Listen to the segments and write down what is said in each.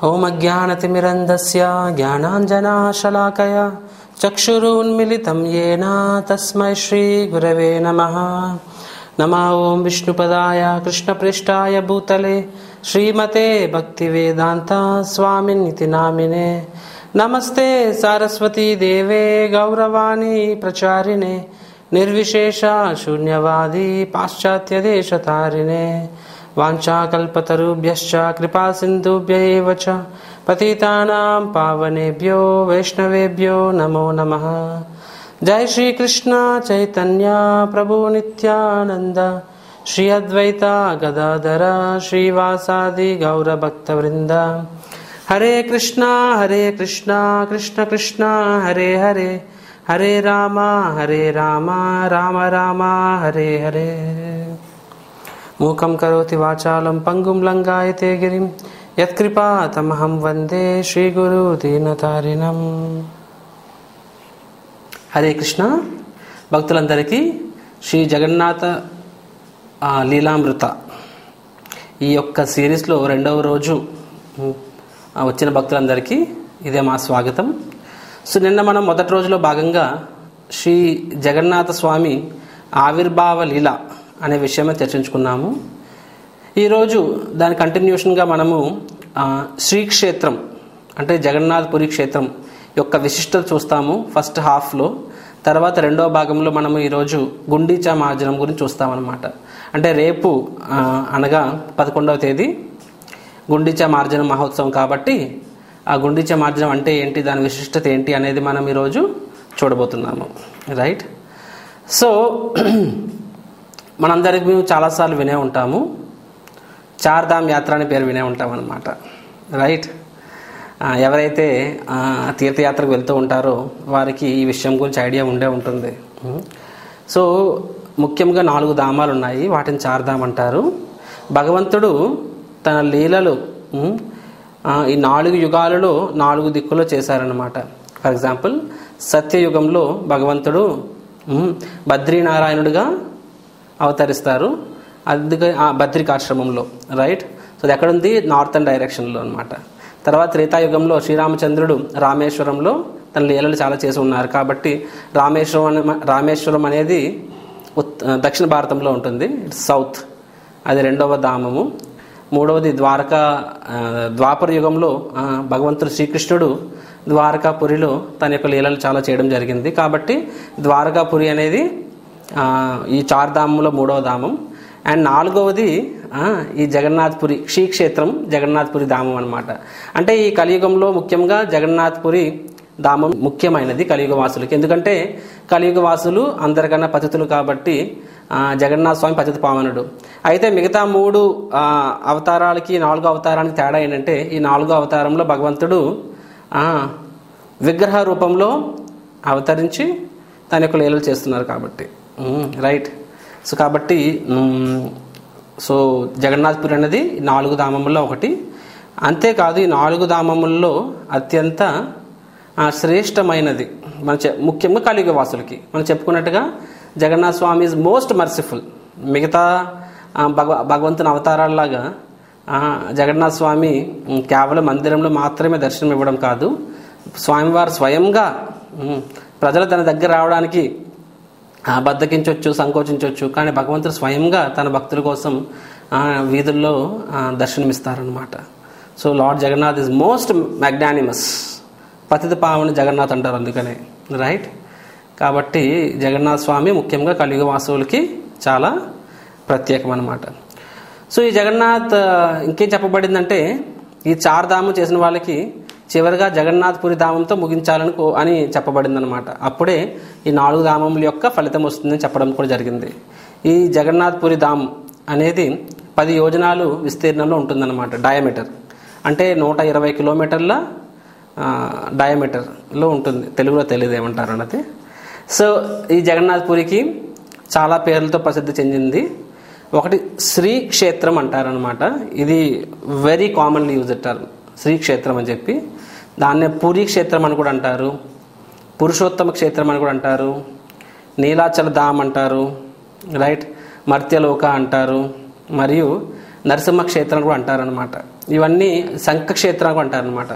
ॐ अज्ञानतिमिरन्दस्य ज्ञानाञ्जनाशलाकया चक्षुरुन्मिलितं येन तस्मै श्रीगुरवे नमः नमः ॐ विष्णुपदाय कृष्णपृष्ठाय भूतले श्रीमते भक्तिवेदान्ता स्वामिनिति नामिने नमस्ते सारस्वती देवे गौरवाणी प्रचारिणे निर्विशेषा शून्यवादी पाश्चात्यदेशतारिणे वाञ्छाकल्पतरुभ्यश्च कृपासिन्धुभ्य एव च पतितानां पावनेभ्यो वैष्णवेभ्यो नमो नमः जय श्रीकृष्ण चैतन्य प्रभु नित्यानन्द श्री अद्वैता गदाधर श्रीवासादि गौरभक्तवृन्द हरे कृष्णा हरे कृष्णा कृष्ण कृष्णा हरे हरे हरे राम हरे राम राम राम हरे हरे మూకం కరోతి వాచాలం పంగుం లంగాయతే గిరిం యత్కృపా తమహం వందే శ్రీగురు దీనతారిణం హరే కృష్ణ భక్తులందరికీ శ్రీ జగన్నాథ ఆ, లీలామృత ఈ యొక్క సిరీస్లో రెండవ రోజు ఆ, వచ్చిన భక్తులందరికీ ఇదే మా స్వాగతం సో నిన్న మనం మొదటి రోజులో భాగంగా శ్రీ జగన్నాథ స్వామి ఆవిర్భావ లీల అనే విషయమే చర్చించుకున్నాము ఈరోజు దాని కంటిన్యూషన్గా మనము ఆ, శ్రీక్షేత్రం అంటే జగన్నాథపురి క్షేత్రం యొక్క విశిష్టత చూస్తాము ఫస్ట్ హాఫ్లో తర్వాత రెండవ భాగంలో మనము ఈరోజు గుండీచా మార్జనం గురించి చూస్తామన్నమాట అంటే రేపు ఆ, అనగా పదకొండవ తేదీ గుండీచా మార్జన మహోత్సవం కాబట్టి ఆ గుండీచా మార్జనం అంటే ఏంటి దాని విశిష్టత ఏంటి అనేది మనం ఈరోజు చూడబోతున్నాము రైట్ సో మనందరికి మేము చాలాసార్లు వినే ఉంటాము చార్ధామ్ యాత్ర అనే పేరు వినే ఉంటాం అనమాట రైట్ ఆ, ఎవరైతే ఆ, తీర్థయాత్రకు వెళ్తూ ఉంటారో వారికి ఈ విషయం గురించి ఐడియా ఉండే ఉంటుంది ఉం. సో ముఖ్యంగా నాలుగు ధామాలు ఉన్నాయి వాటిని చార్ధామ్ అంటారు భగవంతుడు తన లీలలు ఉం, ఆ, ఈ నాలుగు యుగాలలో నాలుగు దిక్కులో చేశారనమాట ఫర్ ఎగ్జాంపుల్ సత్యయుగంలో భగవంతుడు ఉం, బద్రీనారాయణుడిగా అవతరిస్తారు అందుకే ఆ బద్రికాశ్రమంలో రైట్ సో అది ఎక్కడుంది నార్థన్ డైరెక్షన్లో అనమాట తర్వాత త్రేతాయుగంలో శ్రీరామచంద్రుడు రామేశ్వరంలో తన లీలలు చాలా చేసి ఉన్నారు కాబట్టి రామేశ్వరం అనే- రామేశ్వరం అనేది ఉత్ దక్షిణ భారతంలో ఉంటుంది ఇట్స్ సౌత్ అది రెండవ ధామము మూడవది ద్వారకా ఆ, ద్వాపర యుగంలో ఆ, భగవంతుడు శ్రీకృష్ణుడు ద్వారకాపురిలో తన యొక్క లీలలు చాలా చేయడం జరిగింది కాబట్టి ద్వారకాపురి అనేది ఆ, ఈ చార్ధామంలో మూడవ ధామం అండ్ నాలుగవది ఆ, ఈ జగన్నాథ్పురి శ్రీక్షేత్రం జగన్నాథ్పురి ధామం అనమాట అంటే ఈ కలియుగంలో ముఖ్యంగా జగన్నాథ్పురి ధామం ముఖ్యమైనది కలియుగ వాసులకి ఎందుకంటే కలియుగ వాసులు అందరికన్నా పతితులు కాబట్టి ఆ, జగన్నాథ స్వామి పతిత పావనుడు అయితే మిగతా మూడు ఆ, అవతారాలకి నాలుగో అవతారానికి తేడా ఏంటంటే ఈ నాలుగో అవతారంలో భగవంతుడు ఆ, విగ్రహ రూపంలో అవతరించి తన యొక్క లీలలు చేస్తున్నారు కాబట్టి ఉమ్, రైట్ సో కాబట్టి ఉమ్, సో జగన్నాథ్పురి అనేది ఈ నాలుగు ధామముల్లో ఒకటి అంతేకాదు ఈ నాలుగు ధామముల్లో అత్యంత ఆ, శ్రేష్టమైనది మన చె- ముఖ్యంగా కలియుగ వాసులకి మనం చెప్పుకున్నట్టుగా Jagannatha Swami is most merciful మిగతా ఆ, భగవ భగవంతుని అవతారాల్లాగా ఆ, జగన్నాథ స్వామి ఉమ్, కేవలం మందిరంలో మాత్రమే దర్శనం ఇవ్వడం కాదు స్వామివారు స్వయంగా ఉమ్, ప్రజలు తన దగ్గర రావడానికి ఆ, బద్దకించవచ్చు సంకోచించవచ్చు కానీ భగవంతుడు స్వయంగా తన భక్తుల కోసం ఆ, వీధుల్లో ఆ, దర్శనమిస్తారనమాట so lord Jagannath is most magnanimous పతిత పావని జగన్నాథ్ అంటారు అందుకనే రైట్ కాబట్టి జగన్నాథ స్వామి ముఖ్యంగా కలియుగ వాసువులకి చాలా ప్రత్యేకం అనమాట సో ఈ జగన్నాథ్ ఆ, ఇంకేం చెప్పబడిందంటే ఈ చార్ధాము చేసిన వాళ్ళకి చివరిగా జగన్నాథ్పురి ధామంతో ముగించాలని కో- అని చెప్పబడింది అనమాట అప్పుడే ఈ నాలుగు ధామముల యొక్క ఫలితం వస్తుందని చెప్పడం కూడా జరిగింది ఈ జగన్నాథ్పురి ధామ్ అనేది పది యోజనాలు విస్తీర్ణంలో ఉంటుందన్నమాట డయామీటర్ అంటే నూట ఇరవై కిలోమీటర్ల ఆ, డయామీటర్లో ఉంటుంది తెలుగులో తెలియదు ఏమంటారు అన్నది సో ఈ జగన్నాథ్పురికి చాలా పేర్లతో ప్రసిద్ధి చెందింది ఒకటి శ్రీ క్షేత్రం అంటారనమాట ఇది very commonly use term Shri Kshetram అని చెప్పి దాన్నే పూరి క్షేత్రం అని కూడా అంటారు పురుషోత్తమ క్షేత్రం అని కూడా అంటారు నీలాచల ధామ్ అంటారు రైట్ మర్త్యలోక అంటారు మరియు నరసింహ క్షేత్రం కూడా అంటారనమాట ఇవన్నీ శంఖక్షేత్రం అంటారు అనమాట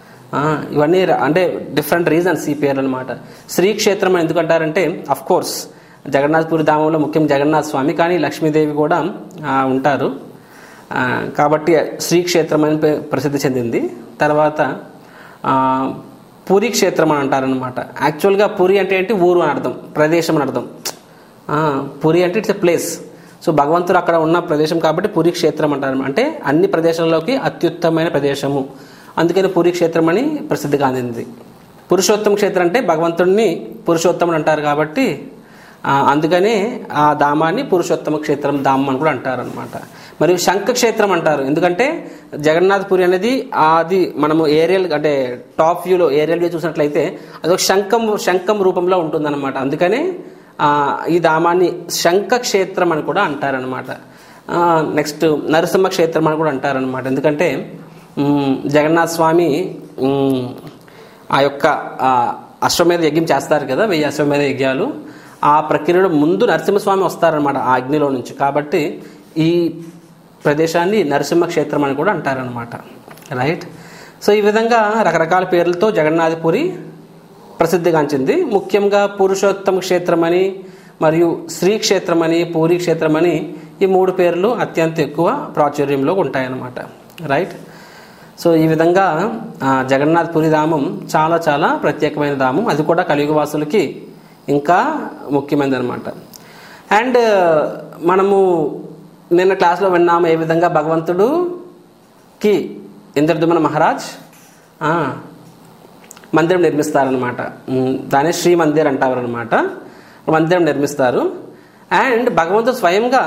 ఇవన్నీ ర- అంటే డిఫరెంట్ రీజన్స్ ఈ పేర్లు అనమాట శ్రీక్షేత్రం అని ఎందుకంటారంటే అఫ్ కోర్స్ జగన్నాథ్పురి ధామంలో ముఖ్యం జగన్నాథ్ స్వామి కానీ లక్ష్మీదేవి కూడా ఆ, ఉంటారు ఆ, కాబట్టి శ్రీక్షేత్రం అని పే- ప్రసిద్ధి చెందింది తర్వాత ఆ, పూరి క్షేత్రం అని అంటారనమాట యాక్చువల్గా పూరి అంటే ఏంటి ఊరు అని అర్థం ప్రదేశం అని అర్థం ఆ, పూరి అంటే ఇట్స్ ఎ ప్లేస్ సో భగవంతుడు అక్కడ ఉన్న ప్రదేశం కాబట్టి పూరి క్షేత్రం అంటారు అంటే అన్ని ప్రదేశాల్లోకి అత్యుత్తమైన ప్రదేశము అందుకని పూరి క్షేత్రం అని ప్రసిద్ధి కాందింది పురుషోత్తమ క్షేత్రం అంటే భగవంతుడిని పురుషోత్తముడు అంటారు కాబట్టి ఆ, అందుకనే ఆ ధామాన్ని పురుషోత్తమ క్షేత్రం ధామం అని కూడా అంటారు అనమాట మరియు శంఖ క్షేత్రం అంటారు ఎందుకంటే జగన్నాథ్ పురి అనేది అది మనము ఏరియల్ అంటే టాప్ వ్యూలో ఏరియల్ వ్యూ చూసినట్లయితే అది ఒక శంఖం శంఖం రూపంలో ఉంటుందన్నమాట అందుకనే ఆ, ఈ ధామాన్ని శంఖ క్షేత్రం అని కూడా అంటారనమాట నెక్స్ట్ నరసింహ క్షేత్రం అని కూడా అంటారనమాట ఎందుకంటే మ్, జగన్నాథ స్వామి మ్, ఆ యొక్క ఆ, అశ్వమేధ యజ్ఞం చేస్తారు కదా వెయ్యి అశ్వమేధ యజ్ఞాలు ఆ ప్రక్రియలో ముందు నరసింహస్వామి వస్తారనమాట ఆ అగ్నిలో నుంచి కాబట్టి ఈ ప్రదేశాన్ని నరసింహ క్షేత్రం అని కూడా అంటారనమాట రైట్ సో ఈ విధంగా రకరకాల పేర్లతో జగన్నాథపురి ప్రసిద్ధిగాంచింది ముఖ్యంగా పురుషోత్తమ క్షేత్రమని మరియు శ్రీ క్షేత్రమని పూరి క్షేత్రమని ఈ మూడు పేర్లు అత్యంత ఎక్కువ ప్రాచుర్యంలో ఉంటాయన్నమాట రైట్ సో ఈ విధంగా ఆ, జగన్నాథ్ పురి ధామం చాలా చాలా ప్రత్యేకమైన ధామం అది కూడా కలియుగ వాసులకి ఇంకా ముఖ్యమైనది అనమాట అండ్ మనము నిన్న క్లాస్లో విన్నాము ఏ విధంగా భగవంతుడుకి ఇంద్రదుమన మహారాజ్ ఆ, మందిరం నిర్మిస్తారనమాట ఉమ్, దాన్ని శ్రీ మందిర్ అంటారు అనమాట మందిరం నిర్మిస్తారు అండ్ భగవంతుడు స్వయంగా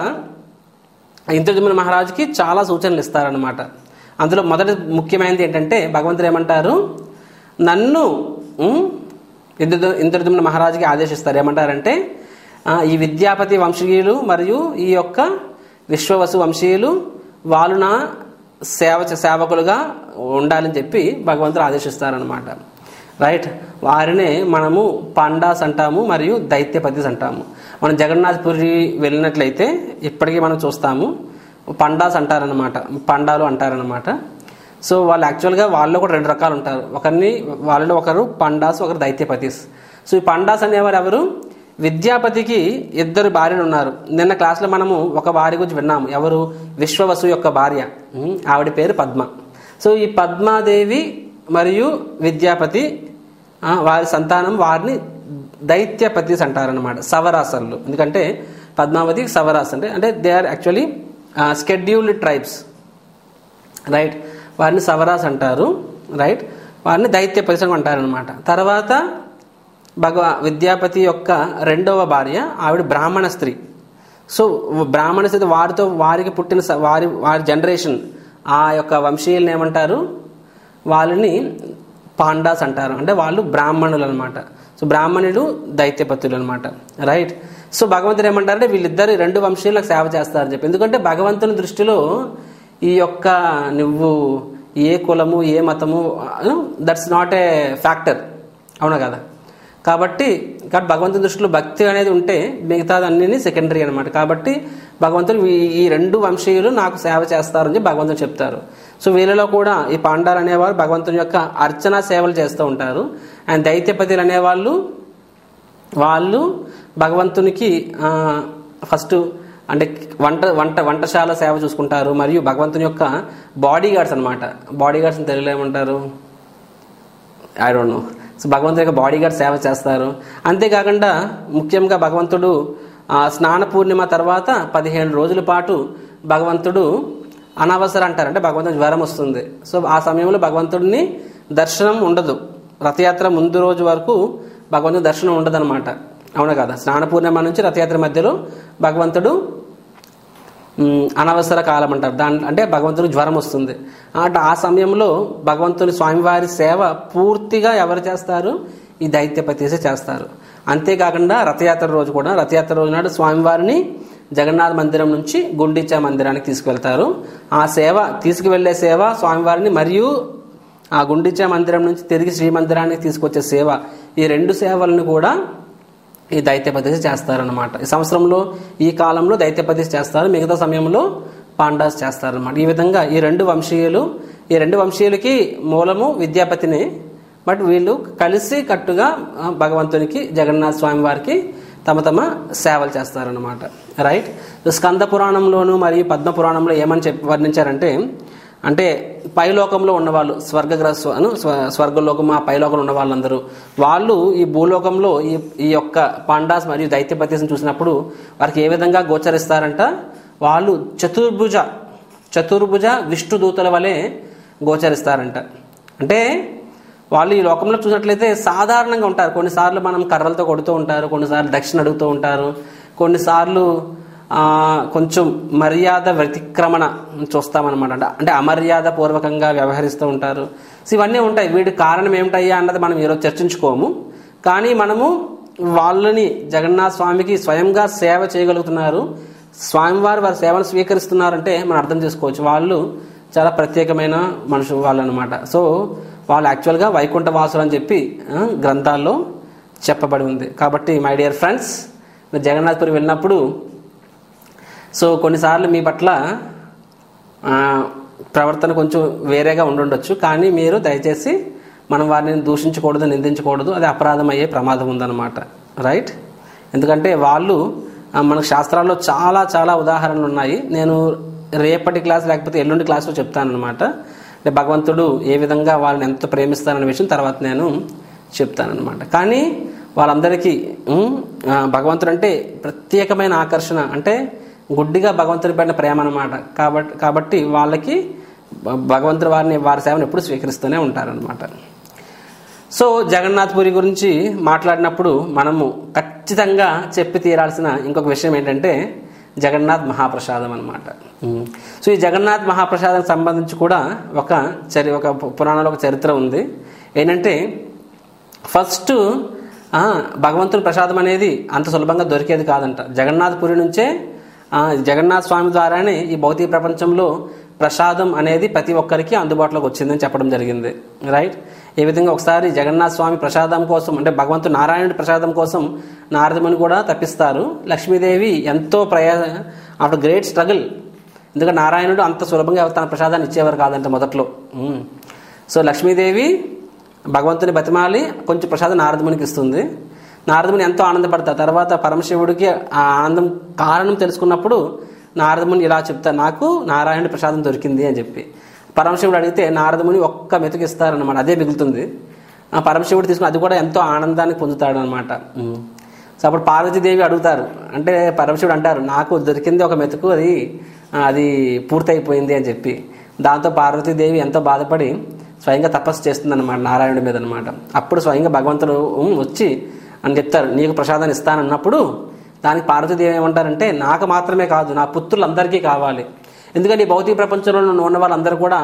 ఇంద్రజమున మహారాజుకి చాలా సూచనలు ఇస్తారనమాట అందులో మొదటి ముఖ్యమైనది ఏంటంటే భగవంతుడు ఏమంటారు నన్ను ఉమ్, ఇంద్ర ఇంద్రజమున మహారాజుకి ఆదేశిస్తారు ఏమంటారంటే ఆ, ఈ విద్యాపతి వంశీయులు మరియు ఈ యొక్క విశ్వవసు వంశీయులు వాళ్ళు నా సేవ సేవకులుగా ఉండాలని చెప్పి భగవంతుడు ఆదేశిస్తారనమాట రైట్ వారినే మనము పాండాస్ అంటాము మరియు దైత్యపతిస్ అంటాము మనం జగన్నాథ్పురి వెళ్ళినట్లయితే ఇప్పటికీ మనం చూస్తాము పండాస్ అంటారనమాట పండాలు అంటారనమాట సో వాళ్ళు యాక్చువల్గా వాళ్ళు కూడా రెండు రకాలు ఉంటారు ఒకరిని వాళ్ళలో ఒకరు పండాస్ ఒకరు దైత్యపతిస్ సో ఈ పండాస్ అనేవారు ఎవరు విద్యాపతికి ఇద్దరు భార్యలు ఉన్నారు నిన్న క్లాస్లో మనము ఒక భార్య గురించి విన్నాము ఎవరు విశ్వవసు యొక్క భార్య ఉమ్, ఆవిడ పేరు పద్మ సో ఈ పద్మాదేవి మరియు విద్యాపతి ఆ, వారి సంతానం వారిని దైత్యపతిస్ అంటారనమాట సవరాసన్లు ఎందుకంటే పద్మావతి సవరాస్ అంటే అంటే they are actually scheduled tribes right వారిని సవరాస్ అంటారు రైట్ వారిని దైత్య పరిశ్రమ అంటారనమాట తర్వాత భగవ విద్యాపతి యొక్క రెండవ భార్య ఆవిడ బ్రాహ్మణ స్త్రీ సో బ్రాహ్మణ స్త్రీ వారితో వారికి పుట్టిన స- వారి వారి జనరేషన్ ఆ యొక్క వంశీయులను ఏమంటారు వాళ్ళని పాండాస్ అంటారు అంటే వాళ్ళు బ్రాహ్మణులు అనమాట సో బ్రాహ్మణులు దైత్యపతులు అనమాట రైట్ సో భగవంతుడు ఏమంటారంటే వీళ్ళిద్దరు రెండు వంశీయులకు సేవ చేస్తారని చెప్పి ఎందుకంటే భగవంతుని దృష్టిలో ఈ యొక్క నువ్వు ఏ కులము ఏ మతము దట్స్ నాట్ ఏ ఫ్యాక్టర్ అవునా కదా కాబట్టి కాబట్టి భగవంతుని దృష్టిలో భక్తి అనేది ఉంటే మిగతాది అన్నీ సెకండరీ అనమాట కాబట్టి భగవంతుడు ఈ- ఈ రెండు వంశీయులు నాకు సేవ చేస్తారని చెప్పి భగవంతుడు చెప్తారు సో వీళ్ళలో కూడా ఈ పాండాలు అనేవారు భగవంతుని యొక్క అర్చన సేవలు చేస్తూ ఉంటారు అండ్ దైత్యపతిలు అనేవాళ్ళు వాళ్ళు భగవంతునికి ఆ, ఫస్ట్ అంటే వంట వంట వంటశాల సేవ చూసుకుంటారు మరియు భగవంతుని యొక్క బాడీ గార్డ్స్ అనమాట బాడీ గార్డ్స్ తెలుగులో ఏమంటారు ఐ డోంట్ నో సో భగవంతుడి యొక్క బాడీ గార్డ్ సేవ చేస్తారు అంతేకాకుండా ముఖ్యంగా భగవంతుడు ఆ, స్నాన పూర్ణిమ తర్వాత పదిహేను రోజుల పాటు భగవంతుడు అనవసరం అంటారు అంటే భగవంతుడు జ్వరం వస్తుంది సో ఆ సమయంలో భగవంతుడిని దర్శనం ఉండదు రథయాత్ర ముందు రోజు వరకు భగవంతుడి దర్శనం ఉండదు అనమాట అవునా కదా స్నాన పూర్ణిమ నుంచి రథయాత్ర మధ్యలో భగవంతుడు మ్, అనవసర కాలం అంటారు దాని అంటే భగవంతుడు జ్వరం వస్తుంది అంటే ఆ సమయంలో భగవంతుని స్వామివారి సేవ పూర్తిగా ఎవరు చేస్తారు ఈ దైత్యపతిసే చేస్తారు అంతేకాకుండా రథయాత్ర రోజు కూడా రథయాత్ర రోజు నాడు స్వామివారిని జగన్నాథ మందిరం నుంచి గుండిచా మందిరానికి తీసుకువెళ్తారు ఆ సేవ తీసుకువెళ్లే సేవ స్వామివారిని మరియు ఆ గుండిచా మందిరం నుంచి తిరిగి శ్రీ మందిరానికి తీసుకొచ్చే సేవ ఈ రెండు సేవలను కూడా ఈ దైత్యపతిసి చేస్తారనమాట ఈ సంవత్సరంలో ఈ కాలంలో దైత్యపతిసి చేస్తారు మిగతా సమయంలో పాండాస్ చేస్తారన్నమాట ఈ విధంగా ఈ రెండు వంశీయులు ఈ రెండు వంశీయులకి మూలము విద్యాపతిని బట్ వీళ్ళు కలిసి కట్టుగా ఆ, భగవంతునికి జగన్నాథ స్వామి వారికి తమ తమ సేవలు చేస్తారన్నమాట రైట్ స్కంద పురాణంలోను మరియు పద్మ పురాణంలో ఏమని చెప్పి వర్ణించారంటే అంటే పైలోకంలో ఉన్నవాళ్ళు స్వర్గగ్రస్వ అను స్వ- స్వర్గలోకం ఆ పైలోకంలో ఉన్న వాళ్ళందరూ వాళ్ళు ఈ భూలోకంలో ఈ ఈ యొక్క పాండాస్ మరియు దైత్యపతిని చూసినప్పుడు వారికి ఏ విధంగా గోచరిస్తారంట వాళ్ళు చతుర్భుజ చతుర్భుజ విష్ణు దూతల వలె గోచరిస్తారంట అంటే వాళ్ళు ఈ లోకంలో చూసినట్లయితే సాధారణంగా ఉంటారు కొన్నిసార్లు మనం కర్రలతో కొడుతూ ఉంటారు కొన్నిసార్లు దక్షిణ అడుగుతూ ఉంటారు కొన్నిసార్లు ఆ, కొంచెం మర్యాద వ్యతిక్రమణ చూస్తామన్నమాట అంటే- అంటే అమర్యాద పూర్వకంగా వ్యవహరిస్తూ ఉంటారు సో ఇవన్నీ ఉంటాయి వీటి కారణం ఏమిటయ్యా అన్నది మనం ఈరోజు చర్చించుకోము కానీ మనము వాళ్ళని జగన్నాథ స్వామికి స్వయంగా సేవ చేయగలుగుతున్నారు స్వామివారు వారి సేవను స్వీకరిస్తున్నారంటే మనం అర్థం చేసుకోవచ్చు వాళ్ళు చాలా ప్రత్యేకమైన మనుషులు వాళ్ళు అనమాట సో వాళ్ళు యాక్చువల్గా వైకుంఠ వాసులు అని చెప్పి ఆ, గ్రంథాల్లో చెప్పబడి ఉంది కాబట్టి మై డియర్ ఫ్రెండ్స్ మీరు జగన్నాథపురి వెళ్ళినప్పుడు సో కొన్నిసార్లు మీ పట్ల ఆ, ప్రవర్తన కొంచెం వేరేగా ఉండుండొచ్చు కానీ మీరు దయచేసి మనం వారిని దూషించకూడదు నిందించకూడదు అది అపరాధం అయ్యే ప్రమాదం ఉందన్నమాట రైట్ ఎందుకంటే వాళ్ళు ఆ, మనకు శాస్త్రాల్లో చాలా చాలా ఉదాహరణలు ఉన్నాయి నేను రేపటి క్లాస్ లేకపోతే ఎల్లుండి క్లాస్లో చెప్తానన్నమాట అంటే భగవంతుడు ఏ విధంగా వాళ్ళని ఎంత ప్రేమిస్తాననే విషయం తర్వాత నేను చెప్తానన్నమాట కానీ వాళ్ళందరికీ ఉమ్, ఆ, భగవంతుడు అంటే ప్రత్యేకమైన ఆకర్షణ అంటే గుడ్డిగా భగవంతుడి పైన ప్రేమ అనమాట కాబట్టి కాబట్టి వాళ్ళకి భ- భగవంతుడు వారిని వారి సేవను ఎప్పుడు స్వీకరిస్తూనే ఉంటారనమాట సో జగన్నాథ్ పురి గురించి మాట్లాడినప్పుడు మనము ఖచ్చితంగా చెప్పి తీరాల్సిన ఇంకొక విషయం ఏంటంటే జగన్నాథ్ మహాప్రసాదం అనమాట సో ఈ జగన్నాథ్ మహాప్రసాదం సంబంధించి కూడా ఒక చరి ఒక పు- పురాణంలో ఒక చరిత్ర ఉంది ఏంటంటే ఫస్ట్ ఆ, భగవంతుని ప్రసాదం అనేది అంత సులభంగా దొరికేది కాదంట జగన్నాథ్ పురి నుంచే ఆ, జగన్నాథ్ స్వామి ద్వారానే ఈ భౌతిక ప్రపంచంలో ప్రసాదం అనేది ప్రతి ఒక్కరికి అందుబాటులోకి వచ్చిందని చెప్పడం జరిగింది రైట్ ఏ విధంగా ఒకసారి జగన్నాథ్ స్వామి ప్రసాదం కోసం అంటే భగవంతుడు నారాయణుడి ప్రసాదం కోసం నారదముని కూడా తప్పిస్తారు లక్ష్మీదేవి ఎంతో ప్రయా ఆఫ్టర్ గ్రేట్ స్ట్రగుల్ ఎందుకంటే నారాయణుడు అంత సులభంగా తన ప్రసాదాన్ని ఇచ్చేవారు కాదంట మొదట్లో ఉమ్. సో లక్ష్మీదేవి భగవంతుని బతిమాలి కొంచెం ప్రసాదం నారదమునికి ఇస్తుంది నారదముని ఎంతో ఆనందపడతారు తర్వాత పరమశివుడికి ఆ ఆనందం కారణం తెలుసుకున్నప్పుడు నారదముని ఇలా చెప్తారు నాకు నారాయణుడి ప్రసాదం దొరికింది అని చెప్పి పరమశివుడు అడిగితే నారదముని ఒక్క మెతుకు ఇస్తారనమాట అదే మిగులుతుంది ఆ పరమశివుడు తీసుకుని అది కూడా ఎంతో ఆనందాన్ని పొందుతాడు అనమాట సో అప్పుడు పార్వతీదేవి అడుగుతారు అంటే పరమశివుడు అంటారు నాకు దొరికింది ఒక మెతుకు అది ఆ, అది పూర్తయిపోయింది అని చెప్పి దాంతో పార్వతీదేవి ఎంతో బాధపడి స్వయంగా తపస్సు చేస్తుంది అనమాట నారాయణుడి మీద అనమాట అప్పుడు స్వయంగా భగవంతుడు ఉమ్, వచ్చి అని చెప్తారు నీకు ప్రసాదాన్ని ఇస్తానన్నప్పుడు దానికి పార్వతీదేవి ఏమంటారంటే నాకు మాత్రమే కాదు నా పుత్రులందరికీ కావాలి ఎందుకంటే ఈ భౌతిక ప్రపంచంలో ఉన్న వాళ్ళందరూ కూడా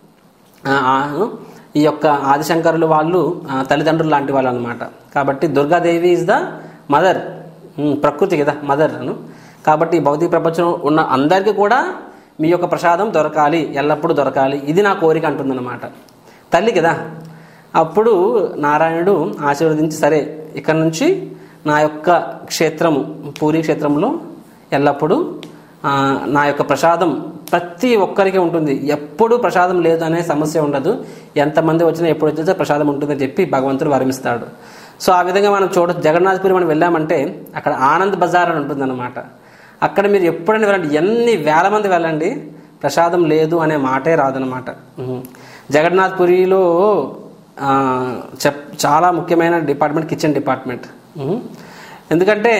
ఆ, ఆ, ఈ యొక్క ఆదిశంకరులు వాళ్ళు ఆ, తల్లిదండ్రులు లాంటి వాళ్ళు అనమాట కాబట్టి దుర్గాదేవి ఇస్ ద మదర్ ప్రకృతి కదా మదర్ అను కాబట్టి ఈ భౌతిక ప్రపంచంలో ఉన్న అందరికీ కూడా మీ యొక్క ప్రసాదం దొరకాలి ఎల్లప్పుడూ దొరకాలి ఇది నా కోరిక అంటుందన్నమాట తల్లి కదా అప్పుడు నారాయణుడు ఆశీర్వదించి సరే ఇక్కడ నుంచి నా యొక్క క్షేత్రము పూరి క్షేత్రంలో ఎల్లప్పుడూ ఆ, నా యొక్క ప్రసాదం ప్రతి ఒక్కరికి ఉంటుంది ఎప్పుడు ప్రసాదం లేదు అనే సమస్య ఉండదు ఎంతమంది వచ్చినా ఎప్పుడు వచ్చినా ప్రసాదం ఉంటుందని చెప్పి భగవంతుడు వరమిస్తాడు సో ఆ విధంగా మనం చూడొచ్చు జగన్నాథపురి మనం వెళ్ళామంటే అక్కడ ఆనంద్ బజార్ అని ఉంటుందన్నమాట అక్కడ మీరు ఎప్పుడైనా వెళ్ళండి ఎన్ని వేల మంది వెళ్ళండి ప్రసాదం లేదు అనే మాటే రాదనమాట ఉహు. జగన్నాథ్పురిలో ఆ, చెప్ చాలా ముఖ్యమైన డిపార్ట్మెంట్ కిచెన్ డిపార్ట్మెంట్ ఉహు. ఎందుకంటే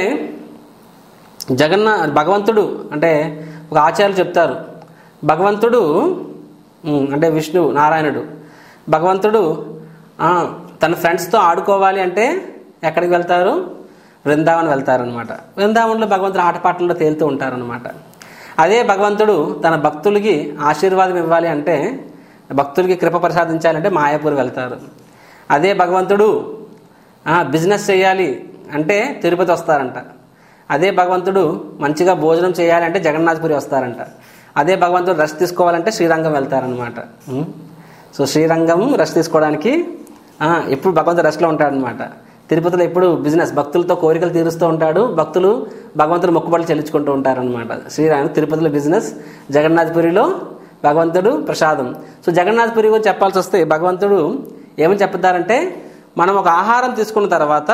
జగన్నా భగవంతుడు అంటే ఒక ఆచార్యులు చెప్తారు భగవంతుడు ఉమ్, అంటే విష్ణు నారాయణుడు భగవంతుడు ఆ, తన ఫ్రెండ్స్తో ఆడుకోవాలి అంటే ఎక్కడికి వెళ్తారు బృందావన్ వెళ్తారనమాట బృందావనంలో భగవంతుడు ఆటపాటల్లో తేలుతూ ఉంటారనమాట అదే భగవంతుడు తన భక్తులకి ఆశీర్వాదం ఇవ్వాలి అంటే భక్తులకి కృప ప్రసాదించాలంటే మాయాపూర్ వెళ్తారు అదే భగవంతుడు ఆ, బిజినెస్ చేయాలి అంటే తిరుపతి వస్తారంట అదే భగవంతుడు మంచిగా భోజనం చేయాలి అంటే జగన్నాథపురి వస్తారంట అదే భగవంతుడు రెస్ట్ తీసుకోవాలంటే శ్రీరంగం వెళ్తారనమాట ఉం? సో శ్రీరంగం రెస్ట్ తీసుకోవడానికి ఆ, ఎప్పుడు భగవంతుడు రెస్ట్లో ఉంటాడనమాట తిరుపతిలో ఎప్పుడు బిజినెస్ భక్తులతో కోరికలు తీరుస్తూ ఉంటాడు భక్తులు భగవంతుడు మొక్కుబడులు చెల్లించుకుంటూ ఉంటారనమాట శ్రీరామ తిరుపతిలో బిజినెస్ జగన్నాథపురిలో భగవంతుడు ప్రసాదం సో జగన్నాథపురి గురించి చెప్పాల్సి వస్తే భగవంతుడు ఏమని చెప్తారంటే మనం ఒక ఆహారం తీసుకున్న తర్వాత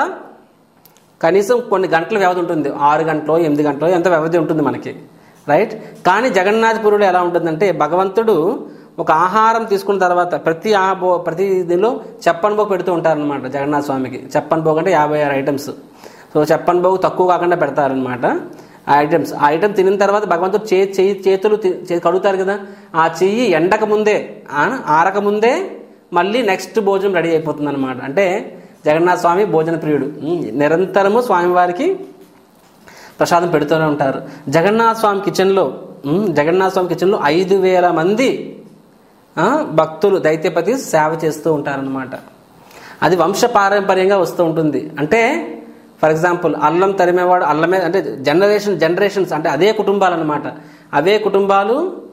కనీసం కొన్ని గంటల వ్యవధి ఉంటుంది ఆరు గంటలో ఎనిమిది గంటలో ఎంత వ్యవధి ఉంటుంది మనకి రైట్ కానీ జగన్నాథపురుడు ఎలా ఉంటుందంటే భగవంతుడు ఒక ఆహారం తీసుకున్న తర్వాత ప్రతి ఆ భో ప్రతి దీనిలో చెప్పన్ భోగ్ పెడుతూ ఉంటారనమాట జగన్నాథ స్వామికి చెప్పన్ భోగ్ అంటే యాభై ఆరు ఐటమ్స్ సో చెప్పన్ భోగ్ తక్కువ కాకుండా పెడతారనమాట ఆ ఐటమ్స్ ఆ ఐటమ్ తినిన తర్వాత భగవంతుడు చే చేయి చేతులు తి- చే- కడుగుతారు కదా ఆ చెయ్యి ఎండక ముందే ఆ, ఆరక ముందే మళ్ళీ నెక్స్ట్ భోజనం రెడీ అయిపోతుంది అనమాట అంటే జగన్నాథ స్వామి భోజన ప్రియుడు ఉమ్, నిరంతరము స్వామివారికి ప్రసాదం పెడుతూనే ఉంటారు జగన్నాథ స్వామి కిచెన్లో ఉమ్, జగన్నాథ స్వామి కిచెన్లో ఐదు వేల మంది ఆ, భక్తులు దైత్యపతి సేవ చేస్తూ ఉంటారనమాట అది వంశ పారంపర్యంగా వస్తూ ఉంటుంది అంటే ఫర్ ఎగ్జాంపుల్ అల్లం తరిమేవాడు అల్లమే అంటే జనరేషన్ జనరేషన్స్ అంటే అదే కుటుంబాలు అనమాట అవే కుటుంబాలు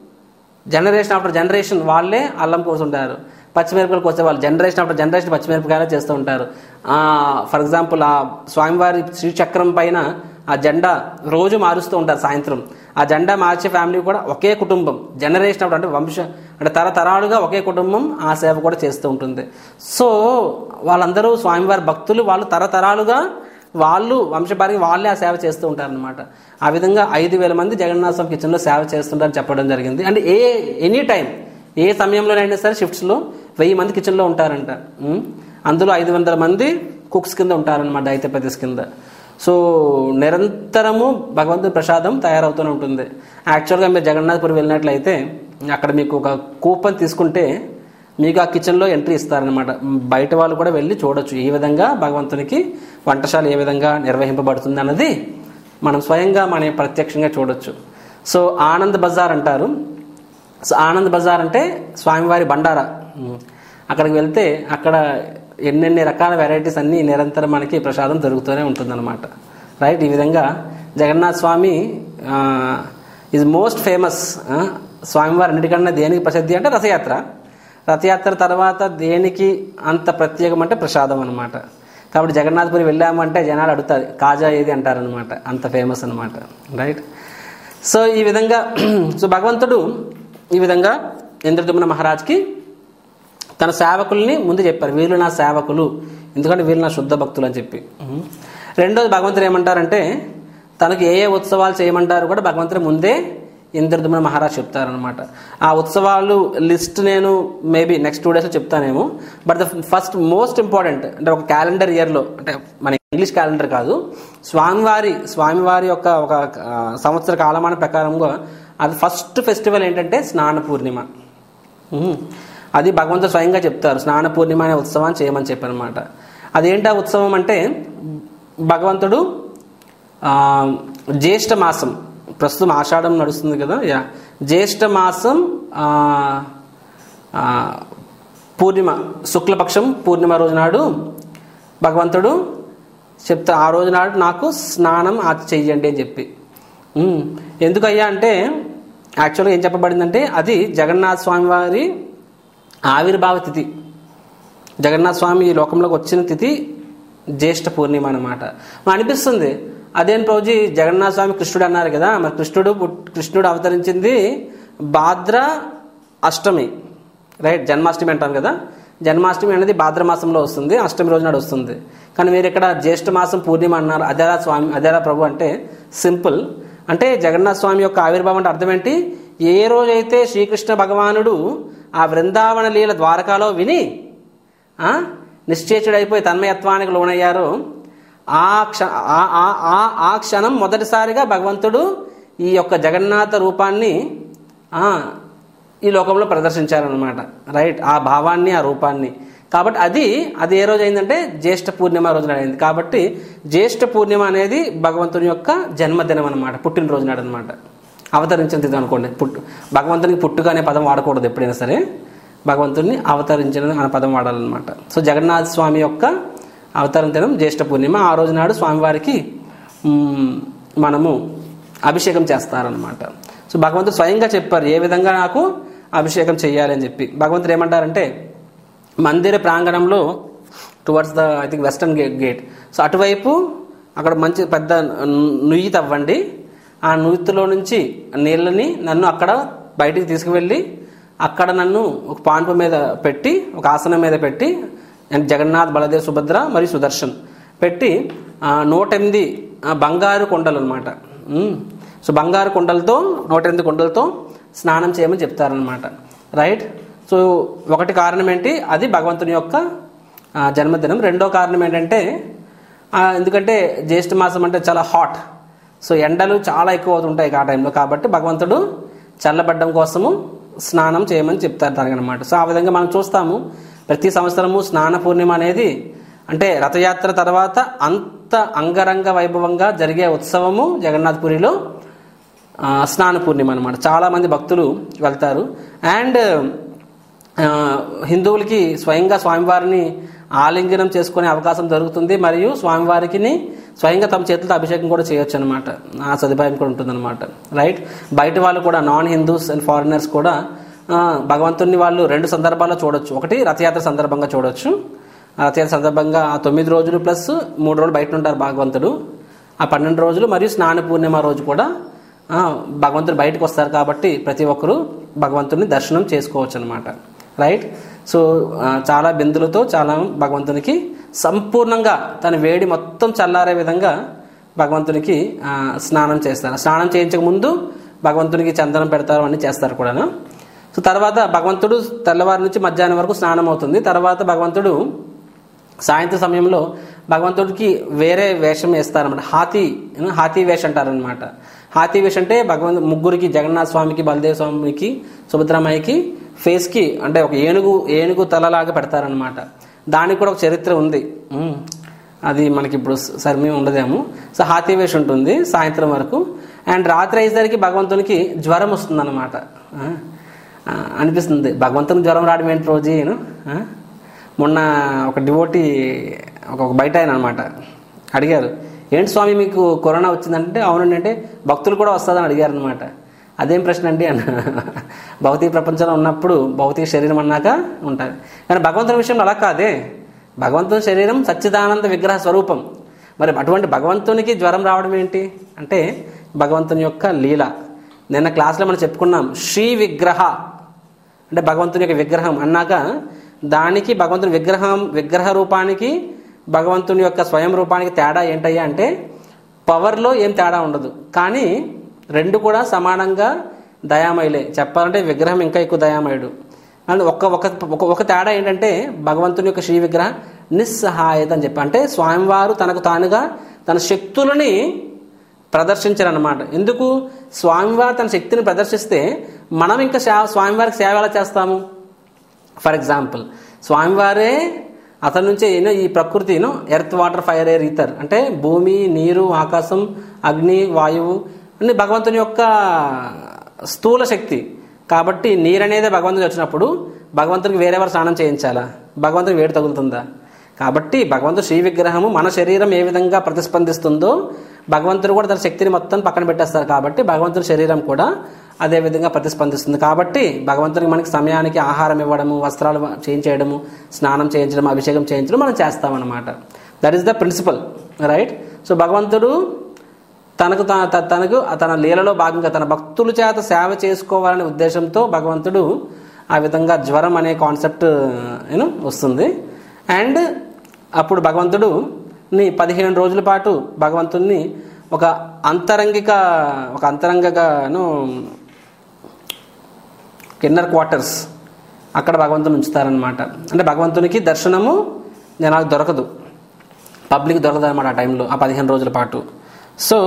జనరేషన్ ఆఫ్టర్ జనరేషన్ వాళ్ళే అల్లం కోసుంటారు పచ్చిమిరపకాయలు కోసే వాళ్ళు జనరేషన్ ఆఫ్టర్ జనరేషన్ పచ్చిమిరపకాయలు చేస్తూ ఉంటారు ఫర్ ఎగ్జాంపుల్ ఆ స్వామివారి శ్రీచక్రం పైన ఆ జెండా రోజు మారుస్తూ ఉంటారు సాయంత్రం ఆ జెండా మార్చే ఫ్యామిలీ కూడా ఒకే కుటుంబం జనరేషన్ ఆఫ్టర్ అంటే వంశ అంటే తరతరాలుగా ఒకే కుటుంబం ఆ సేవ కూడా చేస్తూ ఉంటుంది సో వాళ్ళందరూ స్వామివారి భక్తులు వాళ్ళు తరతరాలుగా వాళ్ళు వంశపారికి వాళ్ళే ఆ సేవ చేస్తూ ఉంటారనమాట ఆ విధంగా ఐదు వేల మంది జగన్నాథ స్వామి కిచెన్లో సేవ చేస్తుంటారని చెప్పడం జరిగింది అంటే ఏ ఎనీ టైం ఏ సమయంలోనైనా సరే షిఫ్ట్స్లో వెయ్యి మంది కిచెన్లో ఉంటారంట ఉం? అందులో ఐదు వందల మంది కుక్స్ కింద ఉంటారనమాట దైత్యపతిస్ కింద సో నిరంతరము భగవంతుని ప్రసాదం తయారవుతూనే ఉంటుంది యాక్చువల్గా మీరు జగన్నాథపురి వెళ్ళినట్లయితే అక్కడ మీకు ఒక కూపన్ తీసుకుంటే మీకు ఆ కిచెన్లో ఎంట్రీ ఇస్తారనమాట బయట వాళ్ళు కూడా వెళ్ళి చూడొచ్చు ఈ విధంగా భగవంతునికి వంటశాల ఏ విధంగా నిర్వహింపబడుతుంది అన్నది మనం స్వయంగా మనం ప్రత్యక్షంగా చూడొచ్చు సో ఆనంద్ బజార్ అంటారు సో ఆనంద్ బజార్ అంటే స్వామివారి బండారా ఉమ్. అక్కడికి వెళ్తే అక్కడ ఎన్నెన్ని రకాల వెరైటీస్ అన్నీ నిరంతరం మనకి ప్రసాదం దొరుకుతూనే ఉంటుందన్నమాట రైట్ ఈ విధంగా Jagannath Swami is most famous స్వామివారి అన్నిటికన్నా దేనికి ప్రసిద్ధి అంటే రథయాత్ర రథయాత్ర తర్వాత దేనికి అంత ప్రత్యేకం అంటే ప్రసాదం అనమాట కాబట్టి జగన్నాథపురి వెళ్ళామంటే జనాలు అడుగుతారు కాజా ఏది అంటారనమాట అంత ఫేమస్ అనమాట రైట్ సో ఈ విధంగా సో భగవంతుడు ఈ విధంగా ఇంద్రదుమ్న మహారాజ్కి తన సేవకుల్ని ముందు చెప్పారు వీళ్ళు నా సేవకులు ఎందుకంటే వీళ్ళు నా శుద్ధ భక్తులు అని చెప్పి ఉహు. రెండోది భగవంతుడు ఏమంటారంటే తనకు ఏ ఏ ఉత్సవాలు చేయమంటారు కూడా భగవంతుడు ముందే ఇంద్రదుమ్న మహారాజ్ చెప్తారనమాట ఆ ఉత్సవాలు లిస్ట్ నేను మేబీ నెక్స్ట్ టూ డేస్లో చెప్తానేమో but the first most important అంటే ఒక క్యాలెండర్ ఇయర్లో అంటే మన ఇంగ్లీష్ క్యాలెండర్ కాదు స్వామివారి స్వామివారి యొక్క ఒక ఆ, సంవత్సర కాలమాన ప్రకారంగా అది ఫస్ట్ ఫెస్టివల్ ఏంటంటే స్నాన పూర్ణిమ ఉహు. అది భగవంతుడు స్వయంగా చెప్తారు స్నాన పూర్ణిమ అనే ఉత్సవాన్ని చేయమని చెప్పారనమాట అదేంటా ఉత్సవం అంటే భగవంతుడు ఆ, జ్యేష్ఠ మాసం ప్రస్తుతం ఆషాఢం నడుస్తుంది కదా యా జ్యేష్ఠ మాసం ఆ, ఆ, పూర్ణిమ శుక్లపక్షం పూర్ణిమ రోజు నాడు భగవంతుడు చెప్తా ఆ రోజు నాడు నాకు స్నానం ఆ చెయ్యండి అని చెప్పి ఉమ్, ఎందుకయ్యా అంటే యాక్చువల్గా ఏం చెప్పబడిందంటే అది జగన్నాథ స్వామి వారి ఆవిర్భావ తిథి జగన్నాథ స్వామి ఈ లోకంలోకి వచ్చిన తిథి జ్యేష్ఠ పూర్ణిమ అనమాట అనిపిస్తుంది అదేం రోజు జగన్నాథ స్వామి కృష్ణుడు అన్నారు కదా మరి కృష్ణుడు పుట్- కృష్ణుడు అవతరించింది భాద్ర అష్టమి రైట్ జన్మాష్టమి అంటాం కదా జన్మాష్టమి అనేది భాద్ర మాసంలో వస్తుంది అష్టమి రోజు నాడు వస్తుంది కానీ మీరు ఇక్కడ జ్యేష్ఠ మాసం పూర్ణిమ అన్నారు అదేలా స్వామి అదేలా ప్రభు అంటే సింపుల్ అంటే జగన్నాథ స్వామి యొక్క ఆవిర్భావం అంటే అర్థం ఏంటి ఏ రోజైతే శ్రీకృష్ణ భగవానుడు ఆ బృందావన లీల ద్వారకాలో విని ఆ, నిశ్చేచుడైపోయి తన్మయత్వానికి లోనయ్యారో ఆ క్ష ఆ- ఆ- ఆ- ఆ క్షణం మొదటిసారిగా భగవంతుడు ఈ యొక్క జగన్నాథ రూపాన్ని ఆ, ఈ లోకంలో ప్రదర్శించారనమాట రైట్ ఆ భావాన్ని ఆ రూపాన్ని కాబట్టి అది అది ఏ రోజు అయిందంటే జ్యేష్ఠ పూర్ణిమ రోజున అయింది కాబట్టి జ్యేష్ఠ పూర్ణిమ అనేది భగవంతుని యొక్క జన్మదినం అనమాట పుట్టినరోజు నాడు అనమాట అవతరించిన తిథి అనుకోండి పుట్టు భగవంతునికి పుట్టుక అనే పదం వాడకూడదు ఎప్పుడైనా సరే భగవంతుడిని అవతరించిన అనే పదం వాడాలన్నమాట సో జగన్నాథ స్వామి యొక్క అవతారం దినం జ్యేష్ఠ పూర్ణిమ ఆ రోజు నాడు స్వామివారికి మ్, మనము అభిషేకం చేస్తారనమాట సో భగవంతుడు స్వయంగా చెప్పారు ఏ విధంగా నాకు అభిషేకం చేయాలి అని చెప్పి భగవంతుడు ఏమంటారంటే మందిర ప్రాంగణంలో towards the I think western gate gate so అటువైపు అక్కడ మంచి పెద్ద నుయ్యి తవ్వండి ఆ నుయ్యిలో నుంచి నీళ్ళని నన్ను అక్కడ బయటికి తీసుకువెళ్ళి అక్కడ నన్ను ఒక పాన్పు మీద పెట్టి ఒక ఆసనం మీద పెట్టి అండ్ జగన్నాథ్ బలదేవ్ సుభద్ర మరియు సుదర్శన్ పెట్టి ఆ, నూట ఎనిమిది ఆ, బంగారు కొండలు అనమాట సో బంగారు కొండలతో నూట ఎనిమిది కొండలతో స్నానం చేయమని చెప్తారనమాట రైట్ సో ఒకటి కారణం ఏంటి అది భగవంతుని యొక్క ఆ, జన్మదినం రెండో కారణం ఏంటంటే ఆ, ఎందుకంటే జ్యేష్ఠ మాసం అంటే చాలా హాట్ సో ఎండలు చాలా ఎక్కువ అవుతుంటాయి ఆ టైంలో కాబట్టి భగవంతుడు చల్లబడ్డం కోసము స్నానం చేయమని చెప్తారు దానికి అనమాట సో ఆ విధంగా మనం చూస్తాము ప్రతి సంవత్సరము స్నాన పూర్ణిమ అనేది అంటే రథయాత్ర తర్వాత అంత అంగరంగ వైభవంగా జరిగే ఉత్సవము జగన్నాథ్పురిలో ఆ, స్నాన పూర్ణిమ అనమాట చాలామంది భక్తులు వెళ్తారు అండ్ ఆ, హిందువులకి స్వయంగా స్వామివారిని ఆలింగనం చేసుకునే అవకాశం దొరుకుతుంది మరియు స్వామివారికి స్వయంగా తమ చేతులతో అభిషేకం కూడా చేయొచ్చు అనమాట ఆ సదుపాయం కూడా ఉంటుందన్నమాట రైట్ బయట వాళ్ళు కూడా నాన్ హిందూస్ అండ్ ఫారినర్స్ కూడా ఆ, భగవంతుని వాళ్ళు రెండు సందర్భాల్లో చూడొచ్చు ఒకటి రథయాత్ర సందర్భంగా చూడొచ్చు ఆ రథయాత్ర సందర్భంగా ఆ తొమ్మిది రోజులు ప్లస్ మూడు రోజులు బయట ఉంటారు భగవంతుడు ఆ పన్నెండు రోజులు మరియు స్నాన పూర్ణిమ రోజు కూడా ఆ, భగవంతుడు బయటకు వస్తారు కాబట్టి ప్రతి ఒక్కరూ భగవంతుని దర్శనం చేసుకోవచ్చు అనమాట రైట్ సో ఆ, చాలా బిందులతో చాలా భగవంతునికి సంపూర్ణంగా తన వేడి మొత్తం చల్లారే విధంగా భగవంతునికి ఆ, స్నానం చేస్తారు స్నానం చేయించక ముందు భగవంతునికి చందనం పెడతారు అన్ని చేస్తారు కూడాను సో తర్వాత భగవంతుడు తెల్లవారి నుంచి మధ్యాహ్నం వరకు స్నానం అవుతుంది తర్వాత భగవంతుడు సాయంత్రం సమయంలో భగవంతుడికి వేరే వేషం వేస్తారన్నమాట హాతీ ఏనా? హాతీ వేష అంటారనమాట హాతీ వేష అంటే భగవంతు ముగ్గురికి జగన్నాథ స్వామికి బలదేవ స్వామికి సుభద్రమాయికి ఫేస్కి అంటే ఒక ఏనుగు ఏనుగు తలలాగా పెడతారనమాట దానికి కూడా ఒక చరిత్ర ఉంది ఉమ్. అది మనకి ఇప్పుడు సరిమే ఉండదేమో సో హాతీ వేష ఉంటుంది సాయంత్రం వరకు అండ్ రాత్రి అయ్యేసరికి భగవంతునికి జ్వరం వస్తుందన్నమాట ఆ, ఆ, అనిపిస్తుంది భగవంతునికి జ్వరం రావడం ఏంటి రోజు ఈయన? ఆ మొన్న ఒక డివోటి ఒక ఒక బయట ఆయన అనమాట అడిగారు ఏంటి స్వామి మీకు కరోనా వచ్చిందంటే అవునండి అంటే భక్తులు కూడా వస్తుందని అడిగారు అనమాట అదేం ప్రశ్న అండి అన్న భౌతిక ప్రపంచంలో ఉన్నప్పుడు భౌతిక శరీరం అన్నాక ఉంటుంది కానీ భగవంతుని విషయంలో అలా కాదే భగవంతుని శరీరం సచ్చిదానంద విగ్రహ స్వరూపం మరి అటువంటి భగవంతునికి జ్వరం రావడం ఏంటి అంటే భగవంతుని యొక్క లీల నిన్న క్లాస్లో మనం చెప్పుకున్నాం శ్రీ విగ్రహ అంటే భగవంతుని యొక్క విగ్రహం అన్నాక దానికి భగవంతుని విగ్రహం విగ్రహ రూపానికి భగవంతుని యొక్క స్వయం రూపానికి తేడా ఏంటయ్యా అంటే పవర్లో ఏం తేడా ఉండదు కానీ రెండు కూడా సమానంగా దయామయులే చెప్పాలంటే విగ్రహం ఇంకా ఎక్కువ దయామయుడు అండ్ ఒక్క ఒక ఒక- ఒక తేడా ఏంటంటే భగవంతుని యొక్క శ్రీ విగ్రహ నిస్సహాయత అని చెప్పి అంటే స్వామివారు తనకు తానుగా తన శక్తులని ప్రదర్శించారన్నమాట ఎందుకు స్వామివారు తన శక్తిని ప్రదర్శిస్తే మనం ఇంకా సేవ స్వామివారికి సేవ ఎలా చేస్తాము ఫర్ ఎగ్జాంపుల్ స్వామివారే అతని నుంచే ఏనో ఈ ప్రకృతి you know earth water fire air ether అంటే భూమి నీరు ఆకాశం అగ్ని వాయువు అన్ని భగవంతుని యొక్క స్థూల శక్తి కాబట్టి నీరు అనేది భగవంతుని వచ్చినప్పుడు భగవంతునికి వేరెవరు స్నానం చేయించాలా భగవంతునికి వేడి తగులుతుందా కాబట్టి భగవంతుడు శ్రీ విగ్రహము మన శరీరం ఏ విధంగా ప్రతిస్పందిస్తుందో భగవంతుడు కూడా తన శక్తిని మొత్తం పక్కన పెట్టేస్తారు కాబట్టి భగవంతుడి శరీరం కూడా అదే విధంగా ప్రతిస్పందిస్తుంది కాబట్టి భగవంతుడికి మనకి సమయానికి ఆహారం ఇవ్వడము వస్త్రాలు చేయించేయడము స్నానం చేయించడం అభిషేకం చేయించడం మనం చేస్తామన్నమాట that is the principle right so భగవంతుడు తనకు త- త- తనకు తన లీలలో భాగంగా తన భక్తుల చేత సేవ చేసుకోవాలనే ఉద్దేశంతో భగవంతుడు ఆ విధంగా జ్వరం అనే కాన్సెప్ట్ యూనో వస్తుంది అండ్ అప్పుడు భగవంతుడు ని పదిహేను రోజుల పాటు భగవంతుణ్ణి ఒక అంతరంగిక ఒక అంతరంగగాను ఇన్నర్ క్వార్టర్స్ అక్కడ భగవంతుని ఉంచుతారనమాట అంటే భగవంతునికి దర్శనము జనాలకు దొరకదు పబ్లిక్ దొరకదు అనమాట ఆ టైంలో ఆ పదిహేను రోజుల పాటు సో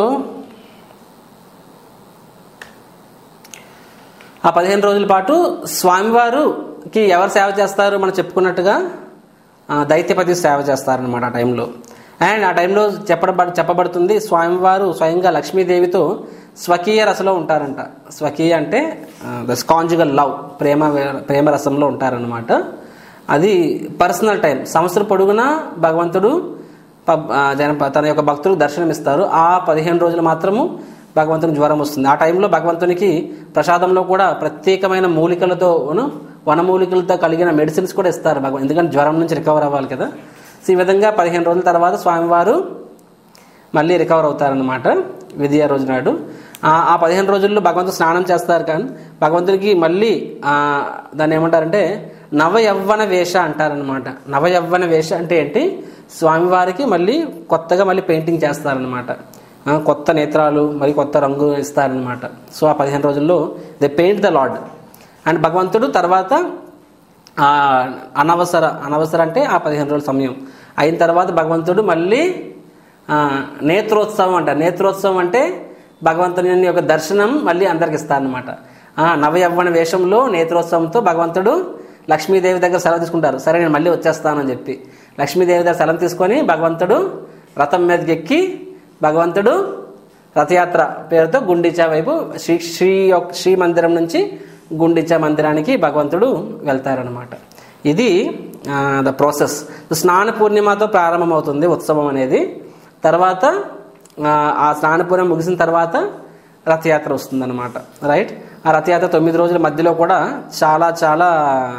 ఆ పదిహేను రోజుల పాటు స్వామివారుకి ఎవరు సేవ చేస్తారు మనం చెప్పుకున్నట్టుగా ఆ, దైత్యపతి సేవ చేస్తారనమాట ఆ టైంలో అండ్ ఆ టైంలో చెప్పబడ చెప్పబడుతుంది స్వామివారు స్వయంగా లక్ష్మీదేవితో స్వకీయ రసలో ఉంటారంట స్వకీయ అంటే దస్ కాంజుగల్ లవ్ ప్రేమ ప్రేమ రసంలో ఉంటారనమాట అది పర్సనల్ టైం సంవత్సరం పొడుగునా భగవంతుడు పబ్- ఆ, జన తన యొక్క భక్తులకు దర్శనం ఇస్తారు ఆ పదిహేను రోజులు మాత్రము భగవంతునికి జ్వరం వస్తుంది ఆ టైంలో భగవంతునికి ప్రసాదంలో కూడా ప్రత్యేకమైన మూలికలతో ను, వనమూలికలతో కలిగిన మెడిసిన్స్ కూడా ఇస్తారు భగవంతు ఎందుకంటే జ్వరం నుంచి రికవర్ అవ్వాలి కదా సో ఈ విధంగా పదిహేను రోజుల తర్వాత స్వామివారు మళ్ళీ రికవర్ అవుతారనమాట విద్యా రోజు నాడు ఆ ఆ పదిహేను రోజుల్లో భగవంతుడు స్నానం చేస్తారు కానీ భగవంతుడికి మళ్ళీ ఆ, దాన్ని ఏమంటారంటే నవయవ్వన వేష అంటారనమాట నవయవ్వన వేష అంటే ఏంటి స్వామివారికి మళ్ళీ కొత్తగా మళ్ళీ పెయింటింగ్ చేస్తారనమాట ఆ, కొత్త నేత్రాలు మరి కొత్త రంగు ఇస్తారనమాట సో ఆ పదిహేను రోజుల్లో they paint the lord and భగవంతుడు తర్వాత ఆ అనవసర అనవసర అంటే ఆ పదిహేను రోజుల సమయం అయిన తర్వాత భగవంతుడు మళ్ళీ ఆ, నేత్రోత్సవం అంట నేత్రోత్సవం అంటే భగవంతుని యొక్క దర్శనం మళ్ళీ అందరికి ఇస్తారనమాట నవయవ్వన వేషంలో నేత్రోత్సవంతో భగవంతుడు లక్ష్మీదేవి దగ్గర సెలవు తీసుకుంటారు సరే నేను మళ్ళీ వచ్చేస్తానని చెప్పి లక్ష్మీదేవి దగ్గర సెలవు తీసుకొని భగవంతుడు రథం మీదకి ఎక్కి భగవంతుడు రథయాత్ర పేరుతో గుండిచా వైపు శ్రీ శ్రీ యొక్క- శ్రీ మందిరం నుంచి గుండిచా మందిరానికి భగవంతుడు వెళ్తారనమాట ఇది ద ప్రాసెస్ స్నాన పూర్ణిమతో ప్రారంభమవుతుంది ఉత్సవం అనేది తర్వాత ఆ, ఆ స్నాన పూర్ణిమ ముగిసిన తర్వాత రథయాత్ర వస్తుందన్నమాట రైట్ ఆ రథయాత్ర తొమ్మిది రోజుల మధ్యలో కూడా చాలా చాలా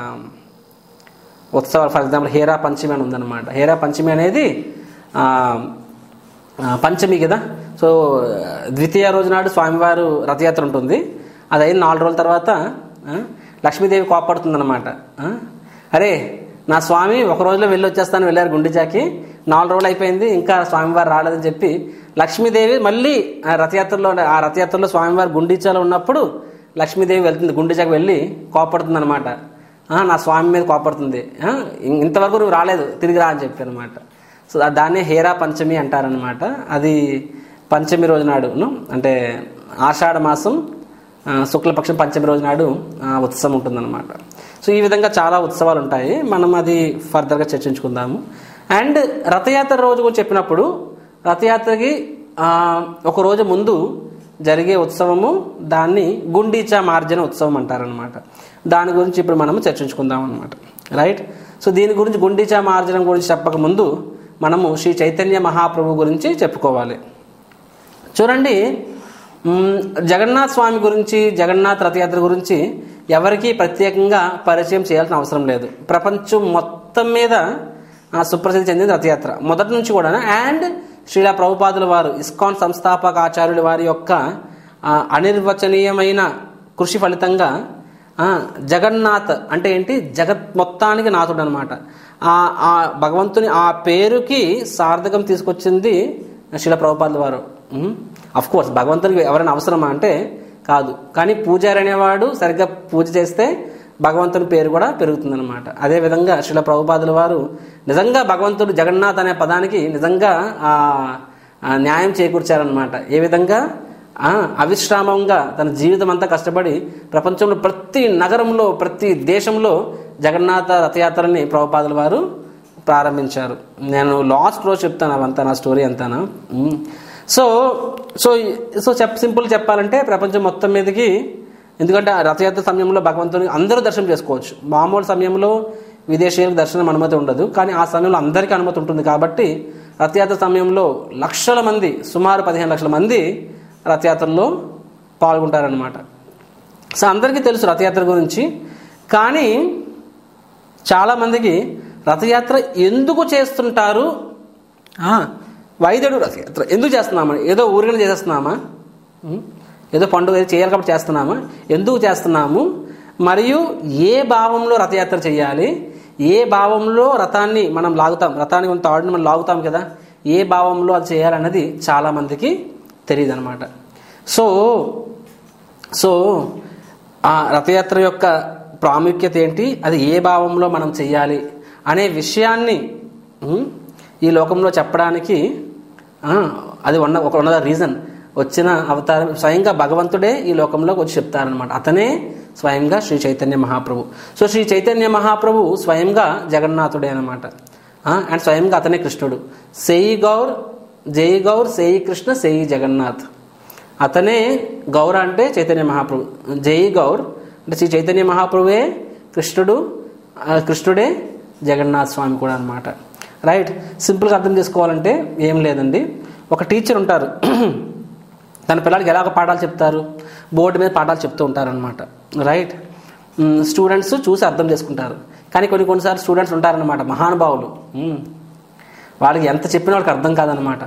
ఉత్సవాలు ఫర్ ఎగ్జాంపుల్ హేరా పంచమి అని ఉందన్నమాట హేరా పంచమి అనేది ఆ, ఆ, పంచమి కదా సో ద్వితీయ రోజు నాడు స్వామివారు రథయాత్ర ఉంటుంది అది అయిన నాలుగు రోజుల తర్వాత ఆ, లక్ష్మీదేవి కోపడుతుందన్నమాట ఆ, అరే నా స్వామి ఒక రోజులో వెళ్ళి వచ్చేస్తాను వెళ్ళారు గుండిచాకి నాలుగు రోజులు అయిపోయింది ఇంకా స్వామివారు రాలేదని చెప్పి లక్ష్మీదేవి మళ్ళీ ఆ రథయాత్రలో ఆ రథయాత్రలో స్వామివారు గుండిచాలో ఉన్నప్పుడు లక్ష్మీదేవి వెళ్తుంది గుండిచాకి వెళ్ళి కోపడుతుంది అనమాట నా స్వామి మీద కోపడుతుంది ఆ, ఇం- ఇంతవరకు నువ్వు రాలేదు తిరిగి రా అని చెప్పి అనమాట సో దా- దాన్నే హేరా పంచమి అంటారనమాట అది పంచమి రోజు నాడును అంటే ఆషాఢ మాసం ఆ, శుక్లపక్షం పంచమి రోజు నాడు ఆ, ఉత్సవం ఉంటుందన్నమాట సో ఈ విధంగా చాలా ఉత్సవాలు ఉంటాయి మనం అది ఫర్దర్గా చర్చించుకుందాము అండ్ రథయాత్ర రోజు గురించి చెప్పినప్పుడు రథయాత్రకి ఆ, ఒక రోజు ముందు జరిగే ఉత్సవము దాన్ని గుండీచా మార్జన ఉత్సవం అంటారనమాట దాని గురించి ఇప్పుడు మనము చర్చించుకుందాం అనమాట రైట్ సో దీని గురించి గుండీచా మార్జనం గురించి చెప్పక ముందు మనము శ్రీ చైతన్య మహాప్రభు గురించి చెప్పుకోవాలి చూడండి మ్, జగన్నాథ్ స్వామి గురించి జగన్నాథ్ రథయాత్ర గురించి ఎవరికీ ప్రత్యేకంగా పరిచయం చేయాల్సిన అవసరం లేదు ప్రపంచం మొత్తం మీద ఆ, సుప్రసిద్ధి చెందిన రథయాత్ర మొదటి నుంచి కూడా అండ్ శ్రీలా ప్రభుపాదుల వారు ఇస్కాన్ సంస్థాపక ఆచార్యుల వారి యొక్క ఆ, అనిర్వచనీయమైన కృషి ఫలితంగా ఆ, జగన్నాథ్ అంటే ఏంటి జగత్ మొత్తానికి నాథుడు అనమాట ఆ ఆ భగవంతుని ఆ పేరుకి సార్థకం తీసుకొచ్చింది శిల ప్రభుపాదుల వారు అఫ్ కోర్స్ భగవంతునికి ఎవరైనా అవసరమా అంటే కాదు కానీ పూజారి అనేవాడు సరిగ్గా పూజ చేస్తే భగవంతుని పేరు కూడా పెరుగుతుందన్నమాట అదేవిధంగా శిల ప్రభుపాదుల వారు నిజంగా భగవంతుడు జగన్నాథ్ అనే పదానికి నిజంగా ఆ ఆ న్యాయం చేకూర్చారనమాట ఏ విధంగా ఆ, అవిశ్రామంగా తన జీవితం అంతా కష్టపడి ప్రపంచంలో ప్రతి నగరంలో ప్రతి దేశంలో జగన్నాథ రథయాత్రని ప్రభుపాదుల వారు ప్రారంభించారు నేను లాస్ట్ రోజు చెప్తాను అవంతా నా స్టోరీ అంతాను మ్. సో సో సో చెప్ సింపుల్ చెప్పాలంటే ప్రపంచం మొత్తం మీదకి ఎందుకంటే ఆ రథయాత్ర సమయంలో భగవంతుని అందరూ దర్శనం చేసుకోవచ్చు మామూలు సమయంలో విదేశీయులకు దర్శనం అనుమతి ఉండదు కానీ ఆ సమయంలో అందరికీ అనుమతి ఉంటుంది కాబట్టి రథయాత్ర సమయంలో లక్షల మంది సుమారు పదిహేను లక్షల మంది రథయాత్రలో పాల్గొంటారనమాట సో అందరికీ తెలుసు రథయాత్ర గురించి కానీ చాలామందికి రథయాత్ర ఎందుకు చేస్తుంటారు ఆ, వైద్యుడు రథయాత్ర ఎందుకు చేస్తున్నామా ఏదో ఊరికనే చేసేస్తున్నామా ఉం? ఏదో పండుగ ఏదో చేయాలి కాబట్టి చేస్తున్నామా ఎందుకు చేస్తున్నాము మరియు ఏ భావంలో రథయాత్ర చేయాలి ఏ భావంలో రథాన్ని మనం లాగుతాం రథాన్ని మనం తాడుని మనం లాగుతాం కదా ఏ భావంలో అది చేయాలన్నది చాలామందికి తెలియదు అనమాట సో సో ఆ రథయాత్ర యొక్క ప్రాముఖ్యత ఏంటి అది ఏ భావంలో మనం చెయ్యాలి అనే విషయాన్ని ఉం, ఈ లోకంలో చెప్పడానికి ఆ, అది ఉన్న ఒక ఉన్న రీజన్ వచ్చిన అవతారం స్వయంగా భగవంతుడే ఈ లోకంలోకి వచ్చి చెప్తారనమాట అతనే స్వయంగా శ్రీ చైతన్య మహాప్రభు సో శ్రీ చైతన్య మహాప్రభు స్వయంగా జగన్నాథుడే అనమాట అండ్ స్వయంగా అతనే కృష్ణుడు సేయి గౌర్ జై గౌర్ సేయి కృష్ణ సేయి జగన్నాథ్ అతనే గౌర అంటే చైతన్య మహాప్రభు జై గౌర్ అంటే శ్రీ చైతన్య మహాప్రభువే కృష్ణుడు ఆ, కృష్ణుడే జగన్నాథ్ స్వామి కూడా అనమాట రైట్ సింపుల్గా అర్థం చేసుకోవాలంటే ఏం లేదండి ఒక టీచర్ ఉంటారు తన పిల్లలకి ఎలాగ పాఠాలు చెప్తారు బోర్డు మీద పాఠాలు చెప్తూ ఉంటారనమాట రైట్ స్టూడెంట్స్ చూసి అర్థం చేసుకుంటారు కానీ కొన్ని కొన్నిసార్లు స్టూడెంట్స్ ఉంటారనమాట మహానుభావులు మ్, వాళ్ళకి ఎంత చెప్పినా వాళ్ళకి అర్థం కాదనమాట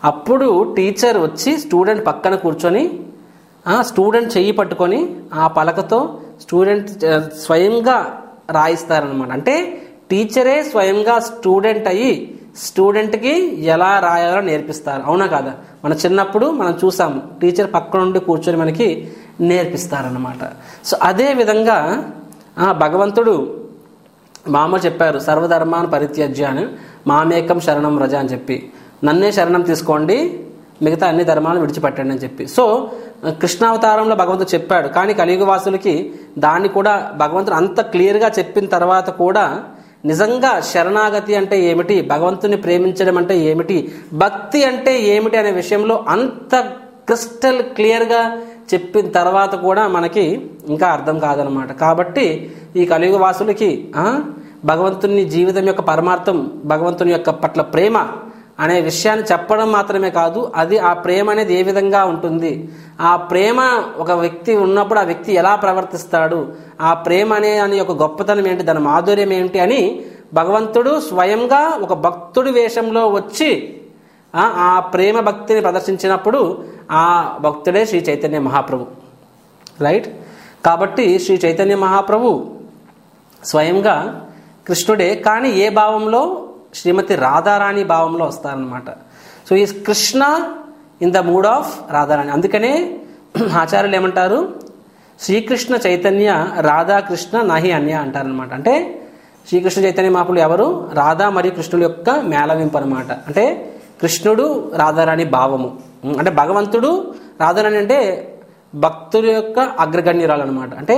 అప్పుడు టీచర్ వచ్చి స్టూడెంట్ పక్కన కూర్చొని ఆ స్టూడెంట్ చెయ్యి పట్టుకొని ఆ పలకతో స్టూడెంట్ ఆ, స్వయంగా రాయిస్తారనమాట అంటే టీచరే స్వయంగా స్టూడెంట్ అయ్యి స్టూడెంట్కి ఎలా రాయాలో నేర్పిస్తారు అవునా కాదా మన చిన్నప్పుడు మనం చూసాము టీచర్ పక్క నుండి కూర్చొని మనకి నేర్పిస్తారనమాట సో అదే విధంగా ఆ, భగవంతుడు మామ చెప్పారు సర్వధర్మాన్ని పరిత్యజ్య అని మామేకం శరణం రజ అని చెప్పి నన్నే శరణం తీసుకోండి మిగతా అన్ని ధర్మాలను విడిచిపెట్టండి అని చెప్పి సో కృష్ణావతారంలో భగవంతుడు చెప్పాడు కానీ కలియుగ వాసులకి దాన్ని కూడా భగవంతుడు అంత క్లియర్గా చెప్పిన తర్వాత కూడా నిజంగా శరణాగతి అంటే ఏమిటి భగవంతుని ప్రేమించడం అంటే ఏమిటి భక్తి అంటే ఏమిటి అనే విషయంలో అంత క్రిస్టల్ క్లియర్గా చెప్పిన తర్వాత కూడా మనకి ఇంకా అర్థం కాదనమాట కాబట్టి ఈ కలియుగ వాసులకి ఆ, భగవంతుని జీవితం యొక్క పరమార్థం భగవంతుని యొక్క పట్ల ప్రేమ అనే విషయాన్ని చెప్పడం మాత్రమే కాదు అది ఆ ప్రేమ అనేది ఏ విధంగా ఉంటుంది ఆ ప్రేమ ఒక వ్యక్తి ఉన్నప్పుడు ఆ వ్యక్తి ఎలా ప్రవర్తిస్తాడు ఆ ప్రేమ అనే అని యొక్క గొప్పతనం ఏంటి దాని మాధుర్యం ఏంటి అని భగవంతుడు స్వయంగా ఒక భక్తుడి వేషంలో వచ్చి ఆ ఆ ప్రేమ భక్తిని ప్రదర్శించినప్పుడు ఆ భక్తుడే శ్రీ చైతన్య మహాప్రభు రైట్ కాబట్టి శ్రీ చైతన్య మహాప్రభు స్వయంగా కృష్ణుడే కానీ ఏ భావంలో శ్రీమతి రాధారాణి భావంలో వస్తారనమాట సో ఈ Krishna in the mood of Radharani అందుకనే ఆచార్యులు ఏమంటారు శ్రీకృష్ణ చైతన్య రాధాకృష్ణ నాహి అన్య అంటారనమాట అంటే శ్రీకృష్ణ చైతన్య మహాపులు ఎవరు రాధా మరియు కృష్ణుల యొక్క మేళవింపు అనమాట అంటే కృష్ణుడు రాధారాణి భావము ఉం, అంటే భగవంతుడు రాధారాణి అంటే భక్తుల యొక్క అగ్రగణ్యురాలు అనమాట అంటే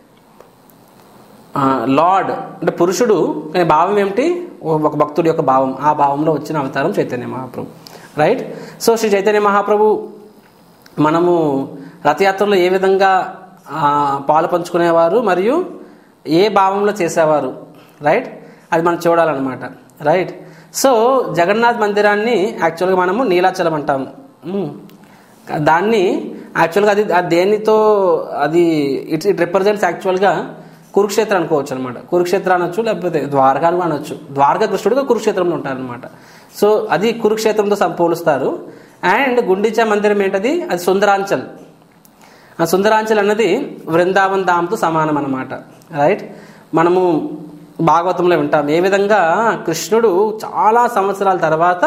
ఆ, లార్డ్ అంటే పురుషుడు కానీ భావం ఏమిటి ఓ- ఒక భక్తుడి యొక్క భావం ఆ భావంలో వచ్చిన అవతారం చైతన్య మహాప్రభు రైట్ సో శ్రీ చైతన్య మహాప్రభు మనము రథయాత్రలో ఏ విధంగా ఆ, పాలు పంచుకునేవారు మరియు ఏ భావంలో చేసేవారు రైట్ అది మనం చూడాలన్నమాట రైట్ సో జగన్నాథ్ మందిరాన్ని యాక్చువల్గా మనము నీలాచలం అంటాము ఉమ్. దాన్ని యాక్చువల్గా అది అది దేనితో అది ఇట్ ఇట్ రిప్రజెంట్స్ యాక్చువల్గా కురుక్షేత్రం అనుకోవచ్చు అనమాట కురుక్షేత్రం అనొచ్చు లేకపోతే ద్వారకా అని అనొచ్చు ద్వారకా కృష్ణుడిగా కురుక్షేత్రంలో ఉంటారనమాట సో అది కురుక్షేత్రంతో సం- పోలుస్తారు అండ్ గుండిచా మందిరం ఏంటది అది సుందరాంచల్ ఆ సుందరాంచల్ అన్నది వృందావన్ ధామ్తో సమానం అన్నమాట రైట్ మనము భాగవతంలో వింటాం ఏ విధంగా కృష్ణుడు చాలా సంవత్సరాల తర్వాత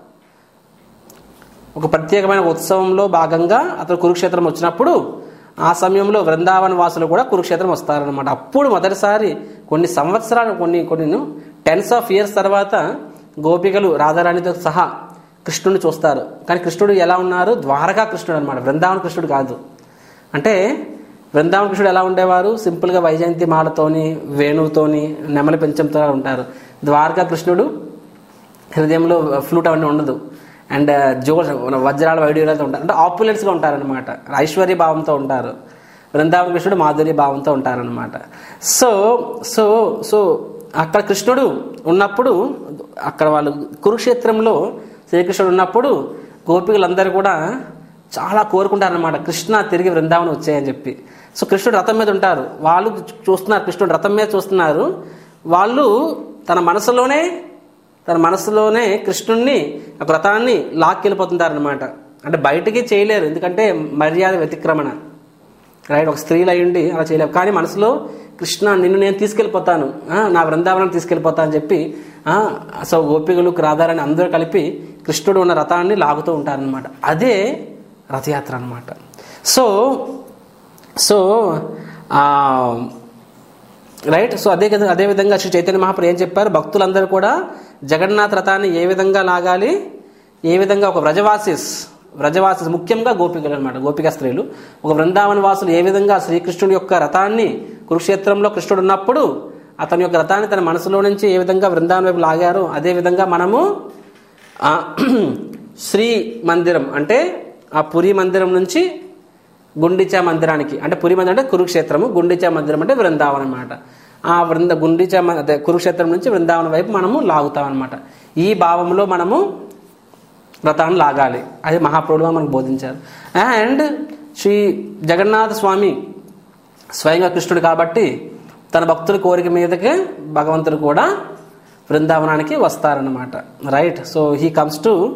ఒక ప్రత్యేకమైన ఉత్సవంలో భాగంగా అతను కురుక్షేత్రం వచ్చినప్పుడు ఆ సమయంలో వృందావన వాసులు కూడా కురుక్షేత్రం వస్తారనమాట అప్పుడు మొదటిసారి కొన్ని సంవత్సరాలు కొన్ని కొన్ని టెన్స్ ఆఫ్ ఇయర్స్ తర్వాత గోపికలు రాధారాణితో సహా కృష్ణుడిని చూస్తారు కానీ కృష్ణుడు ఎలా ఉన్నారు ద్వారకా కృష్ణుడు అనమాట బృందావన కృష్ణుడు కాదు అంటే బృందావన కృష్ణుడు ఎలా ఉండేవారు సింపుల్గా వైజయంతి మాలతోని వేణువుతోని నెమలి పెంచంతో ఉంటారు ద్వారకా కృష్ణుడు హృదయంలో ఫ్లూట్ అవన్నీ ఉండదు అండ్ జో వజ్రాల వైడ్యూరాలతో ఉంటారు అంటే ఆపులెన్స్గా ఉంటారనమాట ఐశ్వర్య భావంతో ఉంటారు బృందావన కృష్ణుడు మాధుర్య భావంతో ఉంటారనమాట సో సో సో అక్కడ కృష్ణుడు ఉన్నప్పుడు అక్కడ వాళ్ళు కురుక్షేత్రంలో శ్రీకృష్ణుడు ఉన్నప్పుడు గోపికలందరూ కూడా చాలా కోరుకుంటారనమాట కృష్ణ తిరిగి బృందావనం వచ్చాయని చెప్పి సో కృష్ణుడు రథం మీద ఉంటారు వాళ్ళు చూస్తున్నారు కృష్ణుడు రథం మీద చూస్తున్నారు వాళ్ళు తన మనసులోనే తన మనసులోనే కృష్ణుణ్ణి ఆ వ్రతాన్ని లాక్కెళ్ళిపోతుంటారనమాట అంటే బయటికి చేయలేరు ఎందుకంటే మర్యాద వ్యతిక్రమణ రైట్ ఒక స్త్రీలు అయ్యుండి అలా చేయలేవు కానీ మనసులో కృష్ణ నిన్ను నేను తీసుకెళ్ళిపోతాను ఆ, నా బృందావనం తీసుకెళ్ళిపోతా అని చెప్పి ఆ, సో గోపికలు రాధారాని అందరూ కలిపి కృష్ణుడు ఉన్న రథాన్ని లాగుతూ ఉంటారనమాట అదే రథయాత్ర అనమాట సో సో ఆ, రైట్ సో అదే కదా అదే విధంగా శ్రీ చైతన్య మహాప్రభు ఏం చెప్పారు భక్తులందరూ కూడా జగన్నాథ్ రథాన్ని ఏ విధంగా లాగాలి ఏ విధంగా ఒక వ్రజవాసిస్ వ్రజవాసిస్ ముఖ్యంగా గోపికలు అనమాట గోపిక స్త్రీలు ఒక బృందావన వాసులు ఏ విధంగా శ్రీకృష్ణుడి యొక్క రథాన్ని కురుక్షేత్రంలో కృష్ణుడు ఉన్నప్పుడు అతని యొక్క రథాన్ని తన మనసులో నుంచి ఏ విధంగా బృందావనం వైపు లాగారో అదే విధంగా మనము ఆ, శ్రీ మందిరం అంటే ఆ పురి మందిరం నుంచి గుండిచా మందిరానికి అంటే పురి మందిరం అంటే కురుక్షేత్రము గుండిచా మందిరం అంటే బృందావనం అనమాట ఆ బృంద గుండిచా మ- అదే కురుక్షేత్రం నుంచి బృందావనం వైపు మనము లాగుతాం అనమాట ఈ భావంలో మనము వ్రతాన్ని లాగాలి అది మహాప్రభుడుగా మనకు బోధించారు అండ్ శ్రీ జగన్నాథ స్వామి స్వయంగా కృష్ణుడు కాబట్టి తన భక్తుల కోరిక మీదకే భగవంతుడు కూడా బృందావనానికి వస్తారనమాట right so he comes to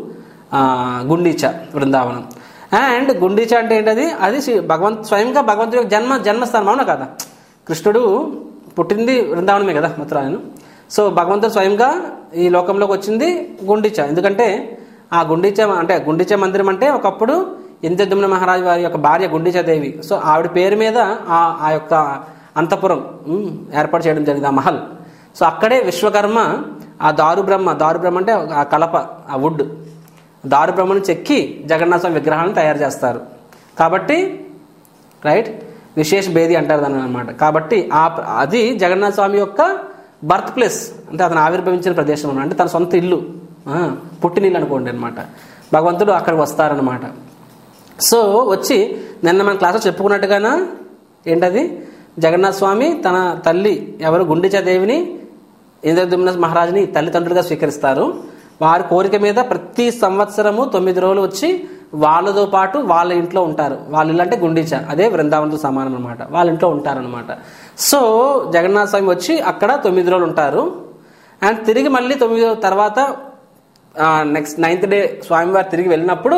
ఆ, గుండీచ బృందావనం అండ్ గుండీచ అంటే ఏంటది అది శ్రీ- భగవంత్ స్వయంగా భగవంతుడి యొక్క జన్మ జన్మస్థానం అవునా కదా కృష్ణుడు పుట్టింది బృందావనమే కదా మథురాయను సో భగవంతుడు స్వయంగా ఈ లోకంలోకి వచ్చింది గుండీచ ఎందుకంటే ఆ గుండీచ అంటే గుండీచ మందిరం అంటే ఒకప్పుడు ఇంద్రదుమ్న మహారాజు వారి యొక్క భార్య గుండీచాదేవి సో ఆవిడ పేరు మీద ఆ ఆ యొక్క అంతపురం ఉమ్, ఏర్పాటు చేయడం జరిగింది ఆ మహల్ సో అక్కడే విశ్వకర్మ ఆ దారు బ్రహ్మ దారు బ్రహ్మ అంటే ఆ కలప ఆ వుడ్ దారు బ్రహ్మను చెక్కి జగన్నాథ స్వామి విగ్రహాలను తయారు చేస్తారు కాబట్టి రైట్ విశేష భేది అంటారు దాన్ని అనమాట కాబట్టి ఆ అది జగన్నాథ స్వామి యొక్క బర్త్ ప్లేస్ అంటే అతను ఆవిర్భవించిన ప్రదేశం అన్నమాట. అంటే తన సొంత ఇల్లు ఆ, పుట్టినిల్లు అనుకోండి అనమాట భగవంతుడు అక్కడికి వస్తారనమాట సో వచ్చి నిన్న మన క్లాస్లో చెప్పుకున్నట్టుగానా ఏంటది జగన్నాథ స్వామి తన తల్లి ఎవరు గుండిచాదేవిని ఇంద్రదుమ్న మహారాజుని తల్లిదండ్రులుగా స్వీకరిస్తారు వారి కోరిక మీద ప్రతి సంవత్సరము తొమ్మిది రోజులు వచ్చి వాళ్ళతో పాటు వాళ్ళ ఇంట్లో ఉంటారు వాళ్ళ ఇల్లు అంటే గుండీచ అదే బృందావనంతో సమానం అనమాట వాళ్ళ ఇంట్లో ఉంటారనమాట సో జగన్నాథ స్వామి వచ్చి అక్కడ తొమ్మిది రోజులు ఉంటారు అండ్ తిరిగి మళ్ళీ తొమ్మిది రోజుల తర్వాత నెక్స్ట్ నైన్త్ డే స్వామివారు తిరిగి వెళ్ళినప్పుడు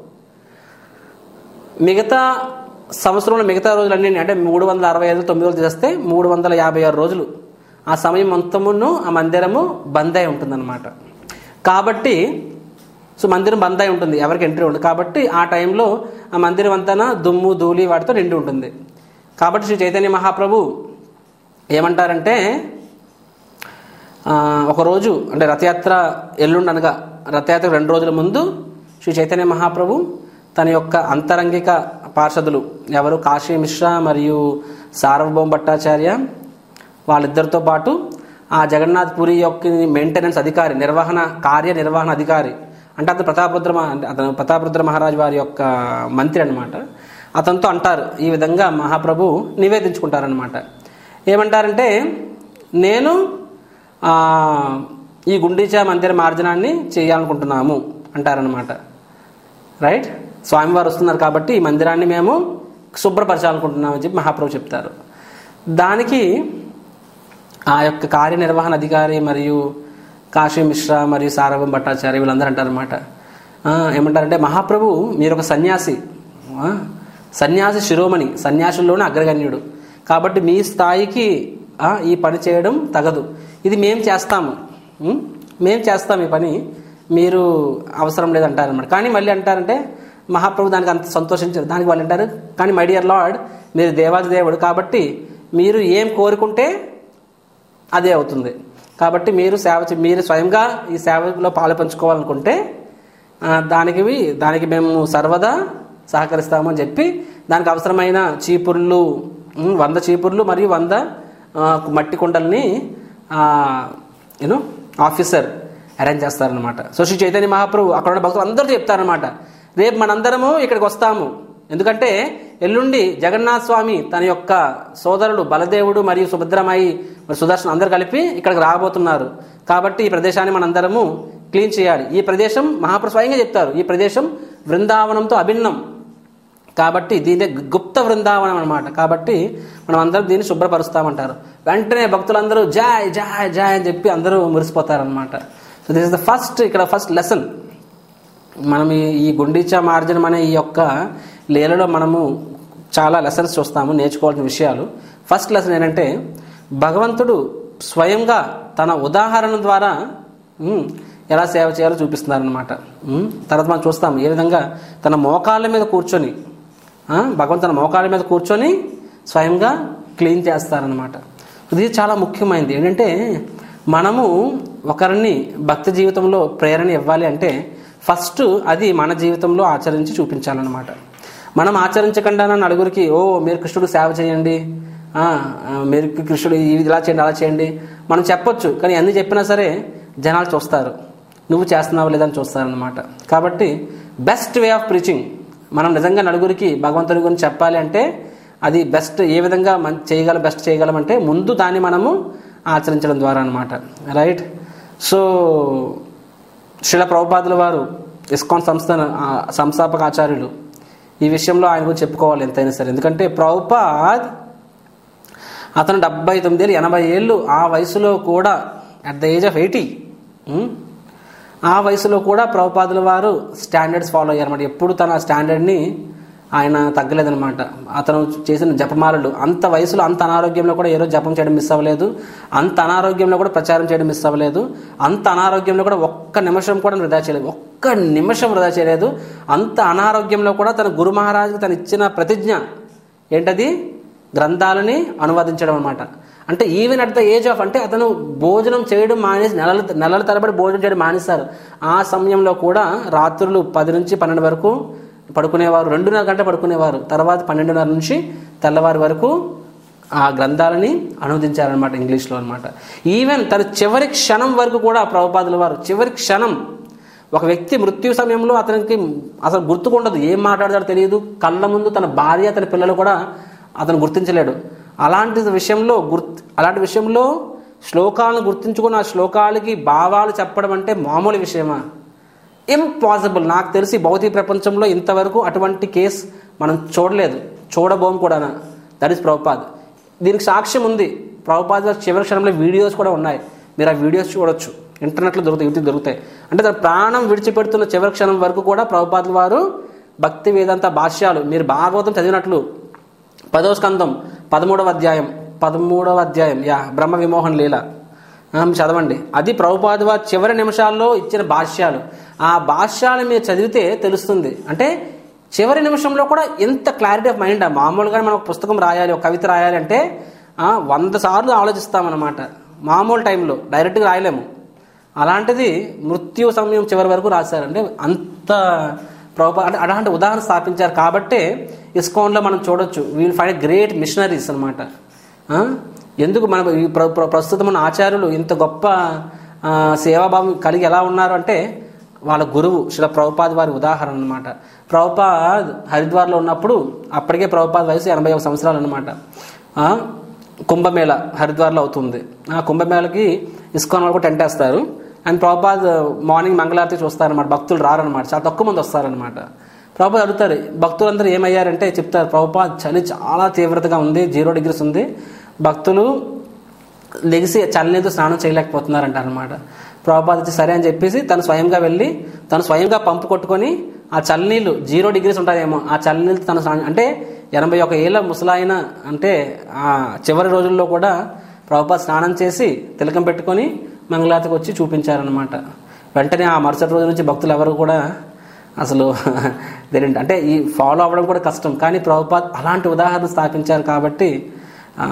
మిగతా సంవత్సరంలో మిగతా రోజులన్నీ అంటే మూడు వందల అరవై ఐదు తొమ్మిది రోజులు చేస్తే మూడు వందల యాభై ఆరు రోజులు ఆ సమయం మొత్తమును ఆ మందిరము బంద్ అయి ఉంటుందన్నమాట కాబట్టి సో మందిరం బంద్ అయి ఉంటుంది ఎవరికి ఎంట్రీ ఉండదు కాబట్టి ఆ టైంలో ఆ మందిరం అంతా దుమ్ము ధూళి వాటితో నిండి ఉంటుంది కాబట్టి శ్రీ చైతన్య మహాప్రభు ఏమంటారంటే ఆ, ఒకరోజు అంటే రథయాత్ర ఎల్లుండి అనగా రథయాత్ర రెండు రోజుల ముందు శ్రీ చైతన్య మహాప్రభు తన యొక్క అంతరంగిక పార్షదులు ఎవరు కాశీ మిశ్రా మరియు సార్వభౌమ భట్టాచార్య వాళ్ళిద్దరితో పాటు ఆ జగన్నాథ్ పురి యొక్క మెయింటెనెన్స్ అధికారి నిర్వహణ కార్యనిర్వహణ అధికారి అంటే అతను ప్రతాపరుద్ర మహా- అంటే అతను ప్రతాపరుద్ర మహారాజు వారి యొక్క మంత్రి అనమాట అతనితో అంటారు ఈ విధంగా మహాప్రభు నివేదించుకుంటారనమాట ఏమంటారంటే నేను ఆ, ఈ గుండీచా మందిర మార్జనాన్ని చేయాలనుకుంటున్నాము అంటారనమాట రైట్ స్వామివారు వస్తున్నారు కాబట్టి ఈ మందిరాన్ని మేము శుభ్రపరచాలనుకుంటున్నామని చెప్పి మహాప్రభు చెప్తారు దానికి ఆ యొక్క కార్యనిర్వహణ అధికారి మరియు కాశీ మిశ్రా మరియు సారభం భట్టాచార్య వీళ్ళందరూ అంటారనమాట ఏమంటారంటే మహాప్రభు మీరు ఒక సన్యాసి ఆ, సన్యాసి శిరోమణి సన్యాసుల్లోనే అగ్రగణ్యుడు కాబట్టి మీ స్థాయికి ఆ, ఈ పని చేయడం తగదు ఇది మేము చేస్తాము ఉం? మేము చేస్తాం ఈ పని మీరు అవసరం లేదంటారనమాట కానీ మళ్ళీ అంటారంటే మహాప్రభు దానికి అంత సంతోషించారు దానికి వాళ్ళు అంటారు కానీ మై డియర్ లార్డ్ మీరు దేవాది దేవుడు కాబట్టి మీరు ఏం కోరుకుంటే అదే అవుతుంది కాబట్టి మీరు సేవ చే- మీరు స్వయంగా ఈ సేవలో పాలు పంచుకోవాలనుకుంటే ఆ, దానికి దానికి మేము సర్వదా సహకరిస్తామని చెప్పి దానికి అవసరమైన చీపుర్లు ఉమ్, వంద చీపుర్లు మరియు వంద ఆ, మట్టి కుండల్ని యూనో ఆఫీసర్ అరేంజ్ చేస్తారనమాట సో శ్రీ చైతన్య మహాప్రభు అక్కడ ఉన్న భక్తులు అందరూ చెప్తారనమాట రేపు మనందరము ఇక్కడికి వస్తాము ఎందుకంటే ఎల్లుండి జగన్నాథ స్వామి తన యొక్క సోదరుడు బలదేవుడు మరియు సుభద్రమాయి మరి సుదర్శన్ అందరు కలిపి ఇక్కడికి రాబోతున్నారు కాబట్టి ఈ ప్రదేశాన్ని మనందరము క్లీన్ చేయాలి ఈ ప్రదేశం మహాప్రభు స్వయంగా చెప్తారు ఈ ప్రదేశం బృందావనంతో అభిన్నం కాబట్టి దీన్ని గుప్త బృందావనం అనమాట కాబట్టి మనం అందరం దీన్ని శుభ్రపరుస్తామంటారు వెంటనే భక్తులందరూ జాయ్ జాయ్ జాయ్ అని చెప్పి అందరూ మురిసిపోతారనమాట so this is the first ఇక్కడ ఫస్ట్ లెసన్ మనం ఈ ఈ గుండీచా మార్జనం అనే ఈ యొక్క లీలలో మనము చాలా లెసన్స్ చూస్తాము నేర్చుకోవాల్సిన విషయాలు ఫస్ట్ లెసన్ ఏంటంటే భగవంతుడు స్వయంగా తన ఉదాహరణ ద్వారా ఉమ్, ఎలా సేవ చేయాలో చూపిస్తున్నారనమాట ఉమ్, తర్వాత మనం చూస్తాం ఏ విధంగా తన మోకాళ్ళ మీద కూర్చొని ఆ, భగవంతు తన మోకాళ్ళ మీద కూర్చొని స్వయంగా క్లీన్ చేస్తారనమాట ఇది చాలా ముఖ్యమైనది ఏంటంటే మనము ఒకరిని భక్తి జీవితంలో ప్రేరణ ఇవ్వాలి అంటే ఫస్ట్ అది మన జీవితంలో ఆచరించి చూపించాలన్నమాట మనం ఆచరించకుండా నలుగురికి ఓ మీరు కృష్ణుడు సేవ చేయండి ఆ, ఆ, మీరు కృష్ణుడు ఇది ఇలా చేయండి అలా చేయండి మనం చెప్పొచ్చు కానీ అన్ని చెప్పినా సరే జనాలు చూస్తారు నువ్వు చేస్తున్నావు లేదని చూస్తారనమాట కాబట్టి బెస్ట్ వే ఆఫ్ ప్రీచింగ్ మనం నిజంగా నలుగురికి భగవంతుడి గురించి చెప్పాలి అంటే అది బెస్ట్ ఏ విధంగా మన చేయగల బెస్ట్ చేయగలమంటే ముందు దాన్ని మనము ఆచరించడం ద్వారా అనమాట రైట్ సో శిల ప్రభుపాదుల వారు ఇస్కాన్ సంస్థ ఆ, సంస్థాపక ఆచార్యులు ఈ విషయంలో ఆయన గురించి చెప్పుకోవాలి ఎంతైనా సరే ఎందుకంటే ప్రభుపాద్ అతను డెబ్బై తొమ్మిది ఏళ్ళు ఎనభై ఏళ్ళు ఆ వయసులో కూడా at the age of eighty ఆ వయసులో కూడా ప్రభుపాదుల వారు స్టాండర్డ్స్ ఫాలో అయ్యారన్నమాట ఎప్పుడు తన స్టాండర్డ్ని ఆయన తగ్గలేదనమాట అతను చేసిన జపమాలలు అంత వయసులో అంత అనారోగ్యంలో కూడా ఏ రోజు జపం చేయడం మిస్ అవ్వలేదు అంత అనారోగ్యంలో కూడా ప్రచారం చేయడం మిస్ అవ్వలేదు అంత అనారోగ్యంలో కూడా ఒక్క నిమిషం కూడా వృధా చేయలేదు ఒక్క నిమిషం వృధా చేయలేదు అంత అనారోగ్యంలో కూడా తన గురు మహారాజుకి తను ఇచ్చిన ప్రతిజ్ఞ ఏంటది గ్రంథాలని అనువదించడం అనమాట అంటే even at the age of అంటే అతను భోజనం చేయడం మానేసి నెలల నెలల తరబడి భోజనం చేయడం మానేస్తారు ఆ సమయంలో కూడా రాత్రులు పది నుంచి పన్నెండు వరకు పడుకునేవారు రెండున్నర గంట పడుకునేవారు తర్వాత పన్నెండున్నర నుంచి తెల్లవారి వరకు ఆ గ్రంథాలని అనువదించారనమాట ఇంగ్లీష్లో అనమాట ఈవెన్ తన చివరి క్షణం వరకు కూడా ప్రభుపాదుల వారు చివరి క్షణం ఒక వ్యక్తి మృత్యు సమయంలో అతనికి అసలు గుర్తుకుండదు ఏం మాట్లాడతాడో తెలియదు కళ్ళ ముందు తన భార్య తన పిల్లలు కూడా అతను గుర్తించలేడు అలాంటి విషయంలో గుర్తు అలాంటి విషయంలో శ్లోకాలను గుర్తించుకుని ఆ శ్లోకాలకి భావాలు చెప్పడం అంటే మామూలు విషయమా ఇంపాసిబుల్ నాకు తెలిసి భౌతిక ప్రపంచంలో ఇంతవరకు అటువంటి కేసు మనం చూడలేదు చూడబోం కూడా దట్ ఈస్ ప్రభుపాద్ దీనికి సాక్ష్యం ఉంది ప్రభుపాద్ గారి చివరి క్షణంలో వీడియోస్ కూడా ఉన్నాయి మీరు ఆ వీడియోస్ చూడొచ్చు ఇంటర్నెట్లో దొరుకుతాయి యూట్యూబ్ దొరుకుతాయి అంటే తన ప్రాణం విడిచిపెడుతున్న చివరి క్షణం వరకు కూడా ప్రభుపాద్ వారు భక్తి వేదాంత భాష్యాలు మీరు భాగవతం చదివినట్లు పదవ స్కందం పదమూడవ అధ్యాయం పదమూడవ అధ్యాయం యా బ్రహ్మ విమోహన్ లీల ఆ, మీరు చదవండి అది ప్రభుపాద వారి చివరి నిమిషాల్లో ఇచ్చిన భాష్యాలు ఆ భాష్యాలు మీరు చదివితే తెలుస్తుంది అంటే చివరి నిమిషంలో కూడా ఎంత క్లారిటీ ఆఫ్ మైండ్ మామూలుగా మనం ఒక పుస్తకం రాయాలి ఒక కవిత రాయాలి అంటే ఆ, వంద సార్లు ఆలోచిస్తామన్నమాట మామూలు టైంలో డైరెక్ట్గా రాయలేము అలాంటిది మృత్యు సమయం చివరి వరకు రాశారు అంటే అంత ప్రభు అంటే అలాంటి ఉదాహరణ స్థాపించారు కాబట్టే ఇస్కాన్లో మనం చూడొచ్చు వీల్ ఫైండ్ గ్రేట్ మిషనరీస్ అనమాట ఎందుకు మన ఈ ప్ర- ప్ర- ప్రస్తుతం ఉన్న ఆచార్యులు ఇంత గొప్ప ఆ, సేవాభావం కలిగి ఎలా ఉన్నారు అంటే వాళ్ళ గురువు శిల ప్రభుపాద్ వారి ఉదాహరణ అనమాట ప్రభుపాద్ హరిద్వార్లో ఉన్నప్పుడు అప్పటికే ప్రభుపాద్ వయసు ఎనభై ఒక సంవత్సరాలు అనమాట కుంభమేళ హరిద్వార్లో అవుతుంది ఆ కుంభమేళకి ఇస్కాన్ వాళ్ళు కూడా టెంట్ వేస్తారు అండ్ ప్రభుపాద్ మార్నింగ్ మంగళారతి చూస్తారనమాట భక్తులు రారనమాట చాలా తక్కువ మంది వస్తారనమాట ప్రభుపాద్ అడుగుతారు భక్తులందరూ ఏమయ్యారంటే చెప్తారు ప్రభుపాద్ చలి చాలా తీవ్రతగా ఉంది జీరో డిగ్రీస్ ఉంది భక్తులు లెగిసి చల్లనీతో స్నానం చేయలేకపోతున్నారంట అనమాట ప్రభుపాద వచ్చి సరే అని చెప్పేసి తను స్వయంగా వెళ్ళి తను స్వయంగా పంపు కొట్టుకొని ఆ చల్లనీళ్ళు జీరో డిగ్రీస్ ఉంటాయేమో ఆ చల్లనీళ్ళు తను స్నానం అంటే ఎనభై ఒక ఏళ్ళ ముసలాయన అంటే ఆ చివరి రోజుల్లో కూడా ప్రభుపాద స్నానం చేసి తిలకం పెట్టుకొని మంగళాతకు వచ్చి చూపించారనమాట వెంటనే ఆ మరుసటి రోజు నుంచి భక్తులు ఎవరు కూడా అసలు తెలియండి అంటే ఈ ఫాలో అవ్వడం కూడా కష్టం కానీ ప్రభుపాద్ అలాంటి ఉదాహరణ స్థాపించారు కాబట్టి ఆ,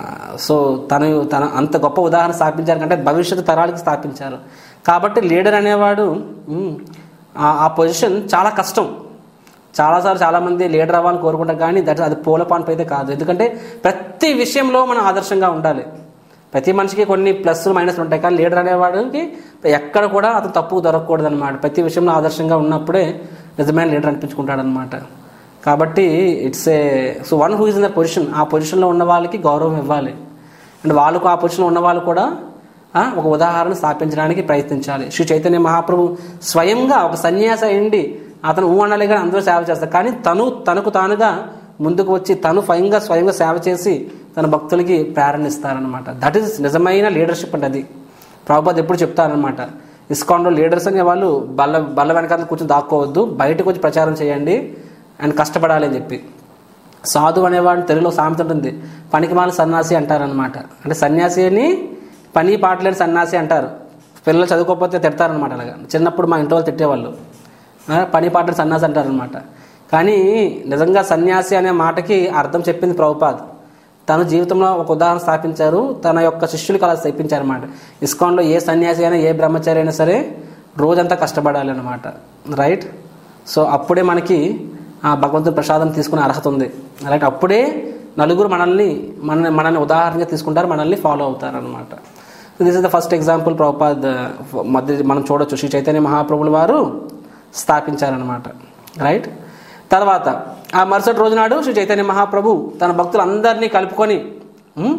సో తను తన అంత గొప్ప ఉదాహరణ స్థాపించారు కంటే భవిష్యత్తు తరాలకి స్థాపించారు కాబట్టి లీడర్ అనేవాడు ఉమ్, ఆ- ఆ పొజిషన్ చాలా కష్టం చాలాసార్లు చాలామంది లీడర్ అవ్వాలని కోరుకుంటారు కానీ దట్ అది పూలపాన్పు అయితే కాదు ఎందుకంటే ప్రతి విషయంలో మనం ఆదర్శంగా ఉండాలి ప్రతి మనిషికి కొన్ని ప్లస్ మైనస్ ఉంటాయి కానీ లీడర్ అనేవాడికి ఎక్కడ కూడా అతను తప్పు దొరకకూడదు అనమాట ప్రతి విషయంలో ఆదర్శంగా ఉన్నప్పుడే నిజమైన లీడర్ అనిపించుకుంటాడు అనమాట కాబట్టి it's a so one who is in the position ఆ పొజిషన్లో ఉన్న వాళ్ళకి గౌరవం ఇవ్వాలి అండ్ వాళ్ళకు ఆ పొజిషన్లో ఉన్న వాళ్ళు కూడా ఆ, ఒక ఉదాహరణ స్థాపించడానికి ప్రయత్నించాలి శ్రీ చైతన్య మహాప్రభు స్వయంగా ఒక సన్యాస అయింది అతను ఊ అనాలి కానీ అందరూ సేవ చేస్తారు కానీ తను తనకు తానుగా ముందుకు వచ్చి తను స్వయంగా స్వయంగా సేవ చేసి తన భక్తులకి ప్రేరణ ఇస్తారనమాట దట్ ఈస్ నిజమైన లీడర్షిప్ అంటే అది ప్రభుపాద్ ఎప్పుడు చెప్తారనమాట ఇస్కాన్లో లీడర్స్ అనే వాళ్ళు బల్ల బల్ల వెనకాల కూర్చొని దాక్కోవద్దు బయటకు వచ్చి ప్రచారం చేయండి అండ్ కష్టపడాలి అని చెప్పి సాధు అనేవాడిని తెలుగులో సామెత ఉంటుంది పనికిమాల సన్యాసి అంటారనమాట అంటే సన్యాసి అని పని పాటలేని సన్యాసి అంటారు పిల్లలు చదువుకోకపోతే తిడతారనమాట అలాగా చిన్నప్పుడు మా ఇంట్లో వాళ్ళు తిట్టేవాళ్ళు ఆ, పని పాటలు సన్యాసి అంటారనమాట కానీ నిజంగా సన్యాసి అనే మాటకి అర్థం చెప్పింది ప్రభుపాద్ తను జీవితంలో ఒక ఉదాహరణ స్థాపించారు తన యొక్క శిష్యులకు అలా స్థాపించారన్నమాట ఇస్కాన్లో ఏ సన్యాసి అయినా ఏ బ్రహ్మచారి అయినా సరే రోజంతా కష్టపడాలి అనమాట రైట్ సో అప్పుడే మనకి ఆ భగవంతుడి ప్రసాదం తీసుకునే అర్హత ఉంది రైట్ అప్పుడే నలుగురు మనల్ని మన మనల్ని ఉదాహరణగా తీసుకుంటారు మనల్ని ఫాలో అవుతారు అనమాట this is the first example Prabhupad మధ్య మనం చూడొచ్చు శ్రీ చైతన్య మహాప్రభుల వారు స్థాపించారనమాట రైట్ తర్వాత ఆ మరుసటి రోజు నాడు శ్రీ చైతన్య మహాప్రభు తన భక్తులందరినీ కలుపుకొని ఉమ్,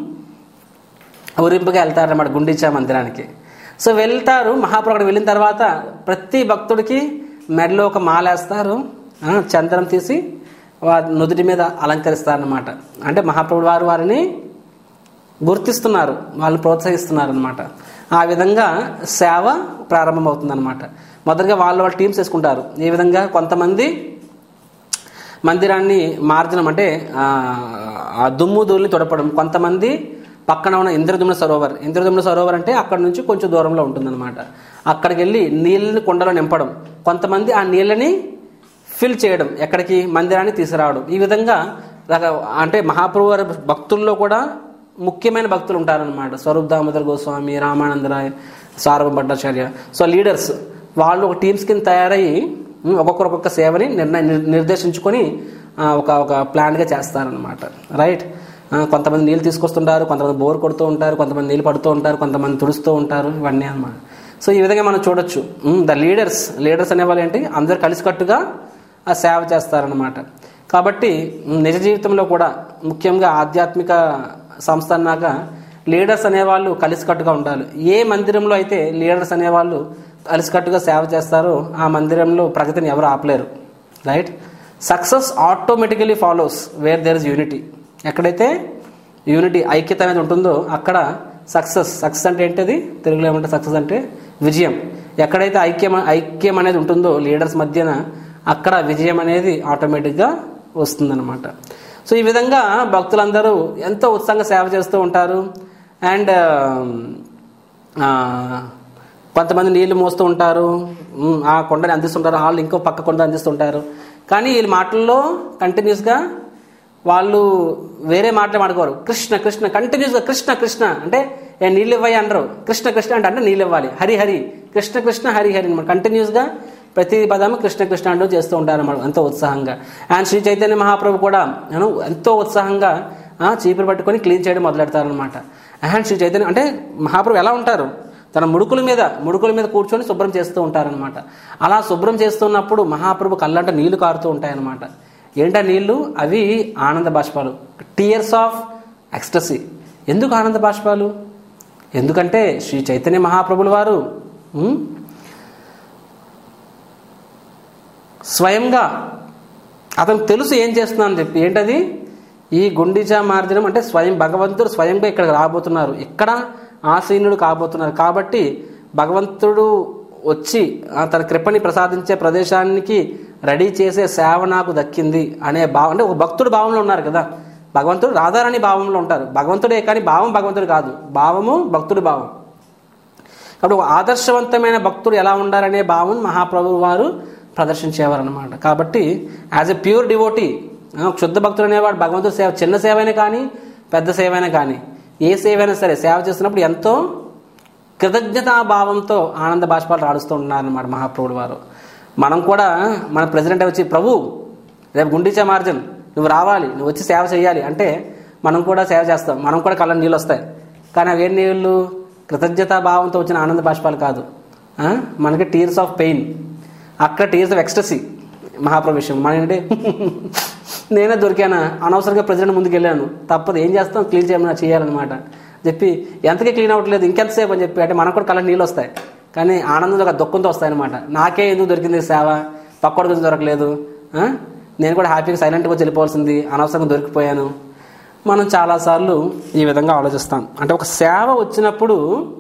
ఊరింపుగా వెళ్తారన్నమాట గుండిచా మందిరానికి సో వెళ్తారు మహాప్రభు అక్కడికి వెళ్ళిన తర్వాత ప్రతి భక్తుడికి మెడలో ఒక మాలేస్తారు ఆ, చందనం తీసి వారి నుదుటి మీద అలంకరిస్తారనమాట అంటే మహాప్రభుడు వారు వారిని గుర్తిస్తున్నారు వాళ్ళని ప్రోత్సహిస్తున్నారు అనమాట ఆ విధంగా సేవ ప్రారంభమవుతుందన్నమాట మొదటగా వాళ్ళు వాళ్ళ టీమ్స్ వేసుకుంటారు ఏ విధంగా కొంతమంది మందిరాన్ని మార్జనం అంటే ఆ, ఆ దుమ్ము ధూళిని తొడపడం కొంతమంది పక్కన ఉన్న ఇంద్రదుమ్న సరోవర్ ఇంద్రదుమ్న సరోవర్ అంటే అక్కడ నుంచి కొంచెం దూరంలో ఉంటుందన్నమాట అక్కడికి వెళ్ళి నీళ్ళని కుండలో నింపడం కొంతమంది ఆ నీళ్ళని ఫిల్ చేయడం ఎక్కడికి మందిరాన్ని తీసుకురావడం ఈ విధంగా రక అంటే మహాప్రభు వారి భక్తుల్లో కూడా ముఖ్యమైన భక్తులు ఉంటారనమాట స్వరూప్ దామోదర్ గోస్వామి రామానందరాయ్ సార్వం భట్టాచార్య సో లీడర్స్ వాళ్ళు ఒక టీమ్స్ కింద తయారయ్యి ఉమ్, ఒక్కొక్కరు ఒక్కొక్క సేవని నిర్ణయ నిర్- నిర్దేశించుకొని ఆ, ఒక ఒక ప్లాన్గా చేస్తారనమాట రైట్ ఆ, కొంతమంది నీళ్ళు తీసుకొస్తుంటారు కొంతమంది బోర్ కొడుతూ ఉంటారు కొంతమంది నీళ్ళు పడుతూ ఉంటారు కొంతమంది తుడుస్తూ ఉంటారు ఇవన్నీ అన్నమాట సో ఈ విధంగా మనం చూడొచ్చు ద లీడర్స్ లీడర్స్ అనేవాళ్ళు ఏంటి అందరు కలిసికట్టుగా ఆ సేవ చేస్తారనమాట కాబట్టి ఉమ్, నిజ జీవితంలో కూడా ముఖ్యంగా ఆధ్యాత్మిక సంస్థ అన్నాక లీడర్స్ అనేవాళ్ళు కలిసికట్టుగా ఉండాలి ఏ మందిరంలో అయితే లీడర్స్ అనేవాళ్ళు కలిసికట్టుగా సేవ చేస్తారో ఆ మందిరంలో ప్రగతిని ఎవరు ఆపలేరు right success automatically follows where there is unity ఎక్కడైతే యూనిటీ ఐక్యత అనేది ఉంటుందో అక్కడ సక్సెస్ సక్సెస్ అంటే ఏంటిది తెలుగులో ఏమంటే సక్సెస్ అంటే విజయం ఎక్కడైతే ఐక్యం ఐక్యం అనేది ఉంటుందో లీడర్స్ మధ్యన అక్కడ విజయం అనేది ఆటోమేటిక్గా వస్తుందన్నమాట సో ఈ విధంగా భక్తులందరూ ఎంతో ఉత్సాహంగా సేవ చేస్తూ ఉంటారు అండ్ కొంతమంది నీళ్లు మోస్తూ ఉంటారు ఉమ్, ఆ కొండని అందిస్తుంటారు వాళ్ళు ఇంకో పక్క కొండ అందిస్తుంటారు కానీ వీళ్ళ మాటల్లో కంటిన్యూస్గా వాళ్ళు వేరే మాటలు మాడుకోరు కృష్ణ కృష్ణ కంటిన్యూస్గా కృష్ణ కృష్ణ అంటే ఏ నీళ్ళు ఇవ్వాలి అనరు కృష్ణ కృష్ణ అంటే అంటే నీళ్ళు ఇవ్వాలి హరి హరి కృష్ణ కృష్ణ హరి హరి అనమాట కంటిన్యూస్గా ప్రతి పదము కృష్ణ కృష్ణ అంటూ చేస్తూ ఉంటారు అన్నమాట ఎంతో ఉత్సాహంగా అండ్ శ్రీ చైతన్య మహాప్రభు కూడా you ఎంతో ఉత్సాహంగా ఆ, చీపురు పట్టుకొని క్లీన్ చేయడం మొదలెడతారనమాట అండ్ శ్రీ చైతన్య అంటే మహాప్రభు ఎలా ఉంటారు తన ముడుకుల మీద ముడుకుల మీద కూర్చొని శుభ్రం చేస్తూ ఉంటారనమాట అలా శుభ్రం చేస్తున్నప్పుడు మహాప్రభు కళ్ళంట నీళ్లు కారుతూ ఉంటాయన్నమాట ఏంటా నీళ్లు అవి ఆనంద బాష్పాలు టీయర్స్ ఆఫ్ ఎక్స్టసీ ఎందుకు ఆనంద బాష్పాలు ఎందుకంటే శ్రీ చైతన్య మహాప్రభుల వారు ఉమ్, స్వయంగా అతనికి తెలుసు ఏం చేస్తున్నానని చెప్పి ఏంటది ఈ గుండిచా మార్జనం అంటే స్వయం భగవంతుడు స్వయంగా ఇక్కడికి రాబోతున్నారు ఇక్కడ ఆసీనుడు కాబోతున్నారు కాబట్టి భగవంతుడు వచ్చి ఆ తన కృపని ప్రసాదించే ప్రదేశానికి రెడీ చేసే సేవ నాకు దక్కింది అనే భావం అంటే ఒక భక్తుడు భావంలో ఉన్నారు కదా భగవంతుడు రాధారాణి భావంలో ఉంటారు భగవంతుడే కానీ భావం భగవంతుడు కాదు భావము భక్తుడి భావం కాబట్టి ఒక ఆదర్శవంతమైన భక్తుడు ఎలా ఉండాలనే భావం మహాప్రభు వారు ప్రదర్శించేవారు అనమాట కాబట్టి యాజ్ ఎ ప్యూర్ డివోటీ శుద్ధ భక్తుడు అనేవాడు భగవంతుడు సేవ చిన్న సేవైనా కానీ పెద్ద సేవైనా కానీ ఏ సేవైనా సరే సేవ చేస్తున్నప్పుడు ఎంతో కృతజ్ఞతాభావంతో ఆనంద బాష్పాలు రాడుస్తూ ఉన్నారన్నమాట మహాప్రభుడు వారు మనం కూడా మన ప్రెసిడెంట్ వచ్చి ప్రభు రేపు గుండీచా మార్జన్ నువ్వు రావాలి నువ్వు వచ్చి సేవ చేయాలి అంటే మనం కూడా సేవ చేస్తాం మనం కూడా కళ్ళ నీళ్ళు వస్తాయి కానీ అవి ఏం నీళ్ళు కృతజ్ఞతా భావంతో వచ్చిన ఆనంద బాష్పాలు కాదు ఆ? మనకి టీర్స్ ఆఫ్ పెయిన్ అక్కడ టీర్స్ ఆఫ్ ఎక్స్టసీ మహాప్రభు విషయం మన ఏంటి నేనే దొరికానా అనవసరంగా ప్రెసిడెంట్ ముందుకు వెళ్ళాను తప్పదు ఏం చేస్తాం క్లీన్ చేయమని చేయాలన్నమాట చెప్పి ఎంతకీ క్లీన్ అవ్వట్లేదు ఇంకెంతసేపు అని చెప్పి అంటే మనకు కూడా కళ్ళ నీళ్ళు వస్తాయి కానీ ఆనందంతో ఒక దుఃఖంతో వస్తాయన్నమాట నాకే ఎందుకు దొరికింది ఈ సేవ పక్కోడికి ఎందుకు దొరకలేదు ఆ? నేను కూడా హ్యాపీగా సైలెంట్గా వచ్చి వెళ్ళిపోవాల్సింది అనవసరంగా దొరికిపోయాను మనం చాలాసార్లు ఈ విధంగా ఆలోచిస్తాం అంటే ఒక సేవ వచ్చినప్పుడు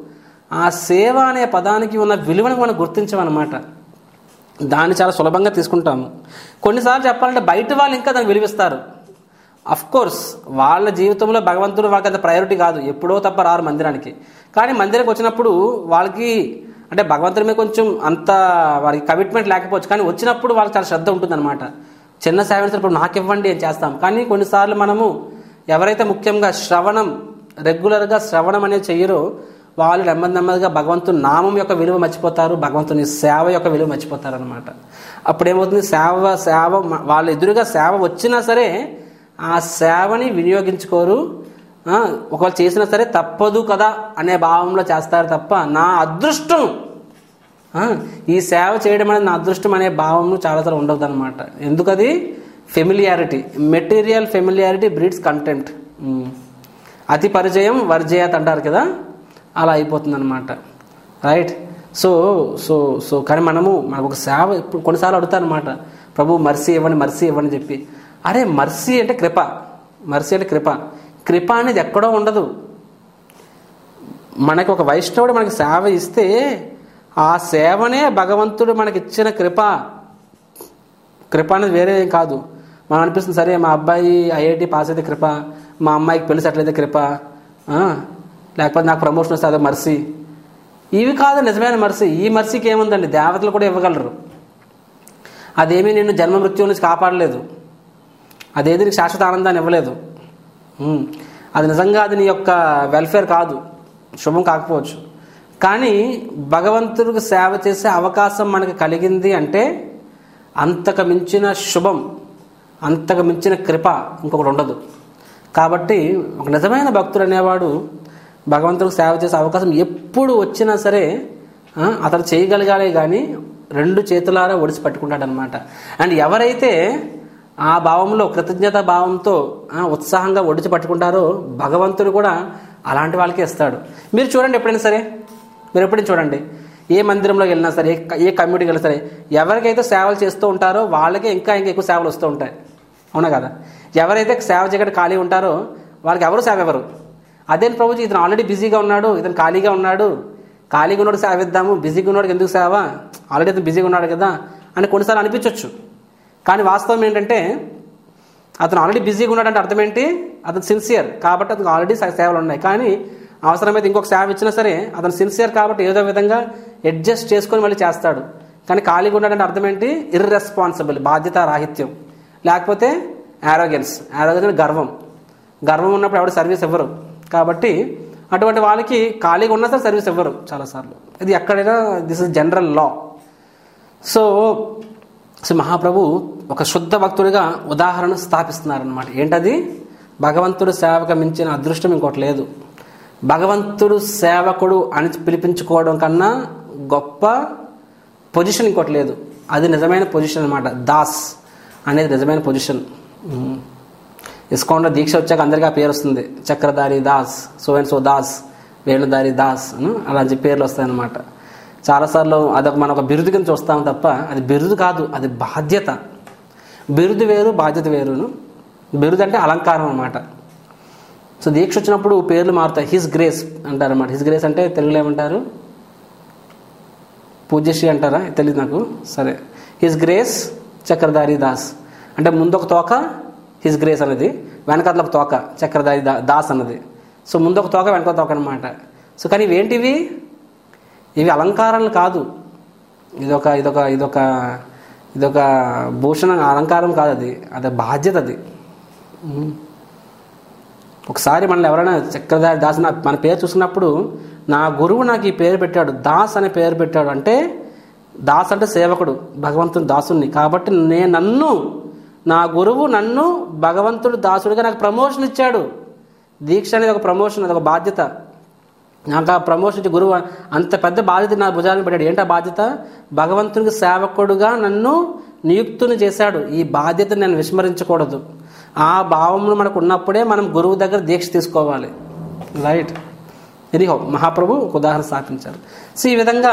ఆ సేవ అనే పదానికి ఉన్న విలువను మనం గుర్తించమన్నమాట దాన్ని చాలా సులభంగా తీసుకుంటాము కొన్నిసార్లు చెప్పాలంటే బయట వాళ్ళు ఇంకా దాన్ని విలువిస్తారు అఫ్ కోర్స్ వాళ్ళ జీవితంలో భగవంతుడు వాళ్ళకి అంత ప్రయారిటీ కాదు ఎప్పుడో తప్ప రారు మందిరానికి కానీ మందిరానికి వచ్చినప్పుడు వాళ్ళకి అంటే భగవంతుడి మీద కొంచెం అంత వారికి కమిట్మెంట్ లేకపోవచ్చు కానీ వచ్చినప్పుడు వాళ్ళకి చాలా శ్రద్ధ ఉంటుందన్నమాట చిన్న సేవ చేసినప్పుడు నాకు ఇవ్వండి అని చేస్తాం కానీ కొన్నిసార్లు మనము ఎవరైతే ముఖ్యంగా శ్రవణం రెగ్యులర్గా శ్రవణం అనేది చెయ్యరో వాళ్ళు నెమ్మది నెమ్మదిగా భగవంతుని నామం యొక్క విలువ మర్చిపోతారు భగవంతుని సేవ యొక్క విలువ మర్చిపోతారు అనమాట అప్పుడు ఏమవుతుంది సేవ సేవ మ- వాళ్ళ ఎదురుగా సేవ వచ్చినా సరే ఆ సేవని వినియోగించుకోరు ఆ, ఒకవేళ చేసినా సరే తప్పదు కదా అనే భావంలో చేస్తారు తప్ప నా అదృష్టం ఆ, ఈ సేవ చేయడం అనేది నా అదృష్టం అనే భావం చాలాసార్లు ఉండదు అనమాట ఎందుకది familiarity material familiarity breeds content అతి పరిచయం వర్జయత్ అంటారు కదా అలా అయిపోతుంది అనమాట రైట్ సో సో సో కానీ మనము మనకు ఒక సేవ ఇప్పుడు కొన్నిసార్లు అడుగుతాను అనమాట ప్రభు మర్సీ ఇవ్వండి మర్సీ ఇవ్వండి అని చెప్పి అరే మర్సీ అంటే కృప మర్సీ అంటే కృప కృప అనేది ఎక్కడో ఉండదు మనకి ఒక వైష్ణవుడు మనకి సేవ ఇస్తే ఆ సేవనే భగవంతుడు మనకి ఇచ్చిన కృప కృప అనేది వేరే ఏం కాదు మనం అనిపిస్తుంది సరే మా అబ్బాయి ఐఐటి పాస్ అయితే కృప మా అమ్మాయికి పెళ్లి సెటిల్ అయితే కృప ఆ, లేకపోతే నాకు ప్రమోషన్ వస్తే అదే మర్సీ ఇవి కాదు నిజమైన మర్సీ ఈ మర్సీకి ఏముందండి దేవతలు కూడా ఇవ్వగలరు అదేమీ నిన్ను జన్మ మృత్యువు నుంచి కాపాడలేదు అదేది నీకు శాశ్వత ఆనందాన్ని ఇవ్వలేదు ఉమ్. అది నిజంగా అది నీ యొక్క వెల్ఫేర్ కాదు శుభం కాకపోవచ్చు కానీ భగవంతుడికి సేవ చేసే అవకాశం మనకి కలిగింది అంటే అంతకు మించిన శుభం అంతకు మించిన కృప ఇంకొకటి ఉండదు కాబట్టి ఒక నిజమైన భక్తుడు అనేవాడు భగవంతుడికి సేవ చేసే అవకాశం ఎప్పుడు వచ్చినా సరే ఆ, అతను చేయగలగాలే కానీ రెండు చేతులారా ఒడిసి పట్టుకుంటాడు అనమాట అండ్ ఎవరైతే ఆ భావంలో కృతజ్ఞత భావంతో ఆ, ఉత్సాహంగా ఒడిచి పట్టుకుంటారో భగవంతుడు కూడా అలాంటి వాళ్ళకే ఇస్తాడు మీరు చూడండి ఎప్పుడైనా సరే మీరు ఎప్పుడైనా చూడండి ఏ మందిరంలోకి వెళ్ళినా సరే ఏ క- ఏ కమ్యూనిటీకి వెళ్ళినా సరే ఎవరికైతే సేవలు చేస్తూ ఉంటారో వాళ్ళకే ఇంకా ఇంకా ఎక్కువ సేవలు వస్తూ ఉంటాయి అవునా కదా ఎవరైతే సేవ చేయకుండా ఖాళీ ఉంటారో వాళ్ళకి ఎవరు సేవ ఎవరు అదే ప్రభుజీ ఇతను ఆల్రెడీ బిజీగా ఉన్నాడు ఇతను ఖాళీగా ఉన్నాడు ఖాళీగా ఉన్నాడు సేవ ఇద్దాము బిజీగా ఉన్నాడు ఎందుకు సేవ ఆల్రెడీ ఇతను బిజీగా ఉన్నాడు కదా అని కొన్నిసార్లు అనిపించవచ్చు కానీ వాస్తవం ఏంటంటే అతను ఆల్రెడీ బిజీగా ఉన్నాడంటే అర్థం ఏంటి అతను సిన్సియర్ కాబట్టి అతనికి ఆల్రెడీ సే- సేవలు ఉన్నాయి కానీ అవసరమైతే ఇంకొక సేవ ఇచ్చినా సరే అతను సిన్సియర్ కాబట్టి ఏదో విధంగా అడ్జస్ట్ చేసుకొని మళ్ళీ చేస్తాడు కానీ ఖాళీగా ఉన్నాడంటే అర్థం ఏంటి ఇర్రెస్పాన్సిబుల్ బాధ్యత రాహిత్యం లేకపోతే ఆరోగెన్స్ ఆరోగెన్స్ అంటే గర్వం గర్వం ఉన్నప్పుడు ఎవరు సర్వీస్ ఇవ్వరు కాబట్టి అటువంటి వాళ్ళకి ఖాళీగా ఉన్నా సరే సర్వీస్ ఇవ్వరు చాలాసార్లు ఇది ఎక్కడైనా this is general law so so Mahaprabhu ఒక శుద్ధ భక్తుడిగా ఉదాహరణ స్థాపిస్తున్నారనమాట ఏంటది భగవంతుడు సేవకు మించిన అదృష్టం ఇంకోటి లేదు భగవంతుడు సేవకుడు అని పిలిపించుకోవడం కన్నా గొప్ప పొజిషన్ ఇంకోటి లేదు అది నిజమైన పొజిషన్ అనమాట దాస్ అనేది నిజమైన పొజిషన్ ఉమ్. ఇస్కాన్లో దీక్ష వచ్చాక అందరికీ ఆ పేరు వస్తుంది Chakradhari Das so and so Das Venudhari Das అను అలాంటి పేర్లు వస్తాయన్నమాట చాలాసార్లు అదొక మనం ఒక బిరుదు కింద చూస్తాం తప్ప అది బిరుదు కాదు అది బాధ్యత బిరుదు వేరు బాధ్యత వేరును బిరుదు అంటే అలంకారం అన్నమాట సో దీక్ష వచ్చినప్పుడు పేర్లు మారుతాయి హిస్ గ్రేస్ అంటారు అనమాట హిస్ గ్రేస్ అంటే తెలుగులో ఏమంటారు పూజ్యశ్రీ అంటారా తెలియదు నాకు సరే హిస్ గ్రేస్ చక్రధారి దాస్ అంటే ముందు ఒక తోక హిస్ గ్రేస్ అనేది వెనకాతల ఒక తోక చక్రధారి దా దాస్ అన్నది సో ముందు ఒక తోక వెనక తోక అనమాట సో కానీ ఇవేంటివి ఇవి అలంకారాలు కాదు ఇదొక ఇదొక ఇదొక ఇదొక భూషణ అలంకారం కాదు అది అది బాధ్యత అది ఉమ్. ఒకసారి మనల్ని ఎవరైనా చక్రధారి దాస్ నా మన పేరు చూసినప్పుడు నా గురువు నాకు ఈ పేరు పెట్టాడు దాస్ అనే పేరు పెట్టాడు అంటే దాస్ అంటే సేవకుడు భగవంతుని దాసుని కాబట్టి నేను నన్ను నా గురువు నన్ను భగవంతుడు దాసుడిగా నాకు ప్రమోషన్ ఇచ్చాడు దీక్ష అనేది ఒక ప్రమోషన్ అది ఒక బాధ్యత నాకు ఆ ప్రమోషన్ ఇచ్చే గురువు అంత పెద్ద బాధ్యత నా భుజాన్ని పెట్టాడు ఏంటి ఆ బాధ్యత భగవంతునికి సేవకుడుగా నన్ను నియుక్తుని చేశాడు ఈ బాధ్యత నేను విస్మరించకూడదు ఆ భావములు మనకు ఉన్నప్పుడే మనం గురువు దగ్గర దీక్ష తీసుకోవాలి రైట్ ఇది మహాప్రభు ఒక ఉదాహరణ స్థాపించారు సో ఈ విధంగా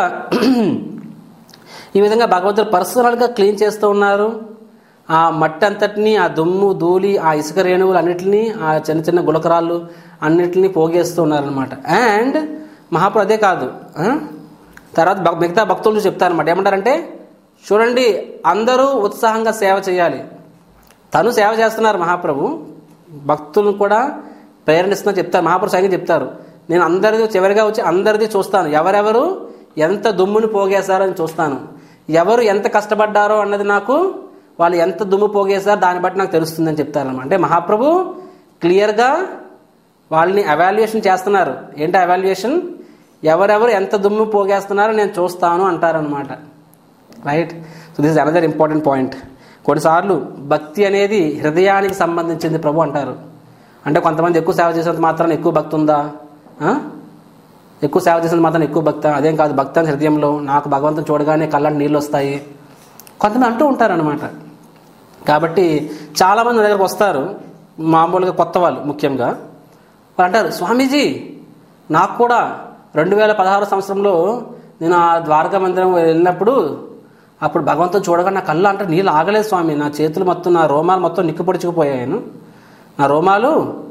ఈ విధంగా భగవంతుడు పర్సనల్గా క్లీన్ చేస్తూ ఉన్నారు ఆ మట్టి అంతటిని ఆ దుమ్ము ధూళి ఆ ఇసుక రేణువులు అన్నిటిని ఆ చిన్న చిన్న గులకరాళ్ళు అన్నిటిని పోగేస్తూ ఉన్నారనమాట అండ్ మహాప్రభు అదే కాదు ఆ? తర్వాత భక్- మిగతా భక్తులు చెప్తారనమాట ఏమంటారంటే చూడండి అందరూ ఉత్సాహంగా సేవ చేయాలి తను సేవ చేస్తున్నారు మహాప్రభు భక్తులను కూడా ప్రేరణిస్తున్నా చెప్తారు మహాప్రభు స్వయంగా చెప్తారు నేను అందరిది చివరిగా వచ్చి అందరిది చూస్తాను ఎవరెవరు ఎంత దుమ్ముని పోగేశారో అని చూస్తాను ఎవరు ఎంత కష్టపడ్డారో అన్నది నాకు వాళ్ళు ఎంత దుమ్ము పోగేశారో దాన్ని బట్టి నాకు తెలుస్తుందని చెప్తారన్నమాట అంటే మహాప్రభు క్లియర్గా వాళ్ళని అవాల్యుయేషన్ చేస్తున్నారు ఏంటి అవాల్యుయేషన్ ఎవరెవరు ఎంత దుమ్ము పోగేస్తున్నారో నేను చూస్తాను అంటారనమాట right so this is another important point కొన్నిసార్లు భక్తి అనేది హృదయానికి సంబంధించింది ప్రభు అంటారు అంటే కొంతమంది ఎక్కువ సేవ చేసినంత మాత్రాన ఎక్కువ భక్తి ఉందా ఆ? ఎక్కువ సేవ చేసినంత మాత్రం ఎక్కువ భక్త అదేం కాదు భక్తి అని హృదయంలో నాకు భగవంతుని చూడగానే కళ్ళని నీళ్ళు వస్తాయి కొంతమంది అంటూ ఉంటారనమాట కాబట్టి చాలామంది నా దగ్గరకు వస్తారు మామూలుగా కొత్త వాళ్ళు ముఖ్యంగా వాళ్ళు అంటారు స్వామీజీ నాకు కూడా రెండు వేల పదహారు సంవత్సరంలో నేను ఆ ద్వారకా మందిరం వెళ్ళినప్పుడు అప్పుడు భగవంతుడు చూడగా నా కళ్ళు అంటే నీళ్ళు ఆగలేదు స్వామి నా చేతులు మొత్తం నా రోమాలు మొత్తం నిక్కు పొడుచుకుపోయాను నా రోమాలు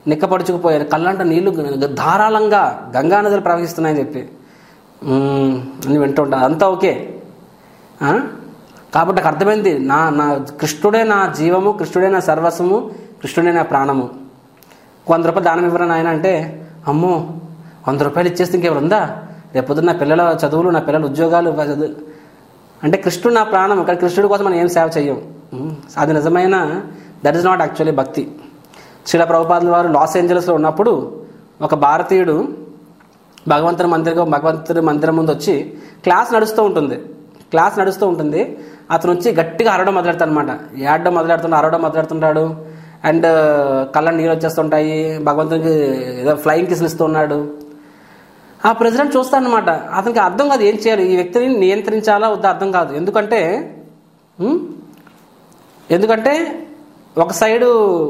నిక్కపడుచుకుపోయారు కళ్ళంట నీళ్లు గ- ధారాళంగా గంగా నదులు ప్రవహిస్తున్నాయని చెప్పి మ్మ్, అని వింటూ ఉంటాను అంతా ఓకే ఆ? కాబట్టి నాకు అర్థమైంది నా నా కృష్ణుడే నా జీవము కృష్ణుడే నా సర్వస్వము కృష్ణుడే నా ప్రాణము వంద రూపాయలు దానం ఇవ్వరని ఆయన అంటే అమ్మో వంద రూపాయలు ఇచ్చేస్తే ఇంకెవరు ఉందా రేపొద్దు నా పిల్లల చదువులు నా పిల్లల ఉద్యోగాలు వా- చదువు అంటే కృష్ణుడు నా ప్రాణం కానీ కృష్ణుడి కోసం మనం ఏం సేవ చెయ్యం ఉమ్, అది నిజమైన దట్ ఈస్ నాట్ యాక్చువల్లీ భక్తి శిల ప్రభుపాదుల వారు లాస్ ఏంజలస్లో ఉన్నప్పుడు ఒక భారతీయుడు భగవంతుని మందిరం భగవంతుని మందిరం ముందు వచ్చి క్లాస్ నడుస్తూ ఉంటుంది క్లాస్ నడుస్తూ ఉంటుంది అతను వచ్చి గట్టిగా అరవడం మొదలెడతాడు అనమాట ఏడడం మొదలెడుతున్నాడు అరవడం మొదలెడుతుంటాడు అండ్ కళ్ళ నీళ్ళు వచ్చేస్తుంటాయి భగవంతునికి ఏదో ఫ్లయింగ్ కిస్లు ఇస్తూ ఉన్నాడు ఆ ప్రెసిడెంట్ చూస్తాడనమాట అతనికి అర్థం కాదు ఏం చేయాలి ఈ వ్యక్తిని నియంత్రించాలా వద్దా అర్థం కాదు ఎందుకంటే ఉమ్, ఎందుకంటే ఒక సైడు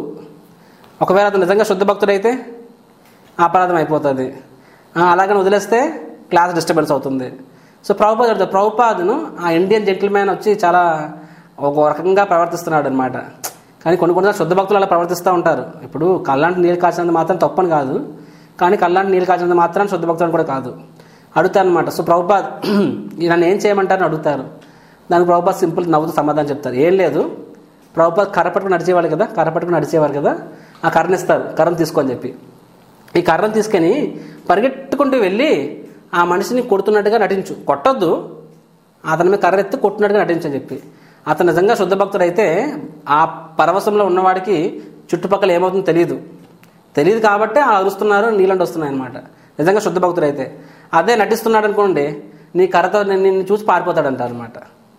ఒకవేళ అతను నిజంగా శుద్ధ భక్తుడైతే అపరాధం అయిపోతుంది ఆ, అలాగని వదిలేస్తే క్లాస్ డిస్టర్బెన్స్ అవుతుంది సో ప్రభుపాద్ చెప్తారు ప్రభుపాదును ఆ ఇండియన్ జెంటిల్మ్యాన్ వచ్చి చాలా ఒక రకంగా ప్రవర్తిస్తున్నాడు అనమాట కానీ కొన్ని కొన్నిసార్లు శుద్ధ భక్తులు అలా ప్రవర్తిస్తూ ఉంటారు ఇప్పుడు కళ్ళంటి నీళ్ళు కాల్చినంత మాత్రం తప్పని కాదు కానీ కళ్ళంటి నీళ్ళు కాల్చినంత మాత్రం శుద్ధ భక్తులు కూడా కాదు అడుగుతారు అనమాట సో ప్రభుపాద్ నన్ను ఏం చేయమంటారని అడుగుతారు దానికి ప్రభుపాద్ సింపుల్ నవ్వుతూ సమాధానం చెప్తారు ఏం లేదు ప్రభుపాద్ కర్ర పట్టుకుని నడిచేవాళ్ళు కదా కర్ర పట్టుకుని నడిచేవారు కదా ఆ కర్రని ఇస్తారు కర్రను తీసుకొని చెప్పి ఈ కర్రను తీసుకొని పరిగెట్టుకుంటూ వెళ్ళి ఆ మనిషిని కొడుతున్నట్టుగా నటించు కొట్టొద్దు అతని మీద కర్ర ఎత్తి కొట్టినట్టుగా నటించు అని చెప్పి అతను నిజంగా శుద్ధ భక్తుడైతే ఆ పరవశంలో ఉన్నవాడికి చుట్టుపక్కల ఏమవుతుందో తెలియదు తెలియదు కాబట్టి ఆ అరుస్తున్నారు నీళ్ళంటి వస్తున్నాయి అనమాట నిజంగా శుద్ధ భక్తుడైతే అదే నటిస్తున్నాడు అనుకోండి నీ కర్రతో నిన్ను నిన్ను చూసి పారిపోతాడు అంటారు అనమాట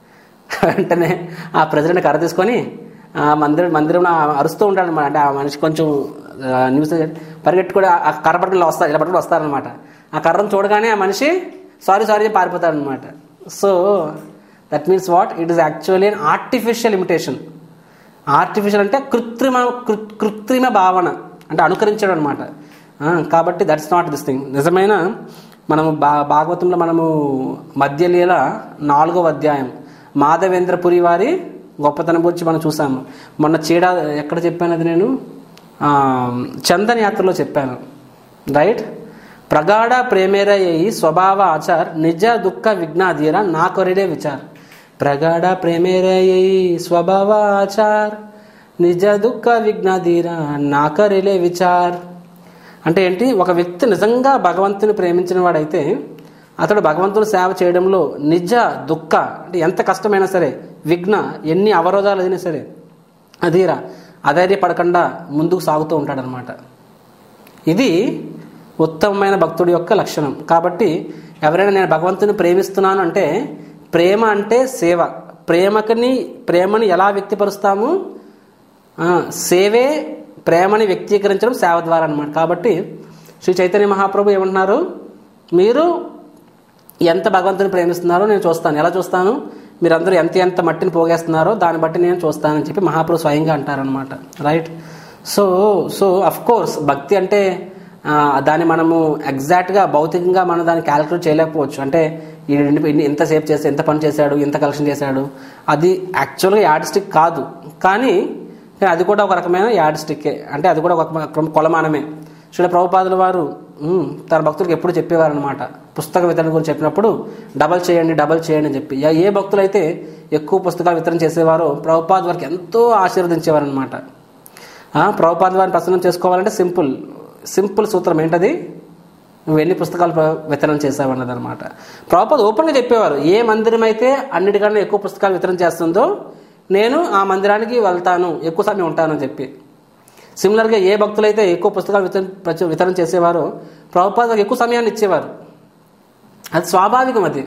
వెంటనే ఆ ప్రెసిడెంట్ కర్ర తీసుకొని ఆ మందిరం మందిరంలో అరుస్తూ ఉంటాడు అనమాట అంటే ఆ మనిషి కొంచెం ఆ, న్యూస్ పరిగెట్టుకుని ఆ కర్ర పట్టుకుని వస్తారు ఇలా పట్టుకుని వస్తారనమాట ఆ కర్రను చూడగానే ఆ మనిషి సారీ సారీ పారిపోతాడు అనమాట so that means what it is actually an artificial imitation artificial అంటే కృత్రిమ కృ- కృత్రిమ భావన అంటే అనుకరించడం అనమాట కాబట్టి దట్స్ నాట్ దిస్ థింగ్ నిజమైన మనము బా భాగవతంలో మనము మధ్యలీల నాలుగవ అధ్యాయం మాధవేంద్రపురి వారి గొప్పతనం గురించి మనం చూసాము మొన్న చీడ ఎక్కడ చెప్పాను అది నేను ఆ, చందన్ యాత్రలో చెప్పాను రైట్ ప్రగాఢ ప్రేమేరయ్యి స్వభావ ఆచార్ నిజ దుఃఖ విఘ్నాధీర నా కొరిడే విచార్ ప్రగాఢ ప్రేమేరయ్యి స్వభావ ఆచార్ నిజ దుఃఖ విఘ్నాధీర నా కరిలే విచార్ అంటే ఏంటి ఒక వ్యక్తి నిజంగా భగవంతుని ప్రేమించిన వాడైతే అతడు భగవంతుని సేవ చేయడంలో నిజ దుఃఖ అంటే ఎంత కష్టమైనా సరే విఘ్న ఎన్ని అవరోధాలు అయినా సరే అధీరా అధైర్యపడకుండా ముందుకు సాగుతూ ఉంటాడనమాట ఇది ఉత్తమమైన భక్తుడి యొక్క లక్షణం కాబట్టి ఎవరైనా నేను భగవంతుని ప్రేమిస్తున్నాను అంటే ప్రేమ అంటే సేవ ప్రేమకని ప్రేమని ఎలా వ్యక్తిపరుస్తాము ఆ, సేవే ప్రేమని వ్యక్తీకరించడం సేవ ద్వారా అనమాట కాబట్టి శ్రీ చైతన్య మహాప్రభు ఏమంటున్నారు మీరు ఎంత భగవంతుని ప్రేమిస్తున్నారో నేను చూస్తాను ఎలా చూస్తాను మీరందరూ ఎంత ఎంత మట్టిని పోగేస్తున్నారో దాన్ని బట్టి నేను చూస్తానని చెప్పి మహాప్రభు స్వయంగా అంటారనమాట right so so of course భక్తి అంటే ఆ, దాన్ని మనము ఎగ్జాక్ట్గా భౌతికంగా మనం దాన్ని క్యాలిక్యులేట్ చేయలేకపోవచ్చు అంటే ఈ రెండు- ఇన్ని- ఎంత సేవ్ చేస్తే ఎంత పని చేశాడు ఎంత కలెక్షన్ చేశాడు అది యాక్చువల్గా యాడ్ స్టిక్ కాదు కానీ కానీ అది కూడా ఒక రకమైన యాడ్ స్టిక్కే అంటే అది కూడా ఒక రకమైన కొలమానమే శ్రీ ప్రభుపాదుల వారు ఉమ్, తన భక్తులకు ఎప్పుడు చెప్పేవారు అనమాట పుస్తక వితరణ గురించి చెప్పినప్పుడు డబల్ చేయండి డబల్ చేయండి అని చెప్పి ఏ భక్తులైతే ఎక్కువ పుస్తకాలు వితరణ చేసేవారో ప్రభుపాద్ వారికి ఎంతో ఆశీర్వదించేవారు అనమాట ప్రభుపాద్ వారిని ప్రసన్నం చేసుకోవాలంటే సింపుల్ సింపుల్ సూత్రం ఏంటది నువ్వు ఎన్ని పుస్తకాలు ప్ర- వితరణ చేసావు అన్నది అనమాట ప్రభుపాద్ ఓపెన్గా చెప్పేవారు ఏ మందిరం అయితే అన్నిటికన్నా ఎక్కువ పుస్తకాలు వితరణ చేస్తుందో నేను ఆ మందిరానికి వెళ్తాను ఎక్కువ సమయం ఉంటానని చెప్పి సిమిలర్గా ఏ భక్తులైతే ఎక్కువ పుస్తకాలు వితరణ ప్రచు- వితరణ చేసేవారో ప్రభుపాద్ వారికి ఎక్కువ సమయాన్ని ఇచ్చేవారు అది స్వాభావికం అది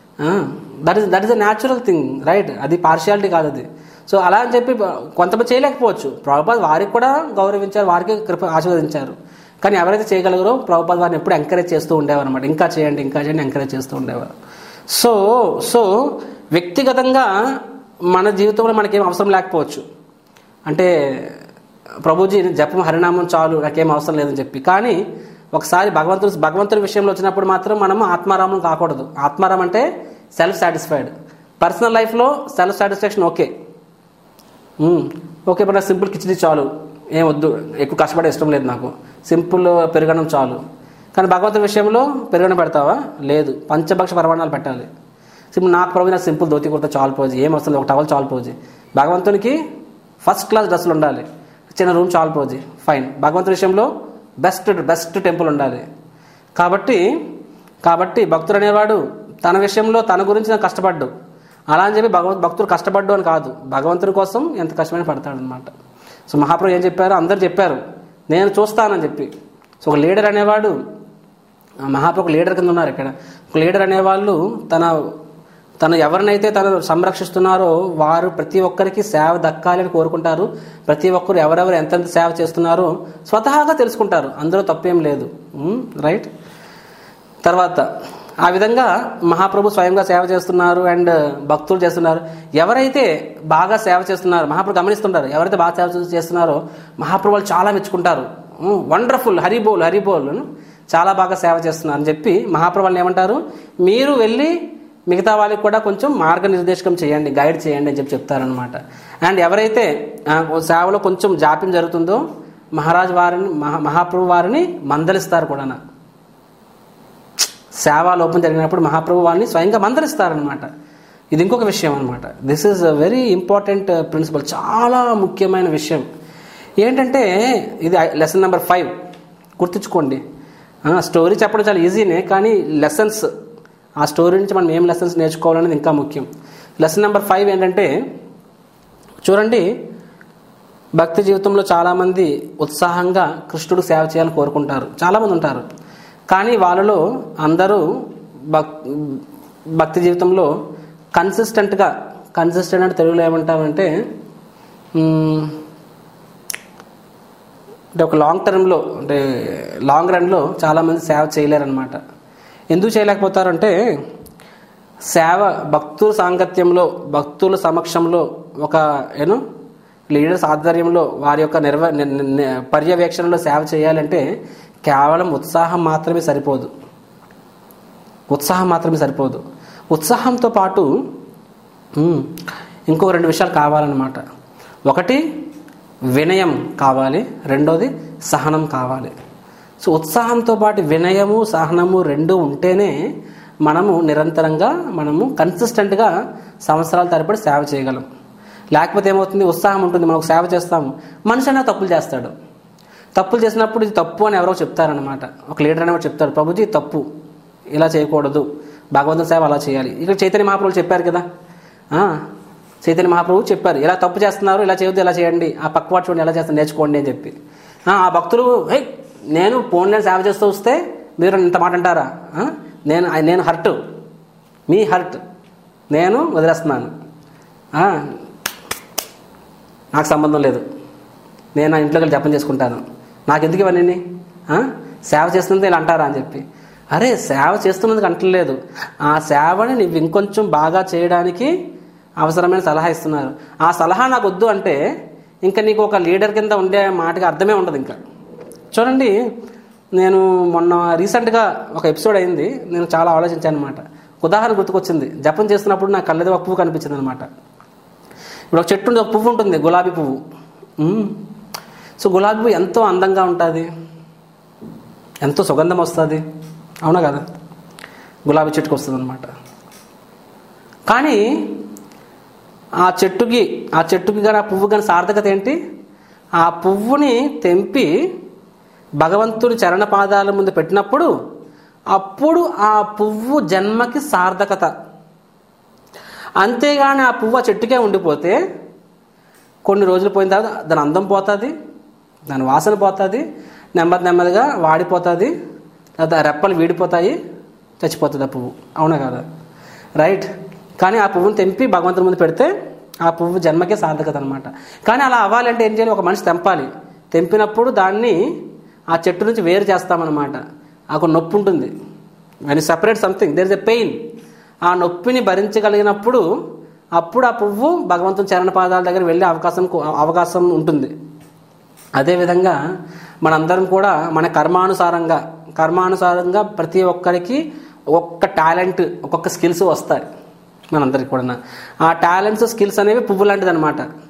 that is that is a natural thing right అది పార్షియాలిటీ కాదు అది సో అలా అని చెప్పి కొంతమంది చేయలేకపోవచ్చు ప్రభుపాద్ వారికి కూడా గౌరవించారు వారికి కృప ఆశీర్వదించారు కానీ ఎవరైతే చేయగలగరో ప్రభుపాద్ వారిని ఎప్పుడు ఎంకరేజ్ చేస్తూ ఉండేవారు అనమాట ఇంకా చేయండి ఇంకా చేయండి ఎంకరేజ్ చేస్తూ ఉండేవారు సో సో వ్యక్తిగతంగా మన జీవితంలో మనకేం అవసరం లేకపోవచ్చు అంటే ప్రభుజీ జపం హరినామం చాలు నాకేం అవసరం లేదని చెప్పి కానీ ఒకసారి భగవంతుడు భగవంతుడి విషయంలో వచ్చినప్పుడు మాత్రం మనము ఆత్మారామం కాకూడదు ఆత్మారామం అంటే సెల్ఫ్ సాటిస్ఫైడ్ పర్సనల్ లైఫ్లో self satisfaction okay hmm. Okay మన సింపుల్ కిచిడి చాలు ఏం వద్దు ఎక్కువ కష్టపడే ఇష్టం లేదు నాకు సింపుల్ పెరగడం చాలు కానీ భగవంతుడి విషయంలో పెరగడం పెడతావా లేదు పంచభక్ష పరమాణాలు పెట్టాలి సింపుల్ నాకు ప్రభు నాకు సింపుల్ ధోతి కుర్తా చాలు పోజి ఏం వస్తుంది ఒక టవల్ చాలు పోజి భగవంతునికి ఫస్ట్ క్లాస్ డ్రెస్సులు ఉండాలి చిన్న రూమ్ చాలు పోజి ఫైన్ భగవంతుడి విషయంలో బెస్ట్ బెస్ట్ టెంపుల్ ఉండాలి కాబట్టి కాబట్టి భక్తుడు అనేవాడు తన విషయంలో తన గురించి నాకు కష్టపడ్డు అలా అని చెప్పి భగవంత్ భక్తుడు కష్టపడ్డు అని కాదు భగవంతుడి కోసం ఎంత కష్టమైన పడతాడు అనమాట సో మహాప్రభు ఏం చెప్పారు అందరు చెప్పారు నేను చూస్తానని చెప్పి సో ఒక లీడర్ అనేవాడు ఆ మహాప్రభు ఒక లీడర్ కింద ఉన్నారు ఇక్కడ ఒక లీడర్ అనేవాళ్ళు తన తను ఎవరినైతే తను సంరక్షిస్తున్నారో వారు ప్రతి ఒక్కరికి సేవ దక్కాలి అని కోరుకుంటారు ప్రతి ఒక్కరు ఎవరెవరు ఎంతెంత సేవ చేస్తున్నారో స్వతహాగా తెలుసుకుంటారు అందులో తప్పేం లేదు రైట్ తర్వాత ఆ విధంగా మహాప్రభు స్వయంగా సేవ చేస్తున్నారు అండ్ భక్తులు చేస్తున్నారు ఎవరైతే బాగా సేవ చేస్తున్నారు మహాప్రభు గమనిస్తుంటారు ఎవరైతే బాగా సేవ చేస్తున్నారో మహాప్రభు వాళ్ళు చాలా మెచ్చుకుంటారు వండర్ఫుల్ హరిబోల్ హరిబోల్ చాలా బాగా సేవ చేస్తున్నారు అని చెప్పి మహాప్రభు వాళ్ళని ఏమంటారు మీరు వెళ్ళి మిగతా వాళ్ళకి కూడా కొంచెం మార్గనిర్దేశకం చేయండి గైడ్ చేయండి అని చెప్పి చెప్తారనమాట అండ్ ఎవరైతే ఆ, సేవలో కొంచెం జాప్యం జరుగుతుందో మహారాజ్ వారిని మహా మహాప్రభు వారిని మందలిస్తారు కూడా సేవా లోపం జరిగినప్పుడు మహాప్రభు వాళ్ళని స్వయంగా మందలిస్తారనమాట ఇది ఇంకొక విషయం అనమాట this is a very important principle చాలా ముఖ్యమైన విషయం ఏంటంటే ఇది లెసన్ నెంబర్ ఫైవ్ గుర్తుంచుకోండి ఆ, స్టోరీ చెప్పడం చాలా ఈజీనే కానీ లెసన్స్ ఆ స్టోరీ నుంచి మనం ఏం లెసన్స్ నేర్చుకోవాలనేది ఇంకా ముఖ్యం లెసన్ నెంబర్ ఫైవ్ ఏంటంటే చూడండి భక్తి జీవితంలో చాలామంది ఉత్సాహంగా కృష్ణుడు సేవ చేయాలని కోరుకుంటారు చాలామంది ఉంటారు కానీ వాళ్ళలో అందరూ భక్ భక్తి జీవితంలో కన్సిస్టెంట్గా కన్సిస్టెంట్ అంటే తెలుగులో ఏమంటామంటే మ్, అంటే ఒక లాంగ్ టర్మ్లో అంటే లాంగ్ రన్లో చాలామంది సేవ చేయలేరన్నమాట ఎందుకు చేయలేకపోతారంటే సేవ భక్తుల సాంగత్యంలో భక్తుల సమక్షంలో ఒక ఏను లీడర్స్ ఆధ్వర్యంలో వారి యొక్క నిర్వ ని- ని- పర్యవేక్షణలో సేవ చేయాలంటే కేవలం ఉత్సాహం మాత్రమే సరిపోదు ఉత్సాహం మాత్రమే సరిపోదు ఉత్సాహంతో పాటు ఉమ్, ఇంకో రెండు విషయాలు కావాలన్నమాట ఒకటి వినయం కావాలి రెండోది సహనం కావాలి సో ఉత్సాహంతో పాటు వినయము సహనము రెండు ఉంటేనే మనము నిరంతరంగా మనము కన్సిస్టెంట్గా సంవత్సరాల తరబడి సేవ చేయగలం లేకపోతే ఏమవుతుంది ఉత్సాహం ఉంటుంది మనం ఒక సేవ చేస్తాము మనిషి అయినా తప్పులు చేస్తాడు తప్పులు చేసినప్పుడు ఇది తప్పు అని ఎవరో చెప్తారనమాట ఒక లీడర్ అనేవాడు చెప్తాడు ప్రభుజీ ఇది తప్పు ఇలా చేయకూడదు భగవంతుని సేవ అలా చేయాలి ఇక్కడ చైతన్య మహాప్రభులు చెప్పారు కదా ఆ, చైతన్య మహాప్రభు చెప్పారు ఇలా తప్పు చేస్తున్నారు ఇలా చేయొద్దు ఇలా చేయండి ఆ పక్కవాడు చూడండి ఎలా చేస్తారు నేర్చుకోండి అని చెప్పి ఆ ఆ భక్తులు హే నేను ఫోన్లో సేవ చేస్తూ వస్తే మీరు ఇంత మాట అంటారా ఆ? నేను నేను హర్ట్ మీ హర్ట్ నేను వదిలేస్తున్నాను ఆ, నాకు సంబంధం లేదు నేను నా ఇంట్లోకి వెళ్ళి జపం చేసుకుంటాను నాకు ఎందుకు ఇవన్నీ ఆ? సేవ చేస్తుంది ఇలా అంటారా అని చెప్పి అరే సేవ చేస్తున్నందుకు అంటలేదు ఆ సేవని నువ్వు ఇంకొంచెం బాగా చేయడానికి అవసరమైన సలహా ఇస్తున్నారు ఆ సలహా నాకు వద్దు అంటే ఇంకా నీకు ఒక లీడర్ కింద ఉండే మాటకి అర్థమే ఉండదు ఇంకా చూడండి నేను మొన్న రీసెంట్గా ఒక ఎపిసోడ్ అయింది నేను చాలా ఆలోచించాను అనమాట ఉదాహరణ గుర్తుకొచ్చింది జపం చేస్తున్నప్పుడు నాకు కళ్ళేదో ఒక పువ్వు కనిపించింది అనమాట ఇప్పుడు ఒక చెట్టు ఉంది, ఒక పువ్వు ఉంటుంది గులాబీ పువ్వు మ్మ్. సో గులాబీ పువ్వు ఎంతో అందంగా ఉంటుంది ఎంతో సుగంధం వస్తుంది అవునా కదా గులాబీ చెట్టుకు వస్తుంది అనమాట కానీ ఆ చెట్టుకి ఆ చెట్టుకి కానీ ఆ పువ్వు కానీ సార్థకత ఏంటి ఆ పువ్వుని తెంపి భగవంతుడి చరణ పాదాల ముందు పెట్టినప్పుడు అప్పుడు ఆ పువ్వు జన్మకి సార్థకత అంతేగాని ఆ పువ్వు ఆ చెట్టుకే ఉండిపోతే కొన్ని రోజులు పోయిన తర్వాత దాని అందం పోతుంది దాని వాసన పోతుంది నెమ్మది నెమ్మదిగా వాడిపోతుంది తర్వాత ఆ రెప్పలు వీడిపోతాయి చచ్చిపోతుంది ఆ పువ్వు అవునా కదా రైట్ కానీ ఆ పువ్వుని తెంపి భగవంతుని ముందు పెడితే ఆ పువ్వు జన్మకే సార్థకత అనమాట కానీ అలా అవ్వాలంటే ఏం చేయాలి ఒక మనిషి తెంపాలి తెంపినప్పుడు దాన్ని ఆ చెట్టు నుంచి వేరు చేస్తామన్నమాట ఒక నొప్పి ఉంటుంది అని separate something there is a pain ఆ నొప్పిని భరించగలిగినప్పుడు అప్పుడు ఆ పువ్వు భగవంతుని చరణ పాదాల దగ్గర వెళ్ళే అవకాశం అవకాశం ఉంటుంది అదేవిధంగా మనందరం కూడా మన కర్మానుసారంగా కర్మానుసారంగా ప్రతి ఒక్కరికి ఒక్కొక్క టాలెంట్ ఒక్కొక్క స్కిల్స్ వస్తాయి మనందరికి కూడా ఆ టాలెంట్స్ స్కిల్స్ అనేవి పువ్వు లాంటిది అనమాట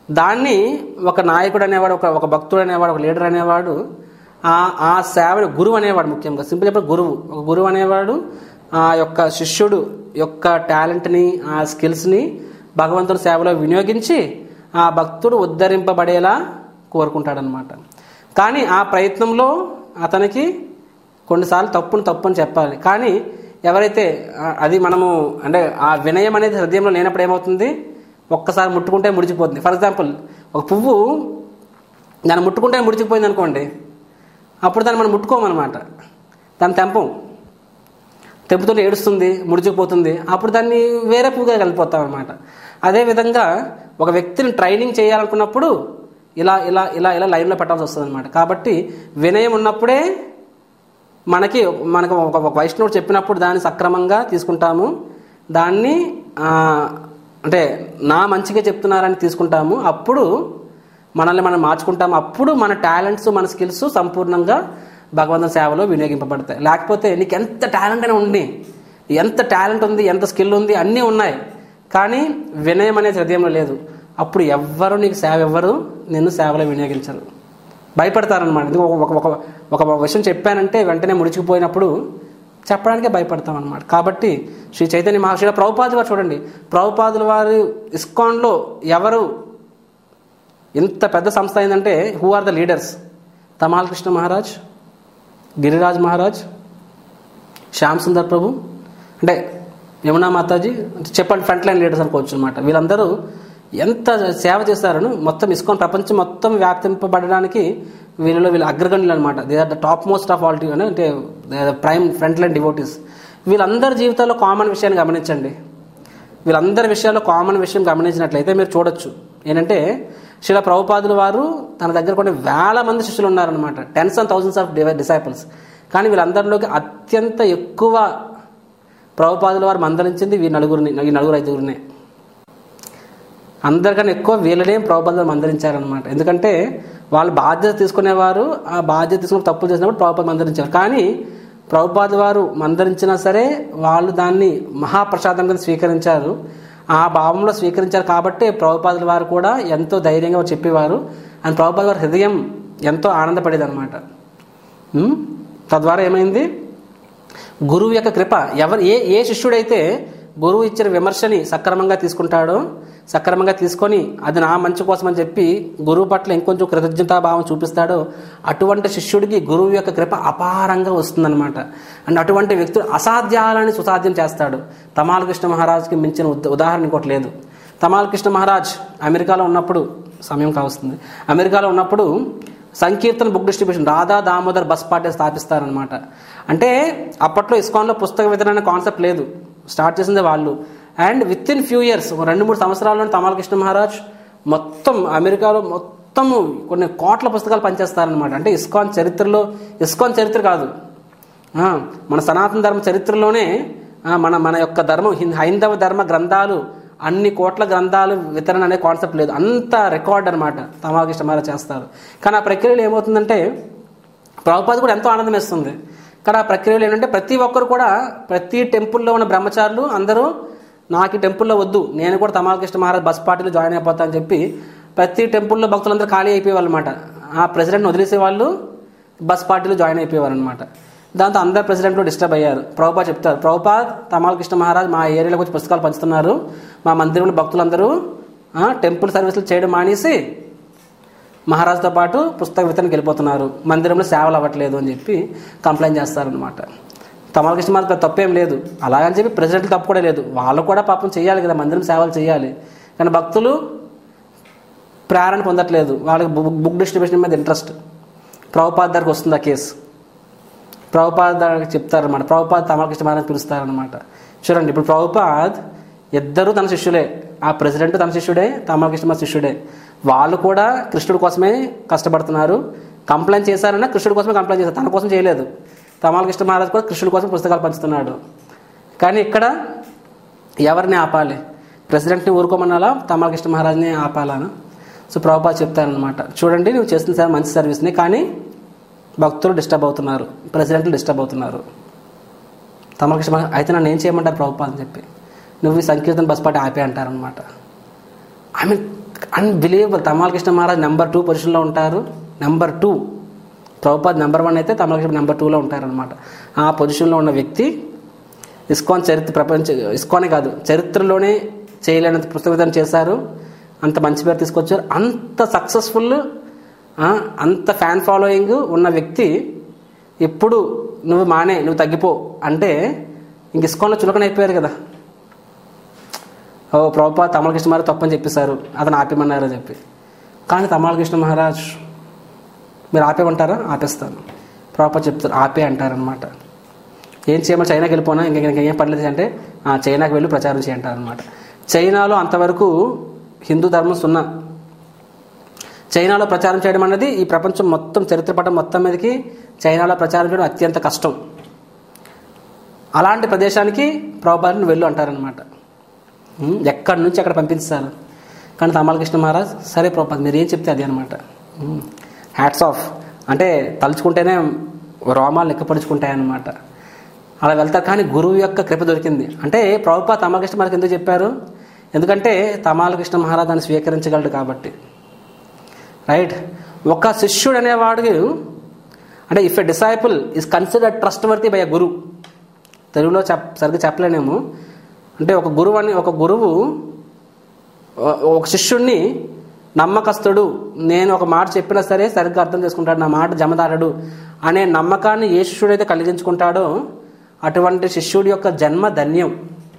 దాన్ని ఒక నాయకుడు అనేవాడు ఒక ఒక భక్తుడు అనేవాడు ఒక లీడర్ అనేవాడు ఆ ఆ సేవ గురువు అనేవాడు ముఖ్యంగా సింపుల్ చెప్పిన గురువు ఒక గురువు అనేవాడు ఆ యొక్క శిష్యుడు యొక్క టాలెంట్ని ఆ స్కిల్స్ని భగవంతుని సేవలో వినియోగించి ఆ భక్తుడు ఉద్ధరింపబడేలా కోరుకుంటాడనమాట కానీ ఆ ప్రయత్నంలో అతనికి కొన్నిసార్లు తప్పును తప్పు అని చెప్పాలి కానీ ఎవరైతే ఆ, అది మనము అంటే ఆ వినయం అనేది హృదయంలో లేనప్పుడు ఏమవుతుంది ఒక్కసారి ముట్టుకుంటే ముడిచిపోతుంది ఫర్ ఎగ్జాంపుల్ ఒక పువ్వు దాన్ని ముట్టుకుంటే ముడిచిపోయింది అనుకోండి అప్పుడు దాన్ని మనం ముట్టుకోమన్నమాట దాన్ని తెంపం తెంపుతుంటే ఏడుస్తుంది ముడిచిపోతుంది అప్పుడు దాన్ని వేరే పువ్వుగా కలిపిపోతాం అనమాట అదేవిధంగా ఒక వ్యక్తిని ట్రైనింగ్ చేయాలనుకున్నప్పుడు ఇలా ఇలా ఇలా ఇలా లైన్లో పెట్టాల్సి వస్తుంది అనమాట కాబట్టి వినయం ఉన్నప్పుడే మనకి మనకు ఒక ఒక వైష్ణవుడు చెప్పినప్పుడు దాన్ని సక్రమంగా తీసుకుంటాము దాన్ని ఆ, అంటే నా మంచిగా చెప్తున్నారని తీసుకుంటాము అప్పుడు మనల్ని మనం మార్చుకుంటాము అప్పుడు మన టాలెంట్స్ మన స్కిల్స్ సంపూర్ణంగా భగవంతుని సేవలో వినియోగింపబడతాయి లేకపోతే నీకు ఎంత టాలెంట్ అయినా ఉంది ఎంత టాలెంట్ ఉంది ఎంత స్కిల్ ఉంది అన్నీ ఉన్నాయి కానీ వినయం అనేది హృదయంలో లేదు అప్పుడు ఎవ్వరు నీకు సేవ ఎవ్వరు నిన్ను సేవలో వినియోగించరు భయపడతారనమాట ఎందుకు ఒక ఒక ఒక ఒక విషయం చెప్పానంటే వెంటనే ముడిచిపోయినప్పుడు చెప్పడానికే భయపడతాం అనమాట కాబట్టి శ్రీ చైతన్య మహాశిల ప్రభుపాదులు వారు చూడండి ప్రభుపాదుల వారు ఇస్కాన్లో ఎవరు ఇంత పెద్ద సంస్థ అయిందంటే who are the leaders Tamal Krishna Maharaj Giriraj Maharaj Shyam Sundar Prabhu అంటే యమునా మాతాజీ అంటే చెప్పండి ఫ్రంట్ లైన్ లీడర్స్ అనుకోవచ్చు అనమాట వీళ్ళందరూ ఎంత సేవ చేస్తారను మొత్తం ఇస్కాన్ ప్రపంచం మొత్తం వ్యాప్తింపబడడానికి వీళ్ళలో వీళ్ళ అగ్రగణ్యులు అనమాట they are the top most of all అంటే ప్రైమ్ ఫ్రంట్ లైన్ డివోటీస్ వీళ్ళందరి జీవితాల్లో కామన్ విషయాన్ని గమనించండి వీళ్ళందరి విషయాల్లో కామన్ విషయం గమనించినట్లయితే మీరు చూడొచ్చు ఏంటంటే శిల ప్రభుపాదుల వారు తన దగ్గర కొన్ని వేల మంది శిష్యులు ఉన్నారనమాట tens and thousands of disciples కానీ వీళ్ళందరిలోకి అత్యంత ఎక్కువ ప్రభుపాదుల వారు మందలించింది వీ నలుగురిని ఈ నలుగురు ఐదుగురినే అందరికన్నా ఎక్కువ వీళ్ళనే ప్రభుపాదులు మందలించారనమాట ఎందుకంటే వాళ్ళు బాధ్యత తీసుకునేవారు ఆ బాధ్యత తీసుకుని తప్పులు చేసినప్పుడు ప్రభుపాద మందలించారు కానీ ప్రభుపాద వారు మందలించినా సరే వాళ్ళు దాన్ని మహాప్రసాదం కింద స్వీకరించారు ఆ భావంలో స్వీకరించారు కాబట్టి ప్రభుపాదుల వారు కూడా ఎంతో ధైర్యంగా చెప్పేవారు అండ్ ప్రభుపాద వారి హృదయం ఎంతో ఆనందపడేది అనమాట తద్వారా ఏమైంది గురువు యొక్క కృప ఎవరు ఏ ఏ శిష్యుడైతే గురువు ఇచ్చిన విమర్శని సక్రమంగా తీసుకుంటాడో సక్రమంగా తీసుకొని అది నా మంచి కోసం అని చెప్పి గురువు పట్ల ఇంకొంచెం కృతజ్ఞతాభావం చూపిస్తాడో అటువంటి శిష్యుడికి గురువు యొక్క కృప అపారంగా వస్తుందన్నమాట అండ్ అటువంటి వ్యక్తులు అసాధ్యాలని సుసాధ్యం చేస్తాడు తమాల కృష్ణ మహారాజ్కి మించిన ఉద- ఉదాహరణ ఇంకోటి లేదు తమాల కృష్ణ మహారాజ్ అమెరికాలో ఉన్నప్పుడు సమయం కావస్తుంది అమెరికాలో ఉన్నప్పుడు sankirtan book distribution Radha Damodar bus party స్థాపిస్తారనమాట అంటే అప్పట్లో ఇస్కాన్లో పుస్తక వితరణ అనే కాన్సెప్ట్ లేదు స్టార్ట్ చేసింది వాళ్ళు and within few years రెండు మూడు సంవత్సరాల్లో తమాల కృష్ణ మహారాజ్ మొత్తం అమెరికాలో మొత్తము కొన్ని కోట్ల పుస్తకాలు పనిచేస్తారనమాట అంటే ఇస్కాన్ చరిత్రలో ఇస్కాన్ చరిత్ర కాదు ఆ, మన సనాతన ధర్మ చరిత్రలోనే ఆ, మన మన యొక్క ధర్మం హిం- హైందవ ధర్మ గ్రంథాలు అన్ని కోట్ల గ్రంథాలు వితరణ అనే కాన్సెప్ట్ లేదు అంత రికార్డ్ అనమాట తమాకృష్ణ మహారాజ్ చేస్తారు కానీ ఆ ప్రక్రియలో ఏమవుతుందంటే ప్రభుపాద కూడా ఎంతో ఆనందం వేస్తుంది కానీ ఆ ప్రక్రియలో ఏంటంటే ప్రతి ఒక్కరు కూడా ప్రతి టెంపుల్లో ఉన్న బ్రహ్మచారులు అందరూ నాకు ఈ టెంపుల్లో వద్దు నేను కూడా తమాలకృష్ణ మహారాజ్ బస్ పార్టీలో జాయిన్ అయిపోతా అని చెప్పి ప్రతి టెంపుల్లో భక్తులందరూ ఖాళీ అయిపోయేవాళ్ళు అనమాట ఆ ప్రెసిడెంట్ని వదిలేసే వాళ్ళు బస్ పార్టీలో జాయిన్ అయిపోయేవారు అనమాట దాంతో అందరు ప్రెసిడెంట్లు డిస్టర్బ్ అయ్యారు ప్రభుపాద్ చెప్తారు ప్రభుపాద్ తమాల్ కృష్ణ మహారాజ్ మా ఏరియాలోకి వచ్చి పుస్తకాలు పంచుతున్నారు మా మందిరంలో భక్తులందరూ ఆ, టెంపుల్ సర్వీసులు చేయడం మానేసి మహారాజుతో పాటు పుస్తక వితరణకి వెళ్ళిపోతున్నారు మందిరంలో సేవలు అవ్వట్లేదు అని చెప్పి కంప్లైంట్ చేస్తారనమాట తమాల కృష్ణ మహారాజ్ పెద్ద తప్పేం లేదు అలాగని చెప్పి ప్రెసిడెంట్ తప్పు కూడా లేదు వాళ్ళు కూడా పాపం చేయాలి కదా మందిరం సేవలు చేయాలి కానీ భక్తులు ప్రేరణ పొందట్లేదు వాళ్ళకి బుక్ బుక్ డిస్ట్రిబ్యూషన్ మీద ఇంట్రెస్ట్ ప్రభుపాద్ దగ్గరకు వస్తుంది ఆ కేసు ప్రభుపాద్ దగ్గరికి చెప్తారనమాట ప్రభుపాద్ తమలకృష్ణ మహారాజ్ పిలుస్తారనమాట చూడండి ఇప్పుడు ప్రభుపాద్ ఇద్దరు తన శిష్యులే ఆ ప్రెసిడెంట్ తన శిష్యుడే తమలకృష్ణ మహారాజ్ శిష్యుడే వాళ్ళు కూడా కృష్ణుడి కోసమే కష్టపడుతున్నారు కంప్లైంట్ చేశారన్నా కృష్ణుడి కోసమే కంప్లైంట్ చేశారు తన కోసం చేయలేదు తమలకృష్ణ మహారాజ్ కూడా కృష్ణుడి కోసం పుస్తకాలు పంచుతున్నాడు కానీ ఇక్కడ ఎవరిని ఆపాలి ప్రెసిడెంట్ని ఊరుకోమనాలా తమలకృష్ణ మహారాజ్ని ఆపాలనా సో ప్రభుపాద్ చెప్తారనమాట చూడండి నువ్వు చేస్తున్న సార్ మంచి సర్వీస్ని కానీ భక్తులు డిస్టర్బ్ అవుతున్నారు ప్రెసిడెంట్లు డిస్టర్బ్ అవుతున్నారు తమలకృష్ణ మహారాజ్ అయితే నన్ను ఏం చేయమంటారు ప్రభుపాద్ అని చెప్పి నువ్వు ఈ సంకీర్తన బస్ పార్టీ ఆపే అంటారనమాట I mean unbelievable Tamal Krishna Maharaj number two పొజిషన్లో ఉంటారు number two Prabhupad number one అయితే తమాల్ కృష్ణ నెంబర్ టూలో ఉంటారనమాట ఆ పొజిషన్లో ఉన్న వ్యక్తి ఇస్కాన్ చరిత్ర ప్రపంచ ఇస్కానే కాదు చరిత్రలోనే చేయలేనంత పుస్తకం చేశారు అంత మంచి పేరు తీసుకొచ్చారు అంత సక్సెస్ఫుల్ అంత ఫ్యాన్ ఫాలోయింగ్ ఉన్న వ్యక్తి ఇప్పుడు నువ్వు మానే నువ్వు తగ్గిపో అంటే ఇంక ఇస్కాన్లో చులకన అయిపోయారు కదా ఓ ప్రభుపా తమల కృష్ణ మహారాజ్ తప్పని చెప్పేశారు అతను ఆపేమన్నారు అని చెప్పి కానీ తమాల కృష్ణ మహారాజ్ మీరు ఆపేమంటారా ఆపేస్తాను ప్రభుపా చెప్తారు ఆపే అంటారనమాట ఏం చేయమని చైనాకి వెళ్ళిపోనా ఇంకా ఇంకా ఏం పర్లేదు అంటే "ఆ, చైనాకి వెళ్ళి ప్రచారం చేయంటారనమాట చైనాలో అంతవరకు హిందూ ధర్మం సున్నా చైనాలో ప్రచారం చేయడం అనేది ఈ ప్రపంచం మొత్తం చరిత్ర పటం మొత్తం మీదకి చైనాలో ప్రచారం చేయడం అత్యంత కష్టం అలాంటి ప్రదేశానికి ప్రభుపాదిని వెళ్ళు అంటారనమాట ఉమ్, ఎక్కడి నుంచి అక్కడ పంపిస్తారు కానీ తమాలకృష్ణ మహారాజ్ సరే ప్రభుపాద్ మీరు ఏం చెప్తే అది అనమాట హ్యాట్స్ ఆఫ్ అంటే తలుచుకుంటేనే రోమాలు లెక్కపరుచుకుంటాయన్నమాట అలా వెళ్తారు కానీ గురువు యొక్క కృప దొరికింది అంటే ప్రభుపా తమాలకృష్ణ మహారాజ్ ఎందుకు చెప్పారు ఎందుకంటే తమాలకృష్ణ మహారాజ్ దాన్ని స్వీకరించగలడు కాబట్టి రైట్ ఒక శిష్యుడు అనేవాడు అంటే if a disciple is considered trustworthy by a guru తెలుగులో చెప్ సరిగ్గా చెప్పలేనేమో అంటే ఒక గురువు అని ఒక గురువు ఒ- ఒక శిష్యుణ్ణి నమ్మకస్తుడు నేను ఒక మాట చెప్పినా సరే సరిగ్గా అర్థం చేసుకుంటాడు నా మాట జమదారడు అనే నమ్మకాన్ని ఏ శిష్యుడైతే కలిగించుకుంటాడో అటువంటి శిష్యుడి యొక్క జన్మ ధన్యం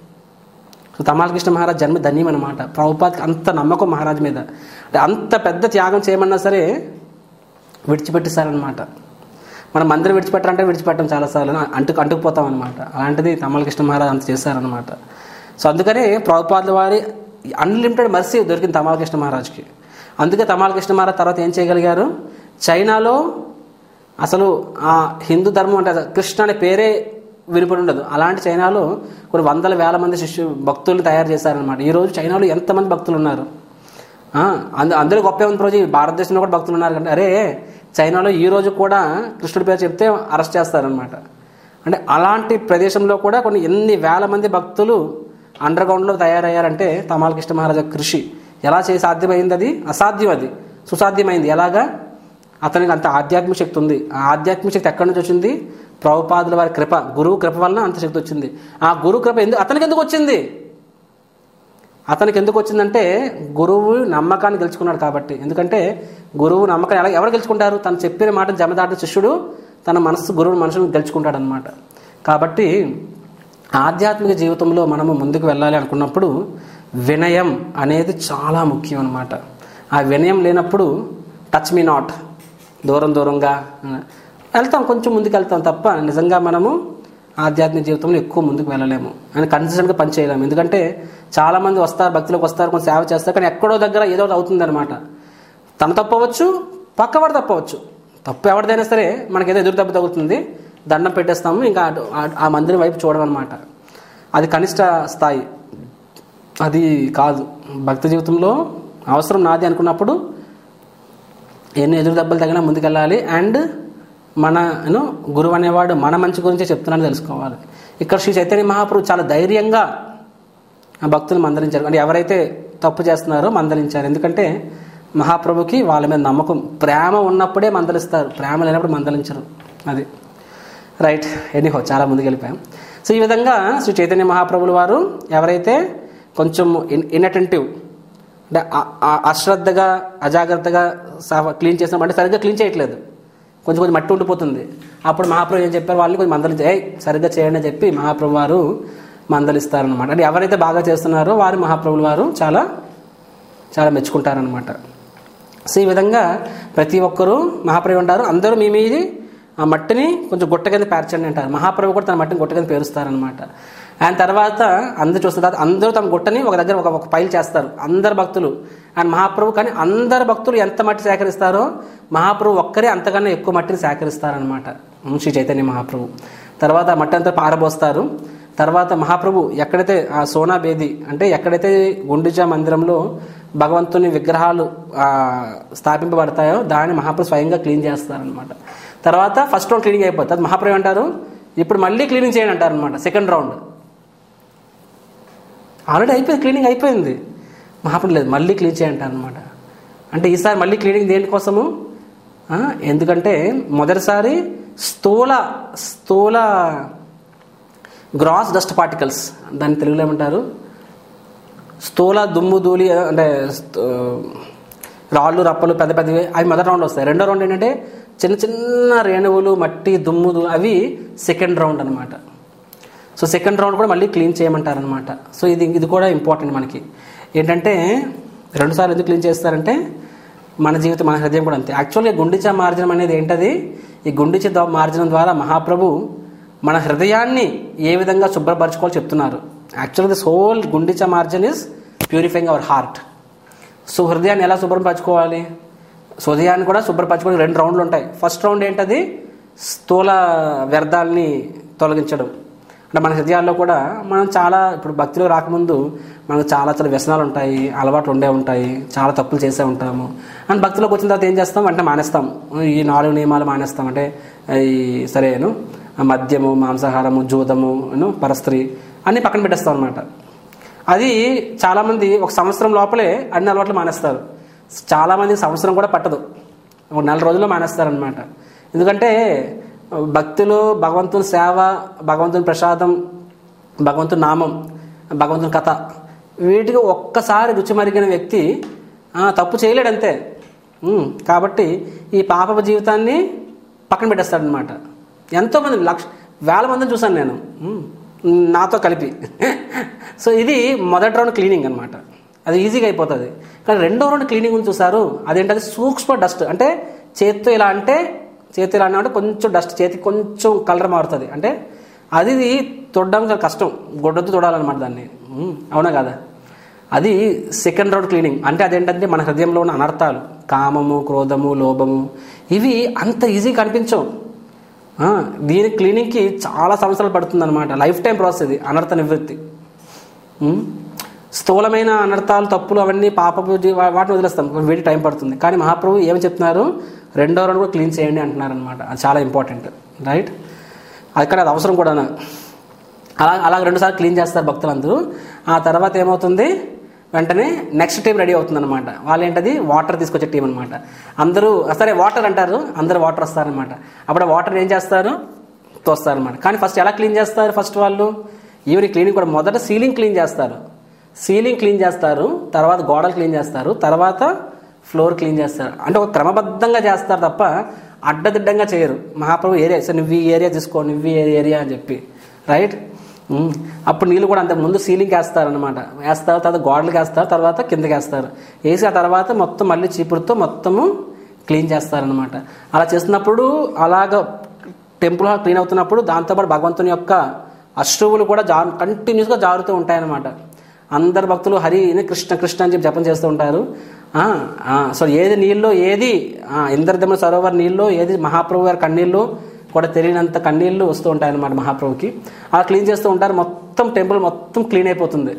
సో తమాలకృష్ణ మహారాజ్ జన్మ ధన్యం అనమాట ప్రభుపాద్కి అంత నమ్మకం మహారాజ్ మీద అంటే అంత పెద్ద త్యాగం చేయమన్నా సరే విడిచిపెట్టిస్తారనమాట మనం మందిరం విడిచిపెట్టాలంటే విడిచిపెట్టం చాలాసార్లు అంటుకు అంటుకుపోతాం అనమాట అలాంటిది తమాలకృష్ణ మహారాజ్ అంత చేశారనమాట సో అందుకనే ప్రభుపాదుల వారి అన్లిమిటెడ్ మర్సీ దొరికింది తమాలకృష్ణ మహారాజ్కి అందుకే తమాలకృష్ణ మహారాజ్ తర్వాత ఏం చేయగలిగారు చైనాలో అసలు ఆ హిందూ ధర్మం అంటే అసలు కృష్ణ అనే పేరే వినిపడి ఉండదు అలాంటి చైనాలో కొన్ని వందల వేల మంది శిష్యు భక్తులు తయారు చేశారనమాట ఈ రోజు చైనాలో ఎంతమంది భక్తులు ఉన్నారు ఆ, అందు అందులో గొప్ప ఉంది రోజు భారతదేశంలో కూడా భక్తులు ఉన్నారు కంటే అరే చైనాలో ఈ రోజు కూడా కృష్ణుడి పేరు చెప్తే అరెస్ట్ చేస్తారనమాట అంటే అలాంటి ప్రదేశంలో కూడా కొన్ని ఎన్ని వేల మంది భక్తులు అండర్ గ్రౌండ్లో తయారయ్యారంటే తమాల కృష్ణ మహారాజ కృషి ఎలా చేసి సాధ్యమైంది అది అసాధ్యం అది సుసాధ్యమైంది ఎలాగా అతనికి అంత ఆధ్యాత్మిక శక్తి ఉంది ఆ ఆధ్యాత్మిక శక్తి ఎక్కడి నుంచి వచ్చింది ప్రభుపాదుల వారి కృప గురువు కృప వలన అంత శక్తి వచ్చింది ఆ గురువు కృప ఎందుకు అతనికి ఎందుకు వచ్చింది అతనికి ఎందుకు వచ్చిందంటే గురువు నమ్మకాన్ని గెలుచుకున్నాడు కాబట్టి ఎందుకంటే గురువు నమ్మకాన్ని ఎలా ఎవరు గెలుచుకుంటారు తను చెప్పిన మాట జమదాటిన శిష్యుడు తన మనస్సు గురువు మనసును గెలుచుకుంటాడు అనమాట కాబట్టి ఆధ్యాత్మిక జీవితంలో మనము ముందుకు వెళ్ళాలి అనుకున్నప్పుడు వినయం అనేది చాలా ముఖ్యం అనమాట ఆ వినయం లేనప్పుడు టచ్ మీ నాట్ దూరం దూరంగా ఆ, వెళ్తాం కొంచెం ముందుకు వెళ్తాం తప్ప నిజంగా మనము ఆధ్యాత్మిక జీవితంలో ఎక్కువ ముందుకు వెళ్ళలేము అని కన్సిస్టెంట్గా పని చేయలేము ఎందుకంటే చాలా మంది వస్తారు భక్తులకు వస్తారు కొంచెం సేవ చేస్తారు కానీ ఎక్కడో దగ్గర ఏదో ఒకటి అవుతుంది అనమాట తను తప్పవచ్చు పక్కవాడు తప్పవచ్చు తప్పు ఎవరిదైనా సరే మనకి ఏదో ఎదురు దెబ్బ తగ్గుతుంది దండం పెట్టేస్తాము ఇంకా అటు- ఆ- ఆ మందిరం వైపు చూడమన్నమాట అది కనిష్ట స్థాయి అది కాదు భక్తి జీవితంలో అవసరం నాది అనుకున్నప్పుడు ఎన్ని ఎదురు దెబ్బలు తగినా ముందుకెళ్ళాలి అండ్ మన యూనో గురువు అనేవాడు మన మంచి గురించే చెప్తున్నాడని తెలుసుకోవాలి ఇక్కడ శ్రీ చైతన్య మహాప్రభు చాలా ధైర్యంగా ఆ భక్తులు మందలించారు అంటే ఎవరైతే తప్పు చేస్తున్నారో మందలించారు ఎందుకంటే మహాప్రభుకి వాళ్ళ మీద నమ్మకం ప్రేమ ఉన్నప్పుడే మందలిస్తారు ప్రేమ లేనప్పుడు మందలించరు అది రైట్ ఎనీహో చాలా ముందుకు వెళ్ళిపోయాం సో ఈ విధంగా శ్రీ చైతన్య మహాప్రభులు వారు ఎవరైతే కొంచెం ఇన్ ఇన్అటెంటివ్ అంటే ఆ- ఆ అశ్రద్ధగా అజాగ్రత్తగా సహ క్లీన్ చేసిన అంటే సరిగ్గా క్లీన్ చేయట్లేదు కొంచెం కొంచెం మట్టి ఉండిపోతుంది అప్పుడు మహాప్రభు ఏం చెప్పారు వాళ్ళని కొంచెం మందలించి ఏ సరిగ్గా చేయండి అని చెప్పి మహాప్రభు వారు మందలిస్తారనమాట అంటే ఎవరైతే బాగా చేస్తున్నారో వారు మహాప్రభులు వారు చాలా చాలా మెచ్చుకుంటారనమాట సో ఈ విధంగా ప్రతి ఒక్కరూ మహాప్రభు అంటారు అందరూ మీ మీది ఆ మట్టిని కొంచెం గుట్ట కింద పేర్చండి అంటారు మహాప్రభు కూడా తన మట్టిని గుట్ట కింద పేరుస్తారనమాట ఆయన తర్వాత అందరూ చూస్తున్న తర్వాత అందరూ తమ గుట్టని ఒక దగ్గర ఒక ఒక పైలు చేస్తారు అందరు భక్తులు అండ్ మహాప్రభు కానీ అందరు భక్తులు ఎంత మట్టి సేకరిస్తారో మహాప్రభు ఒక్కరే అంతకన్నా ఎక్కువ మట్టిని సేకరిస్తారనమాట శ్రీ చైతన్య మహాప్రభు తర్వాత ఆ మట్టి అంతా పారబోస్తారు తర్వాత మహాప్రభు ఎక్కడైతే ఆ సోనా బేది అంటే ఎక్కడైతే గుండిజా మందిరంలో భగవంతుని విగ్రహాలు ఆ, స్థాపింపబడతాయో దాన్ని మహాప్రభు స్వయంగా క్లీన్ చేస్తారనమాట తర్వాత ఫస్ట్ రౌండ్ క్లీనింగ్ అయిపోతుంది అది మహాప్రభు అంటారు ఇప్పుడు మళ్ళీ క్లీనింగ్ చేయండి అంటారు అనమాట సెకండ్ రౌండ్ ఆల్రెడీ అయిపోయింది క్లీనింగ్ అయిపోయింది మహాప్రభు లేదు మళ్ళీ క్లీన్ చేయంటారు అనమాట అంటే ఈసారి మళ్ళీ క్లీనింగ్ దేనికోసము ఆ, ఎందుకంటే మొదటిసారి స్థూల స్థూల గ్రాస్ డస్ట్ పార్టికల్స్ దాన్ని తెలుగులో ఏమంటారు స్థూల దుమ్ము ధూళి అంటే స్థూ- రాళ్ళు రప్పలు పెద్ద పెద్దవి అవి మొదటి రౌండ్ వస్తాయి రెండో రౌండ్ ఏంటంటే చిన్న చిన్న రేణువులు మట్టి దుమ్ము ధూ- అవి సెకండ్ రౌండ్ అనమాట సో సెకండ్ రౌండ్ కూడా మళ్ళీ క్లీన్ చేయమంటారనమాట సో ఇది ఇది కూడా ఇంపార్టెంట్ మనకి ఏంటంటే రెండుసార్లు ఎందుకు క్లీన్ చేస్తారంటే మన జీవితం మన హృదయం కూడా అంతే యాక్చువల్గా గుండిచ మార్జనం అనేది ఏంటది ఈ గుండిచ ద- మార్జనం ద్వారా మహాప్రభు మన హృదయాన్ని ఏ విధంగా శుభ్రపరచుకోవాలో చెప్తున్నారు యాక్చువల్గా this whole Gundicha Marjan is purifying our heart so హృదయాన్ని ఎలా శుభ్రపరచుకోవాలి సో హృదయాన్ని కూడా శుభ్రపరచుకోవడానికి రెండు రౌండ్లు ఉంటాయి ఫస్ట్ రౌండ్ ఏంటది స్థూల వ్యర్థాలని తొలగించడం అంటే మన హృదయాల్లో కూడా మనం చాలా ఇప్పుడు భక్తిలో రాకముందు మనకు చాలా చాలా వ్యసనాలు ఉంటాయి అలవాట్లు ఉండే ఉంటాయి చాలా తప్పులు చేసే ఉంటాము అండ్ భక్తిలోకి వచ్చిన తర్వాత ఏం చేస్తాం అంటే మానేస్తాం ఈ నాలుగు నియమాలు మానేస్తాం అంటే ఈ సరేను మద్యము మాంసాహారము జూదము ను, పరస్త్రీ అన్నీ పక్కన పెట్టేస్తాం అనమాట అది చాలామంది ఒక సంవత్సరం లోపలే అన్ని అలవాట్లు మానేస్తారు చాలామంది సంవత్సరం కూడా పట్టదు ఒక నెల రోజుల్లో మానేస్తారనమాట ఎందుకంటే భక్తులు భగవంతుని సేవ భగవంతుని ప్రసాదం భగవంతుని నామం భగవంతుని కథ వీటికి ఒక్కసారి రుచి మరిగిన వ్యక్తి ఆ, తప్పు చేయలేడు అంతే ఉమ్, కాబట్టి ఈ పాప జీవితాన్ని పక్కన పెట్టేస్తాడనమాట ఎంతోమంది లక్ష వేల మందిని చూశాను నేను ఉమ్, నాతో కలిపి సో ఇది మొదటి రౌండ్ క్లీనింగ్ అనమాట అది ఈజీగా అయిపోతుంది కానీ రెండో రౌండ్ క్లీనింగ్ ఉంది చూసారు అదేంటది సూక్ష్మ డస్ట్ అంటే చేత్తో ఇలా అంటే చేతి ఇలా అంటే కొంచెం డస్ట్ చేతికి కొంచెం కలర్ మారుతుంది అంటే అది తొడడం చాలా కష్టం గొడ్డతో తొడాలన్నమాట దాన్ని ఉమ్, అవునా కదా అది సెకండ్ రౌండ్ క్లీనింగ్ అంటే అదేంటంటే మన హృదయంలో ఉన్న అనర్థాలు కామము క్రోధము లోభము ఇవి అంత ఈజీ కనిపించవు ఆ, దీని క్లీనింగ్కి చాలా సంవత్సరాలు పడుతుంది అనమాట లైఫ్ టైం ప్రాసెస్ ఇది అనర్థ నివృత్తి ఉమ్, స్థూలమైన అనర్థాలు తప్పులు అవన్నీ పాపపు జీ- వా- వాటిని వదిలేస్తాం వీటి టైం పడుతుంది కానీ మహాప్రభు ఏమి చెప్తున్నారు రెండో రౌండ్ కూడా క్లీన్ చేయండి అంటున్నారు అనమాట అది చాలా ఇంపార్టెంట్ రైట్ అక్కడ అది అవసరం కూడా అలా అలా రెండుసార్లు క్లీన్ చేస్తారు భక్తులందరూ ఆ తర్వాత ఏమవుతుంది వెంటనే నెక్స్ట్ టీం రెడీ అవుతుంది అనమాట వాళ్ళు ఏంటది వాటర్ తీసుకొచ్చే టీం అనమాట అందరూ సరే వాటర్ అంటారు అందరూ వాటర్ వస్తారనమాట అప్పుడు వాటర్ ఏం చేస్తారు తోస్తారనమాట కానీ ఫస్ట్ ఎలా క్లీన్ చేస్తారు ఫస్ట్ వాళ్ళు ఈవినింగ్ క్లీనింగ్ కూడా మొదట సీలింగ్ క్లీన్ చేస్తారు సీలింగ్ క్లీన్ చేస్తారు తర్వాత గోడలు క్లీన్ చేస్తారు తర్వాత ఫ్లోర్ క్లీన్ చేస్తారు అంటే ఒక క్రమబద్ధంగా చేస్తారు తప్ప అడ్డదిడ్డంగా చేయరు మహాప్రభు ఏరియా సార్ నువ్వు ఈ ఏరియా తీసుకో నువ్వు ఈ ఏరియా అని చెప్పి రైట్ ఉమ్. అప్పుడు నీళ్ళు కూడా అంతకు ముందు సీలింగ్ వేస్తారనమాట వేస్తారు తర్వాత గోడలకు వేస్తారు తర్వాత కిందకి వేస్తారు వేసి ఆ తర్వాత మొత్తం మళ్ళీ చీపురుతో మొత్తము క్లీన్ చేస్తారనమాట అలా చేస్తున్నప్పుడు అలాగ టెంపుల్ హాల్ క్లీన్ అవుతున్నప్పుడు దాంతోపాటు భగవంతుని యొక్క అశ్రువులు కూడా జా కంటిన్యూస్గా జారుతూ ఉంటాయన్నమాట అందరు భక్తులు హరిని కృష్ణ కృష్ణ అని చెప్పి జపం చేస్తూ ఉంటారు ఆ, ఆ, సో ఏది నీళ్ళు ఏది ఆ, ఇంద్రదమ సరోవర్ నీళ్ళు ఏది మహాప్రభు గారి కన్నీళ్ళు కూడా తెలియనంత కన్నీళ్ళు వస్తూ ఉంటాయి అన్నమాట మహాప్రభుకి అలా క్లీన్ చేస్తూ ఉంటారు మొత్తం టెంపుల్ మొత్తం క్లీన్ అయిపోతుంది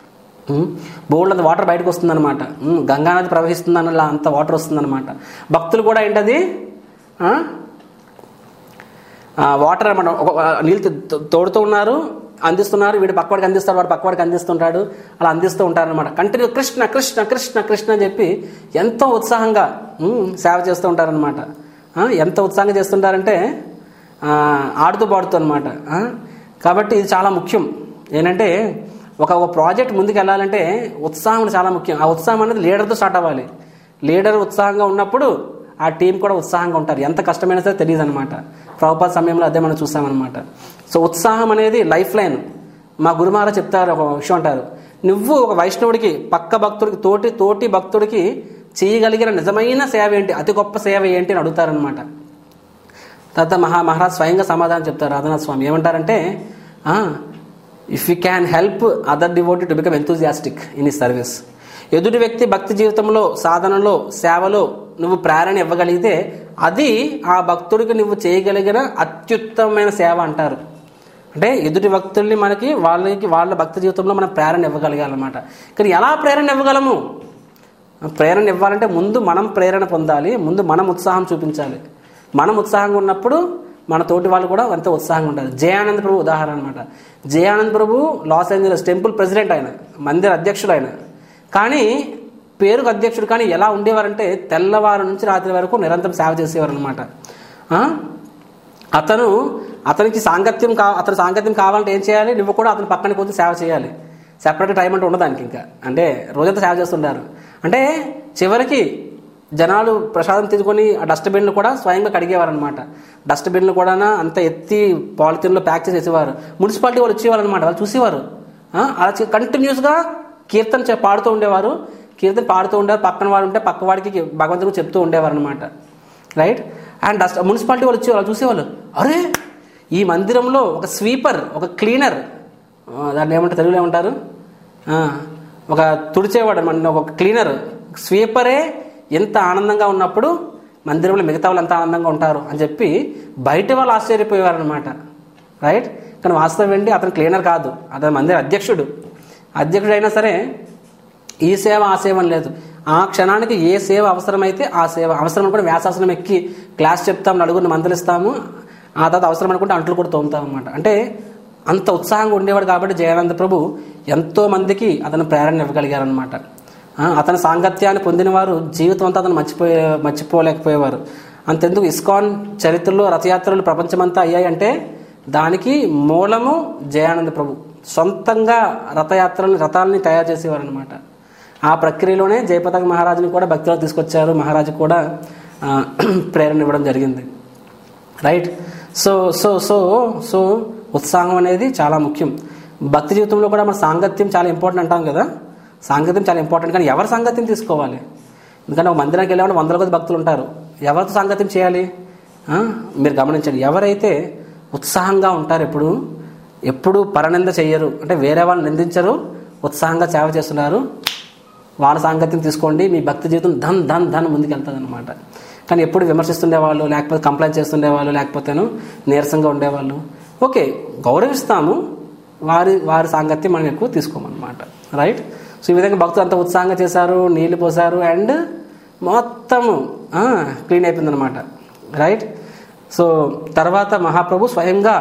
బోల్డ్ అంత వాటర్ బయటకు వస్తుందన్నమాట ఉమ్, గంగానది ప్రవహిస్తుందని అలా అంత వాటర్ వస్తుందన్నమాట భక్తులు కూడా ఏంటది ఆ? ఆ, వాటర్ అనమాట ఒక ఆ, నీళ్ళు తో- తోడుతూ ఉన్నారు అందిస్తున్నారు వీడు పక్కవాడికి అందిస్తాడు వాడు పక్కవాడికి అందిస్తుంటాడు అలా అందిస్తూ ఉంటారనమాట కంటిన్యూ కృష్ణ కృష్ణ కృష్ణ కృష్ణ అని చెప్పి ఎంతో ఉత్సాహంగా ఉమ్, సేవ చేస్తూ ఉంటారనమాట ఆ, ఎంత ఉత్సాహంగా చేస్తుంటారంటే ఆ, ఆడుతూ పాడుతూ అనమాట కాబట్టి ఇది చాలా ముఖ్యం ఏంటంటే ఒక ఒక ప్రాజెక్ట్ ముందుకు వెళ్ళాలంటే ఉత్సాహం చాలా ముఖ్యం ఆ ఉత్సాహం అనేది లీడర్తో స్టార్ట్ అవ్వాలి లీడర్ ఉత్సాహంగా ఉన్నప్పుడు ఆ టీం కూడా ఉత్సాహంగా ఉంటారు ఎంత కష్టమైనా సరే తెలియదు అనమాట ప్రభుపాద సమయంలో అదే మనం చూసామన్నమాట సో ఉత్సాహం అనేది లైఫ్ లైన్ మా గురుమారా చెప్తారు ఒక విషయం అంటారు నువ్వు ఒక వైష్ణవుడికి పక్క భక్తుడికి తోటి తోటి భక్తుడికి చేయగలిగిన నిజమైన సేవ ఏంటి అతి గొప్ప సేవ ఏంటి అని అడుగుతారనమాట తర్వాత మహా మహారాజ్ స్వయంగా సమాధానం చెప్తారు రాధనాథ్ స్వామి ఏమంటారంటే if you can help other devotee to become enthusiastic in ఈ సర్వీస్ ఎదుటి వ్యక్తి భక్తి జీవితంలో సాధనలో సేవలో నువ్వు ప్రేరణ ఇవ్వగలిగితే అది ఆ భక్తుడికి నువ్వు చేయగలిగిన అత్యుత్తమమైన సేవ అంటారు అంటే ఎదుటి భక్తుల్ని మనకి వాళ్ళకి వాళ్ళ భక్తి జీవితంలో మనం ప్రేరణ ఇవ్వగలగాలన్నమాట కానీ ఎలా ప్రేరణ ఇవ్వగలము ప్రేరణ ఇవ్వాలంటే ముందు మనం ప్రేరణ పొందాలి ముందు మనం ఉత్సాహం చూపించాలి మనం ఉత్సాహంగా ఉన్నప్పుడు మన తోటి వాళ్ళు కూడా అంత ఉత్సాహంగా ఉంటారు జయానంద్ ప్రభు ఉదాహరణ అనమాట Jayanand Prabhu Los Angeles temple president ఆయన మందిర అధ్యక్షుడు ఆయన కానీ పేరుకు అధ్యక్షుడు కానీ ఎలా ఉండేవారంటే తెల్లవారు నుంచి రాత్రి వరకు నిరంతరం సేవ చేసేవారు అనమాట అతను అతనికి సాంగత్యం కా అతను సాంగత్యం కావాలంటే ఏం చేయాలి నువ్వు కూడా అతని పక్కన కొంచెం సేవ చేయాలి సెపరేట్ టైం అంటే ఉండదానికి ఇంకా అంటే రోజంతా సేవ చేస్తుంటారు అంటే చివరికి జనాలు ప్రసాదం తీసుకొని ఆ డస్ట్బిన్లు కూడా స్వయంగా కడిగేవారు అనమాట డస్ట్బిన్లు కూడా అంత ఎత్తి పాలిథిన్లో ప్యాక్ చేసి వేసేవారు మున్సిపాలిటీ వాళ్ళు వచ్చేవారు అనమాట వాళ్ళు చూసేవారు ఆ, అలా చే- కంటిన్యూస్గా కీర్తన చే- పాడుతూ ఉండేవారు కీర్తన పాడుతూ ఉండేవారు పక్కన వాడు ఉంటే పక్క వాడికి భగవంతుడు చెప్తూ ఉండేవారు అనమాట రైట్ అండ్ డస్ట్ మున్సిపాలిటీ వాళ్ళు వచ్చేవాళ్ళు చూసేవాళ్ళు అరే ఈ మందిరంలో ఒక స్వీపర్ ఒక క్లీనర్ దాన్ని ఏమంటారు తెలుగులో ఏమంటారు ఆ, ఒక తుడిచేవాడు మన ఒక క్లీనర్ స్వీపరే ఎంత ఆనందంగా ఉన్నప్పుడు మందిరంలో మిగతా వాళ్ళు ఎంత ఆనందంగా ఉంటారు అని చెప్పి బయట వాళ్ళు ఆశ్చర్యపోయేవారు అనమాట రైట్ కానీ వాస్తవం ఏంటి అతను క్లీనర్ కాదు అతను మందిర అధ్యక్షుడు అధ్యక్షుడు అయినా సరే ఈ సేవ ఆ సేవ అని లేదు ఆ క్షణానికి ఏ సేవ అవసరమైతే ఆ సేవ అవసరం అనుకుంటే వ్యాసాసనం ఎక్కి క్లాస్ చెప్తాం నలుగురిని మందలిస్తాము ఆ తర్వాత అవసరం అనుకుంటే అంట్లు కూడా తోముతాం అనమాట అంటే అంత ఉత్సాహంగా ఉండేవాడు కాబట్టి జయానంద ప్రభు ఎంతో మందికి అతను ప్రేరణ ఇవ్వగలిగారనమాట ఆ, అతని సాంగత్యాన్ని పొందిన వారు జీవితం అంతా అతను మర్చిపోయే మర్చిపోలేకపోయేవారు అంతెందుకు ఇస్కాన్ చరిత్రలో రథయాత్రలు ప్రపంచమంతా అయ్యాయంటే దానికి మూలము జయానంద ప్రభు సొంతంగా రథయాత్రల్ని రథాలని తయారు చేసేవారు అనమాట ఆ ప్రక్రియలోనే జయపతాక మహారాజుని కూడా భక్తిలో తీసుకొచ్చారు మహారాజు కూడా ఆ, ప్రేరణ ఇవ్వడం జరిగింది right so so so so ఉత్సాహం అనేది చాలా ముఖ్యం భక్తి జీవితంలో కూడా మన సాంగత్యం చాలా ఇంపార్టెంట్ అంటాం కదా సాంగత్యం చాలా ఇంపార్టెంట్ కానీ ఎవరి సాంగత్యం తీసుకోవాలి ఎందుకంటే ఒక మందిరానికి వెళ్ళేవాడు వందల కొద్ది భక్తులు ఉంటారు ఎవరితో సాంగత్యం చేయాలి ఆ? మీరు గమనించండి ఎవరైతే ఉత్సాహంగా ఉంటారు ఎప్పుడు ఎప్పుడు పరనింద చెయ్యరు అంటే వేరే వాళ్ళని నిందించరు ఉత్సాహంగా సేవ చేస్తున్నారు వాళ్ళ సాంగత్యం తీసుకోండి మీ భక్తి జీవితం ధన్ ధన్ ధన్ ముందుకు వెళ్తుంది అనమాట కానీ ఎప్పుడు విమర్శిస్తుండేవాళ్ళు లేకపోతే కంప్లైంట్ చేస్తుండేవాళ్ళు లేకపోతేను నీరసంగా ఉండేవాళ్ళు ఓకే గౌరవిస్తాము వారి వారి సాంగత్యం మనం ఎక్కువ తీసుకోమన్నమాట రైట్ సో ఈ విధంగా భక్తులు అంత ఉత్సాహంగా చేశారు నీళ్లు పోసారు అండ్ మొత్తము క్లీన్ అయిపోయింది అనమాట రైట్ సో తర్వాత మహాప్రభు స్వయంగా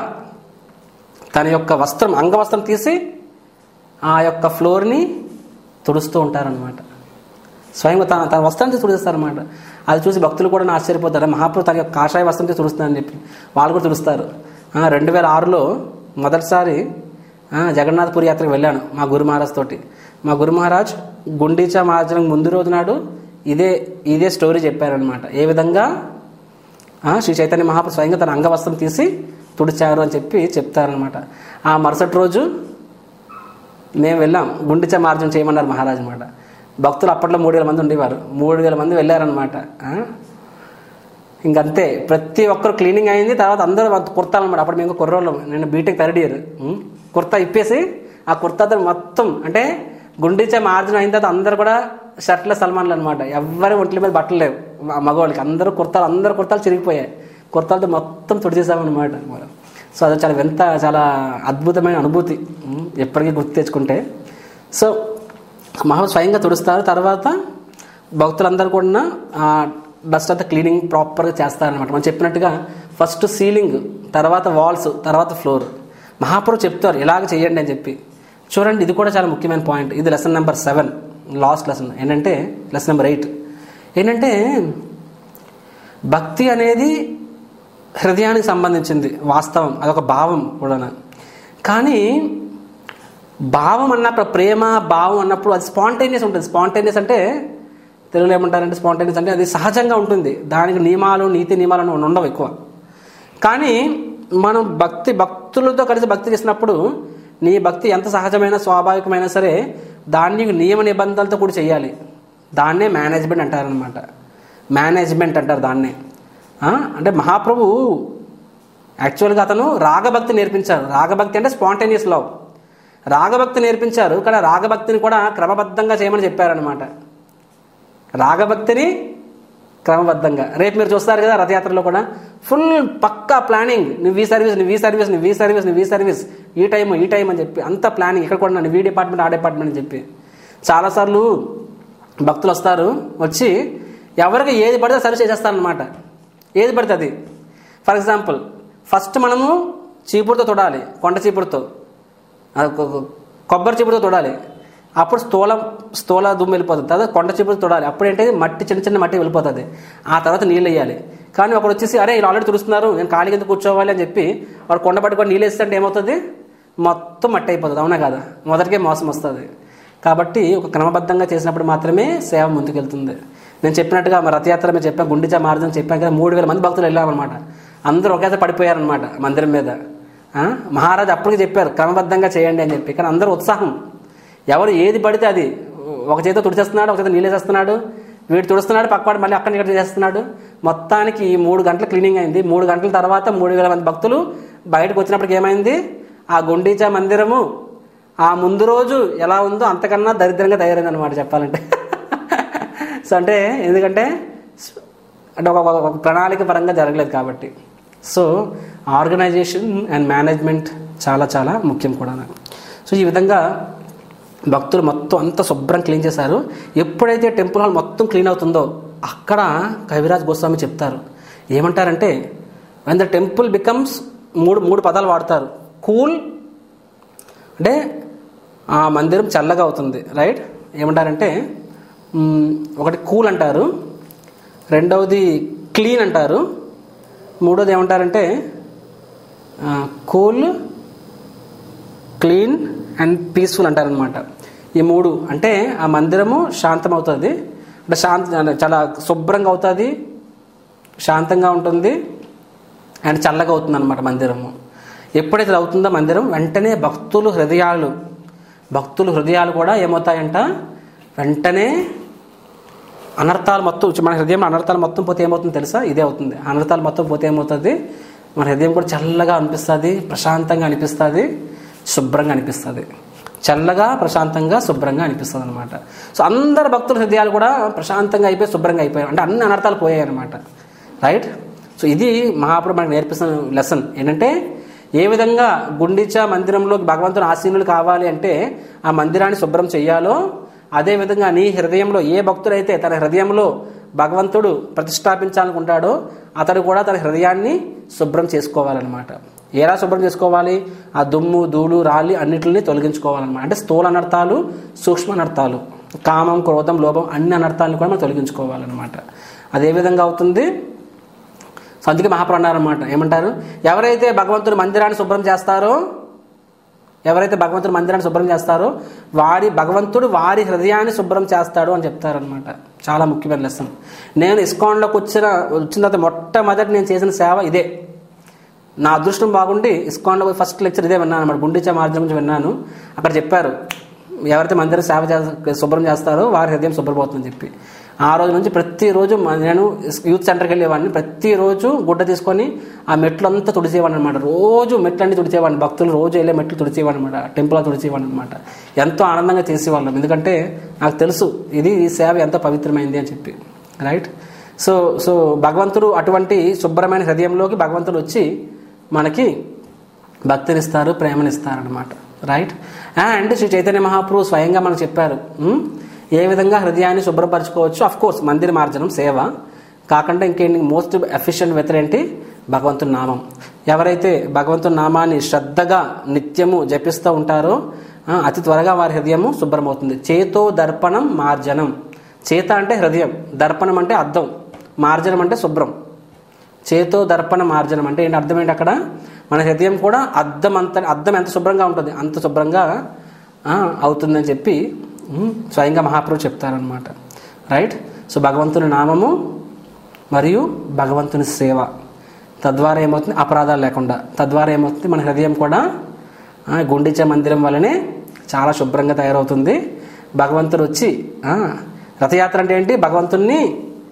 తన యొక్క వస్త్రం అంగవస్త్రం తీసి ఆ యొక్క ఫ్లోర్ని తుడుస్తూ ఉంటారనమాట స్వయంగా తన తన వస్త్రాన్ని తీసి తుడుస్తారనమాట అది చూసి భక్తులు కూడా ఆశ్చర్యపోతారు మహాప్రభు తన యొక్క కాషాయ వస్త్రం తీసి తుడుస్తున్నారని చెప్పి వాళ్ళు కూడా తుడుస్తారు రెండు వేల ఆరులో మొదటిసారి ఆ, జగన్నాథపురి యాత్రకు వెళ్ళాను మా గురు మహారాజ్ తోటి మా గురు మహారాజ్ గుండీచా మహారాజులకు ముందు రోజు నాడు ఇదే ఇదే స్టోరీ చెప్పారనమాట ఏ విధంగా ఆ, శ్రీ చైతన్య మహాప్రభు స్వయంగా తన అంగవస్త్రం తీసి తుడిచారు అని చెప్పి చెప్తారనమాట ఆ మరుసటి రోజు మేము వెళ్ళాం గుండెచ మార్జం చేయమన్నారు మహారాజు అనమాట భక్తులు అప్పట్లో మూడు వేల మంది ఉండేవారు మూడు వేల మంది వెళ్ళారనమాట ఆ? ఇంకంతే ప్రతి ఒక్కరు క్లీనింగ్ అయింది తర్వాత అందరూ కుర్తాలు అనమాట అప్పుడు మేము కుర్రోళ్ళం నేను B Tech third year um, kurta ఇప్పేసి ఆ కుర్తాతో మొత్తం అంటే గుండెచే మార్జిన్ అయిన తర్వాత అందరూ కూడా షర్ట్ల సల్మాన్లు అనమాట ఎవరి ఒంట్ల మీద బట్టలు లేవు మ- మగవాళ్ళకి అందరూ కుర్తాలు అందరు కుర్తాలు చిరిగిపోయాయి కుర్తాలతో మొత్తం తుడిచేసామన్నమాట సో అది చాలా వింత చాలా అద్భుతమైన అనుభూతి ఉమ్, ఎప్పటికీ గుర్తు తెచ్చుకుంటే సో మహా స్వయంగా తుడుస్తారు తర్వాత భక్తులందరూ కూడా ఆ డస్ట్ అంతా క్లీనింగ్ ప్రాపర్గా చేస్తారనమాట మనం చెప్పినట్టుగా ఫస్ట్ సీలింగ్ తర్వాత వాల్స్ తర్వాత ఫ్లోర్ మహాప్రభు చెప్తారు ఇలాగ చేయండి అని చెప్పి చూడండి ఇది కూడా చాలా ముఖ్యమైన పాయింట్ ఇది lesson number seven last lesson ఏంటంటే లెసన్ నెంబర్ ఎయిట్ ఏంటంటే భక్తి అనేది హృదయానికి సంబంధించింది వాస్తవం అదొక భావం కూడా కానీ భావం అన్నప్పుడు ప్రేమ భావం అన్నప్పుడు అది స్పాంటేనియస్ ఉంటుంది స్పాంటేనియస్ అంటే తెలుగులో ఏమంటారంటే స్పాంటేనియస్ అంటే అది సహజంగా ఉంటుంది దానికి నియమాలు నీతి నియమాలు అనేవి ఉండవు ఎక్కువ కానీ మనం భక్తి భక్తులతో కలిసి భక్తి చేసినప్పుడు నీ భక్తి ఎంత సహజమైన స్వాభావికమైన సరే దాన్ని నియమ నిబంధనలతో కూడా చేయాలి దాన్నే మేనేజ్మెంట్ అంటారనమాట మేనేజ్మెంట్ అంటారు దాన్నే ఆ? అంటే మహాప్రభు యాక్చువల్గా అతను రాగభక్తి నేర్పించారు రాగభక్తి అంటే స్పాంటేనియస్ లవ్ రాగభక్తి నేర్పించారు కానీ ఆ రాగభక్తిని కూడా క్రమబద్ధంగా చేయమని చెప్పారనమాట రాగభక్తిని క్రమబద్ధంగా రేపు మీరు చూస్తారు కదా రథయాత్రలో కూడా ఫుల్ పక్కా ప్లానింగ్ నువ్వు ఈ సర్వీస్ నువ్వు ఈ సర్వీస్ నువ్వు ఈ సర్వీస్ నువ్వు ఈ సర్వీస్ ఈ టైం ఈ టైం అని చెప్పి అంత ప్లానింగ్ ఇక్కడ కూడా నువ్వు ఈ డిపార్ట్మెంట్ ఆ డిపార్ట్మెంట్ అని చెప్పి చాలాసార్లు భక్తులు వస్తారు వచ్చి ఎవరికి ఏది పడితే సర్వీస్ చేసేస్తారనమాట ఏది పడితే అది ఫర్ ఎగ్జాంపుల్ ఫస్ట్ మనము చీపురుతో తొడాలి కొండ చీపురుతో అది కొ- కొ- కొబ్బరి చీపురుతో తొడాలి అప్పుడు స్థూల స్థూల దుమ్ము వెళ్ళిపోతుంది తర్వాత కొండ చిప్పులు తొడాలి అప్పుడు ఏంటంటే మట్టి చిన్న చిన్న మట్టి వెళ్ళిపోతుంది ఆ తర్వాత నీళ్ళు వేయాలి కానీ ఒకడు వచ్చేసి అరే వీళ్ళు ఆల్రెడీ తుడుస్తున్నారు నేను ఖాళీ కింద కూర్చోవాలి అని చెప్పి వాడు కొండ పట్టుకొని నీళ్ళు వేస్తే ఏమవుతుంది మొత్తం మట్టి అయిపోతుంది అవునా కదా మొదటికే మోసం వస్తుంది కాబట్టి ఒక క్రమబద్ధంగా చేసినప్పుడు మాత్రమే సేవ ముందుకెళ్తుంది నేను చెప్పినట్టుగా మా రథయాత్ర మీద చెప్పాను గుండిచా మార్గం చెప్పాను కదా మూడు వేల మంది భక్తులు వెళ్ళామన్నమాట అందరూ ఒకేసారి పడిపోయారనమాట మందిరం మీద ఆ? మహారాజు అప్పటికి చెప్పారు క్రమబద్ధంగా చేయండి అని చెప్పి కానీ అందరూ ఉత్సాహం ఎవరు ఏది పడితే అది ఒక చేత తుడిచేస్తున్నాడు ఒక చేత నీళ్ళు వేసేస్తున్నాడు వీడు తుడుస్తున్నాడు పక్కవాడు మళ్ళీ అక్కడి ఇక్కడ చేస్తున్నాడు మొత్తానికి ఈ మూడు గంటలు క్లీనింగ్ అయింది మూడు గంటల తర్వాత మూడు వేల మంది భక్తులు బయటకు వచ్చినప్పటికి ఏమైంది ఆ గుండీచా మందిరము ఆ ముందు రోజు ఎలా ఉందో అంతకన్నా దరిద్రంగా తయారైంది అనమాట చెప్పాలంటే సో అంటే ఎందుకంటే అంటే ఒక ఒక- ఒక ప్రణాళిక పరంగా జరగలేదు కాబట్టి సో ఆర్గనైజేషన్ అండ్ మేనేజ్మెంట్ చాలా చాలా ముఖ్యం కూడా సో ఈ విధంగా భక్తులు మొత్తం అంతా శుభ్రం క్లీన్ చేశారు ఎప్పుడైతే టెంపుల్ హాల్ మొత్తం క్లీన్ అవుతుందో అక్కడ కవిరాజ్ గోస్వామి చెప్తారు ఏమంటారంటే వెన్ ద టెంపుల్ బికమ్స్ మూడు మూడు పదాలు వాడతారు కూల్ అంటే ఆ మందిరం చల్లగా అవుతుంది రైట్ ఏమంటారంటే మ్, ఒకటి కూల్ అంటారు రెండవది క్లీన్ అంటారు మూడోది ఏమంటారంటే కూల్ క్లీన్ అండ్ పీస్ఫుల్ అంటారనమాట ఈ మూడు అంటే ఆ మందిరము శాంతం అవుతుంది అంటే శాంత చాలా శుభ్రంగా అవుతుంది శాంతంగా ఉంటుంది అండ్ చల్లగా అవుతుంది అనమాట మందిరము ఎప్పుడైతే ఇలా అవుతుందో మందిరం వెంటనే భక్తులు హృదయాలు భక్తుల హృదయాలు కూడా ఏమవుతాయంట వెంటనే అనర్థాలు మొత్తం మన హృదయం అనర్థాలు మొత్తం పోతే ఏమవుతుంది తెలుసా ఇదే అవుతుంది అనర్థాలు మొత్తం పోతే ఏమవుతుంది మన హృదయం కూడా చల్లగా అనిపిస్తుంది ప్రశాంతంగా అనిపిస్తుంది శుభ్రంగా అనిపిస్తుంది చల్లగా ప్రశాంతంగా శుభ్రంగా అనిపిస్తుంది అనమాట సో అందరు భక్తుల హృదయాలు కూడా ప్రశాంతంగా అయిపోయి శుభ్రంగా అయిపోయాయి అంటే అన్ని అనర్థాలు పోయాయి అనమాట రైట్ సో ఇది మహాప్రభు మనకు నేర్పిస్తున్న లెసన్ ఏంటంటే ఏ విధంగా గుండిచా మందిరంలో భగవంతుని ఆసీనులు కావాలి అంటే ఆ మందిరాన్ని శుభ్రం చెయ్యాలో అదే విధంగా నీ హృదయంలో ఏ భక్తుడైతే తన హృదయంలో భగవంతుడు ప్రతిష్టాపించాలనుకుంటాడో అతడు కూడా తన హృదయాన్ని శుభ్రం చేసుకోవాలన్నమాట ఎలా శుభ్రం చేసుకోవాలి ఆ దుమ్ము ధూళి రాలి అన్నిటిని తొలగించుకోవాలన్నమాట అంటే స్థూల అనర్థాలు సూక్ష్మ అనర్థాలు కామం క్రోధం లోభం అన్ని అనర్థాలను కూడా మనం తొలగించుకోవాలన్నమాట అదే విధంగా అవుతుంది సో అందుకే మహాప్రభు అన్నారన్నమాట ఏమంటారు ఎవరైతే భగవంతుని మందిరాన్ని శుభ్రం చేస్తారో ఎవరైతే భగవంతుని మందిరాన్ని శుభ్రం చేస్తారో వారి భగవంతుడు వారి హృదయాన్ని శుభ్రం చేస్తాడు అని చెప్తారనమాట చాలా ముఖ్యమైన లెసన్ నేను ఇస్కాన్లోకి వచ్చిన వచ్చిన తర్వాత మొట్టమొదటి నేను చేసిన సేవ ఇదే నా అదృష్టం బాగుండి ఇస్కాన్లో పోయి ఫస్ట్ లెక్చర్ ఇదే విన్నాను అనమాట గుండిచా మార్గం గురించి విన్నాను అక్కడ చెప్పారు ఎవరైతే మందిరం సేవ చేస్త శుభ్రం చేస్తారో వారి హృదయం శుభ్రపోతుందని చెప్పి ఆ రోజు నుంచి ప్రతిరోజు మ- నేను యూత్ సెంటర్కి వెళ్ళేవాడిని ప్రతిరోజు గుడ్డ తీసుకొని ఆ మెట్లంతా తుడిచేవాడిని అనమాట రోజు మెట్లన్నీ తుడిచేవాడిని భక్తులు రోజు వెళ్ళే మెట్లు తుడిచేవాడిని అనమాట టెంపుల్ తుడిచేవాడిని అనమాట ఎంతో ఆనందంగా చేసేవాళ్ళం ఎందుకంటే నాకు తెలుసు ఇది ఈ సేవ ఎంతో పవిత్రమైంది అని చెప్పి రైట్ సో సో భగవంతుడు అటువంటి శుభ్రమైన హృదయంలోకి భగవంతుడు వచ్చి మనకి భక్తినిస్తారు ప్రేమనిస్తారు అనమాట రైట్ అండ్ శ్రీ చైతన్య మహాప్రభు స్వయంగా మనకు చెప్పారు ఉమ్, ఏ విధంగా హృదయాన్ని శుభ్రపరచుకోవచ్చు అఫ్ కోర్స్ మందిర మార్జనం సేవ కాకుండా ఇంకేంటి మోస్ట్ ఎఫిషియెంట్ మెథడ్ ఏంటి భగవంతుని నామం ఎవరైతే భగవంతుని నామాన్ని శ్రద్ధగా నిత్యము జపిస్తూ ఉంటారో ఆ, అతి త్వరగా వారి హృదయము శుభ్రమవుతుంది చేతో దర్పణం మార్జనం చేత అంటే హృదయం దర్పణం అంటే అద్దం మార్జనం అంటే శుభ్రం చేతో దర్పణ మార్జనం అంటే ఏంటి అర్థం ఏంటి అక్కడ మన హృదయం కూడా అద్దం అంత అద్దం ఎంత శుభ్రంగా ఉంటుంది అంత శుభ్రంగా ఆ, అవుతుందని చెప్పి ఉమ్, స్వయంగా మహాప్రభు చెప్తారనమాట రైట్ సో భగవంతుని నామము మరియు భగవంతుని సేవ తద్వారా ఏమవుతుంది అపరాధాలు లేకుండా తద్వారా ఏమవుతుంది మన హృదయం కూడా ఆ, గుండిచా మందిరం వల్లనే చాలా శుభ్రంగా తయారవుతుంది భగవంతుడు వచ్చి ఆ, రథయాత్ర అంటే ఏంటి భగవంతుణ్ణి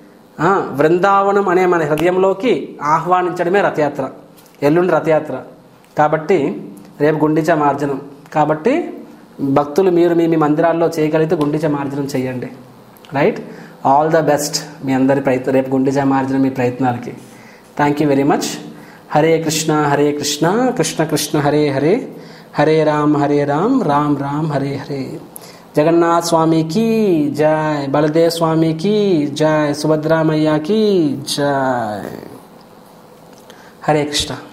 ఆ, బృందావనం అనే మన హృదయంలోకి ఆహ్వానించడమే రథయాత్ర ఎల్లుండి రథయాత్ర కాబట్టి రేపు గుండిచా మార్జనం కాబట్టి భక్తులు మీరు మీ మీ మందిరాల్లో చేయగలిగితే గుండిచా మార్జనం చేయండి రైట్ ఆల్ ద బెస్ట్ మీ అందరి ప్రయత్నం రేపు గుండిచా మార్జనం మీ ప్రయత్నాలకి thank you very much Hare Krishna Hare Krishna Krishna Krishna Hare Hare Hare Ram Hare Ram Ram Ram Hare Hare Jagannath Swami की जय बलदेव स्वामी की जय सुभद्रा मैया की जय हरे कृष्णा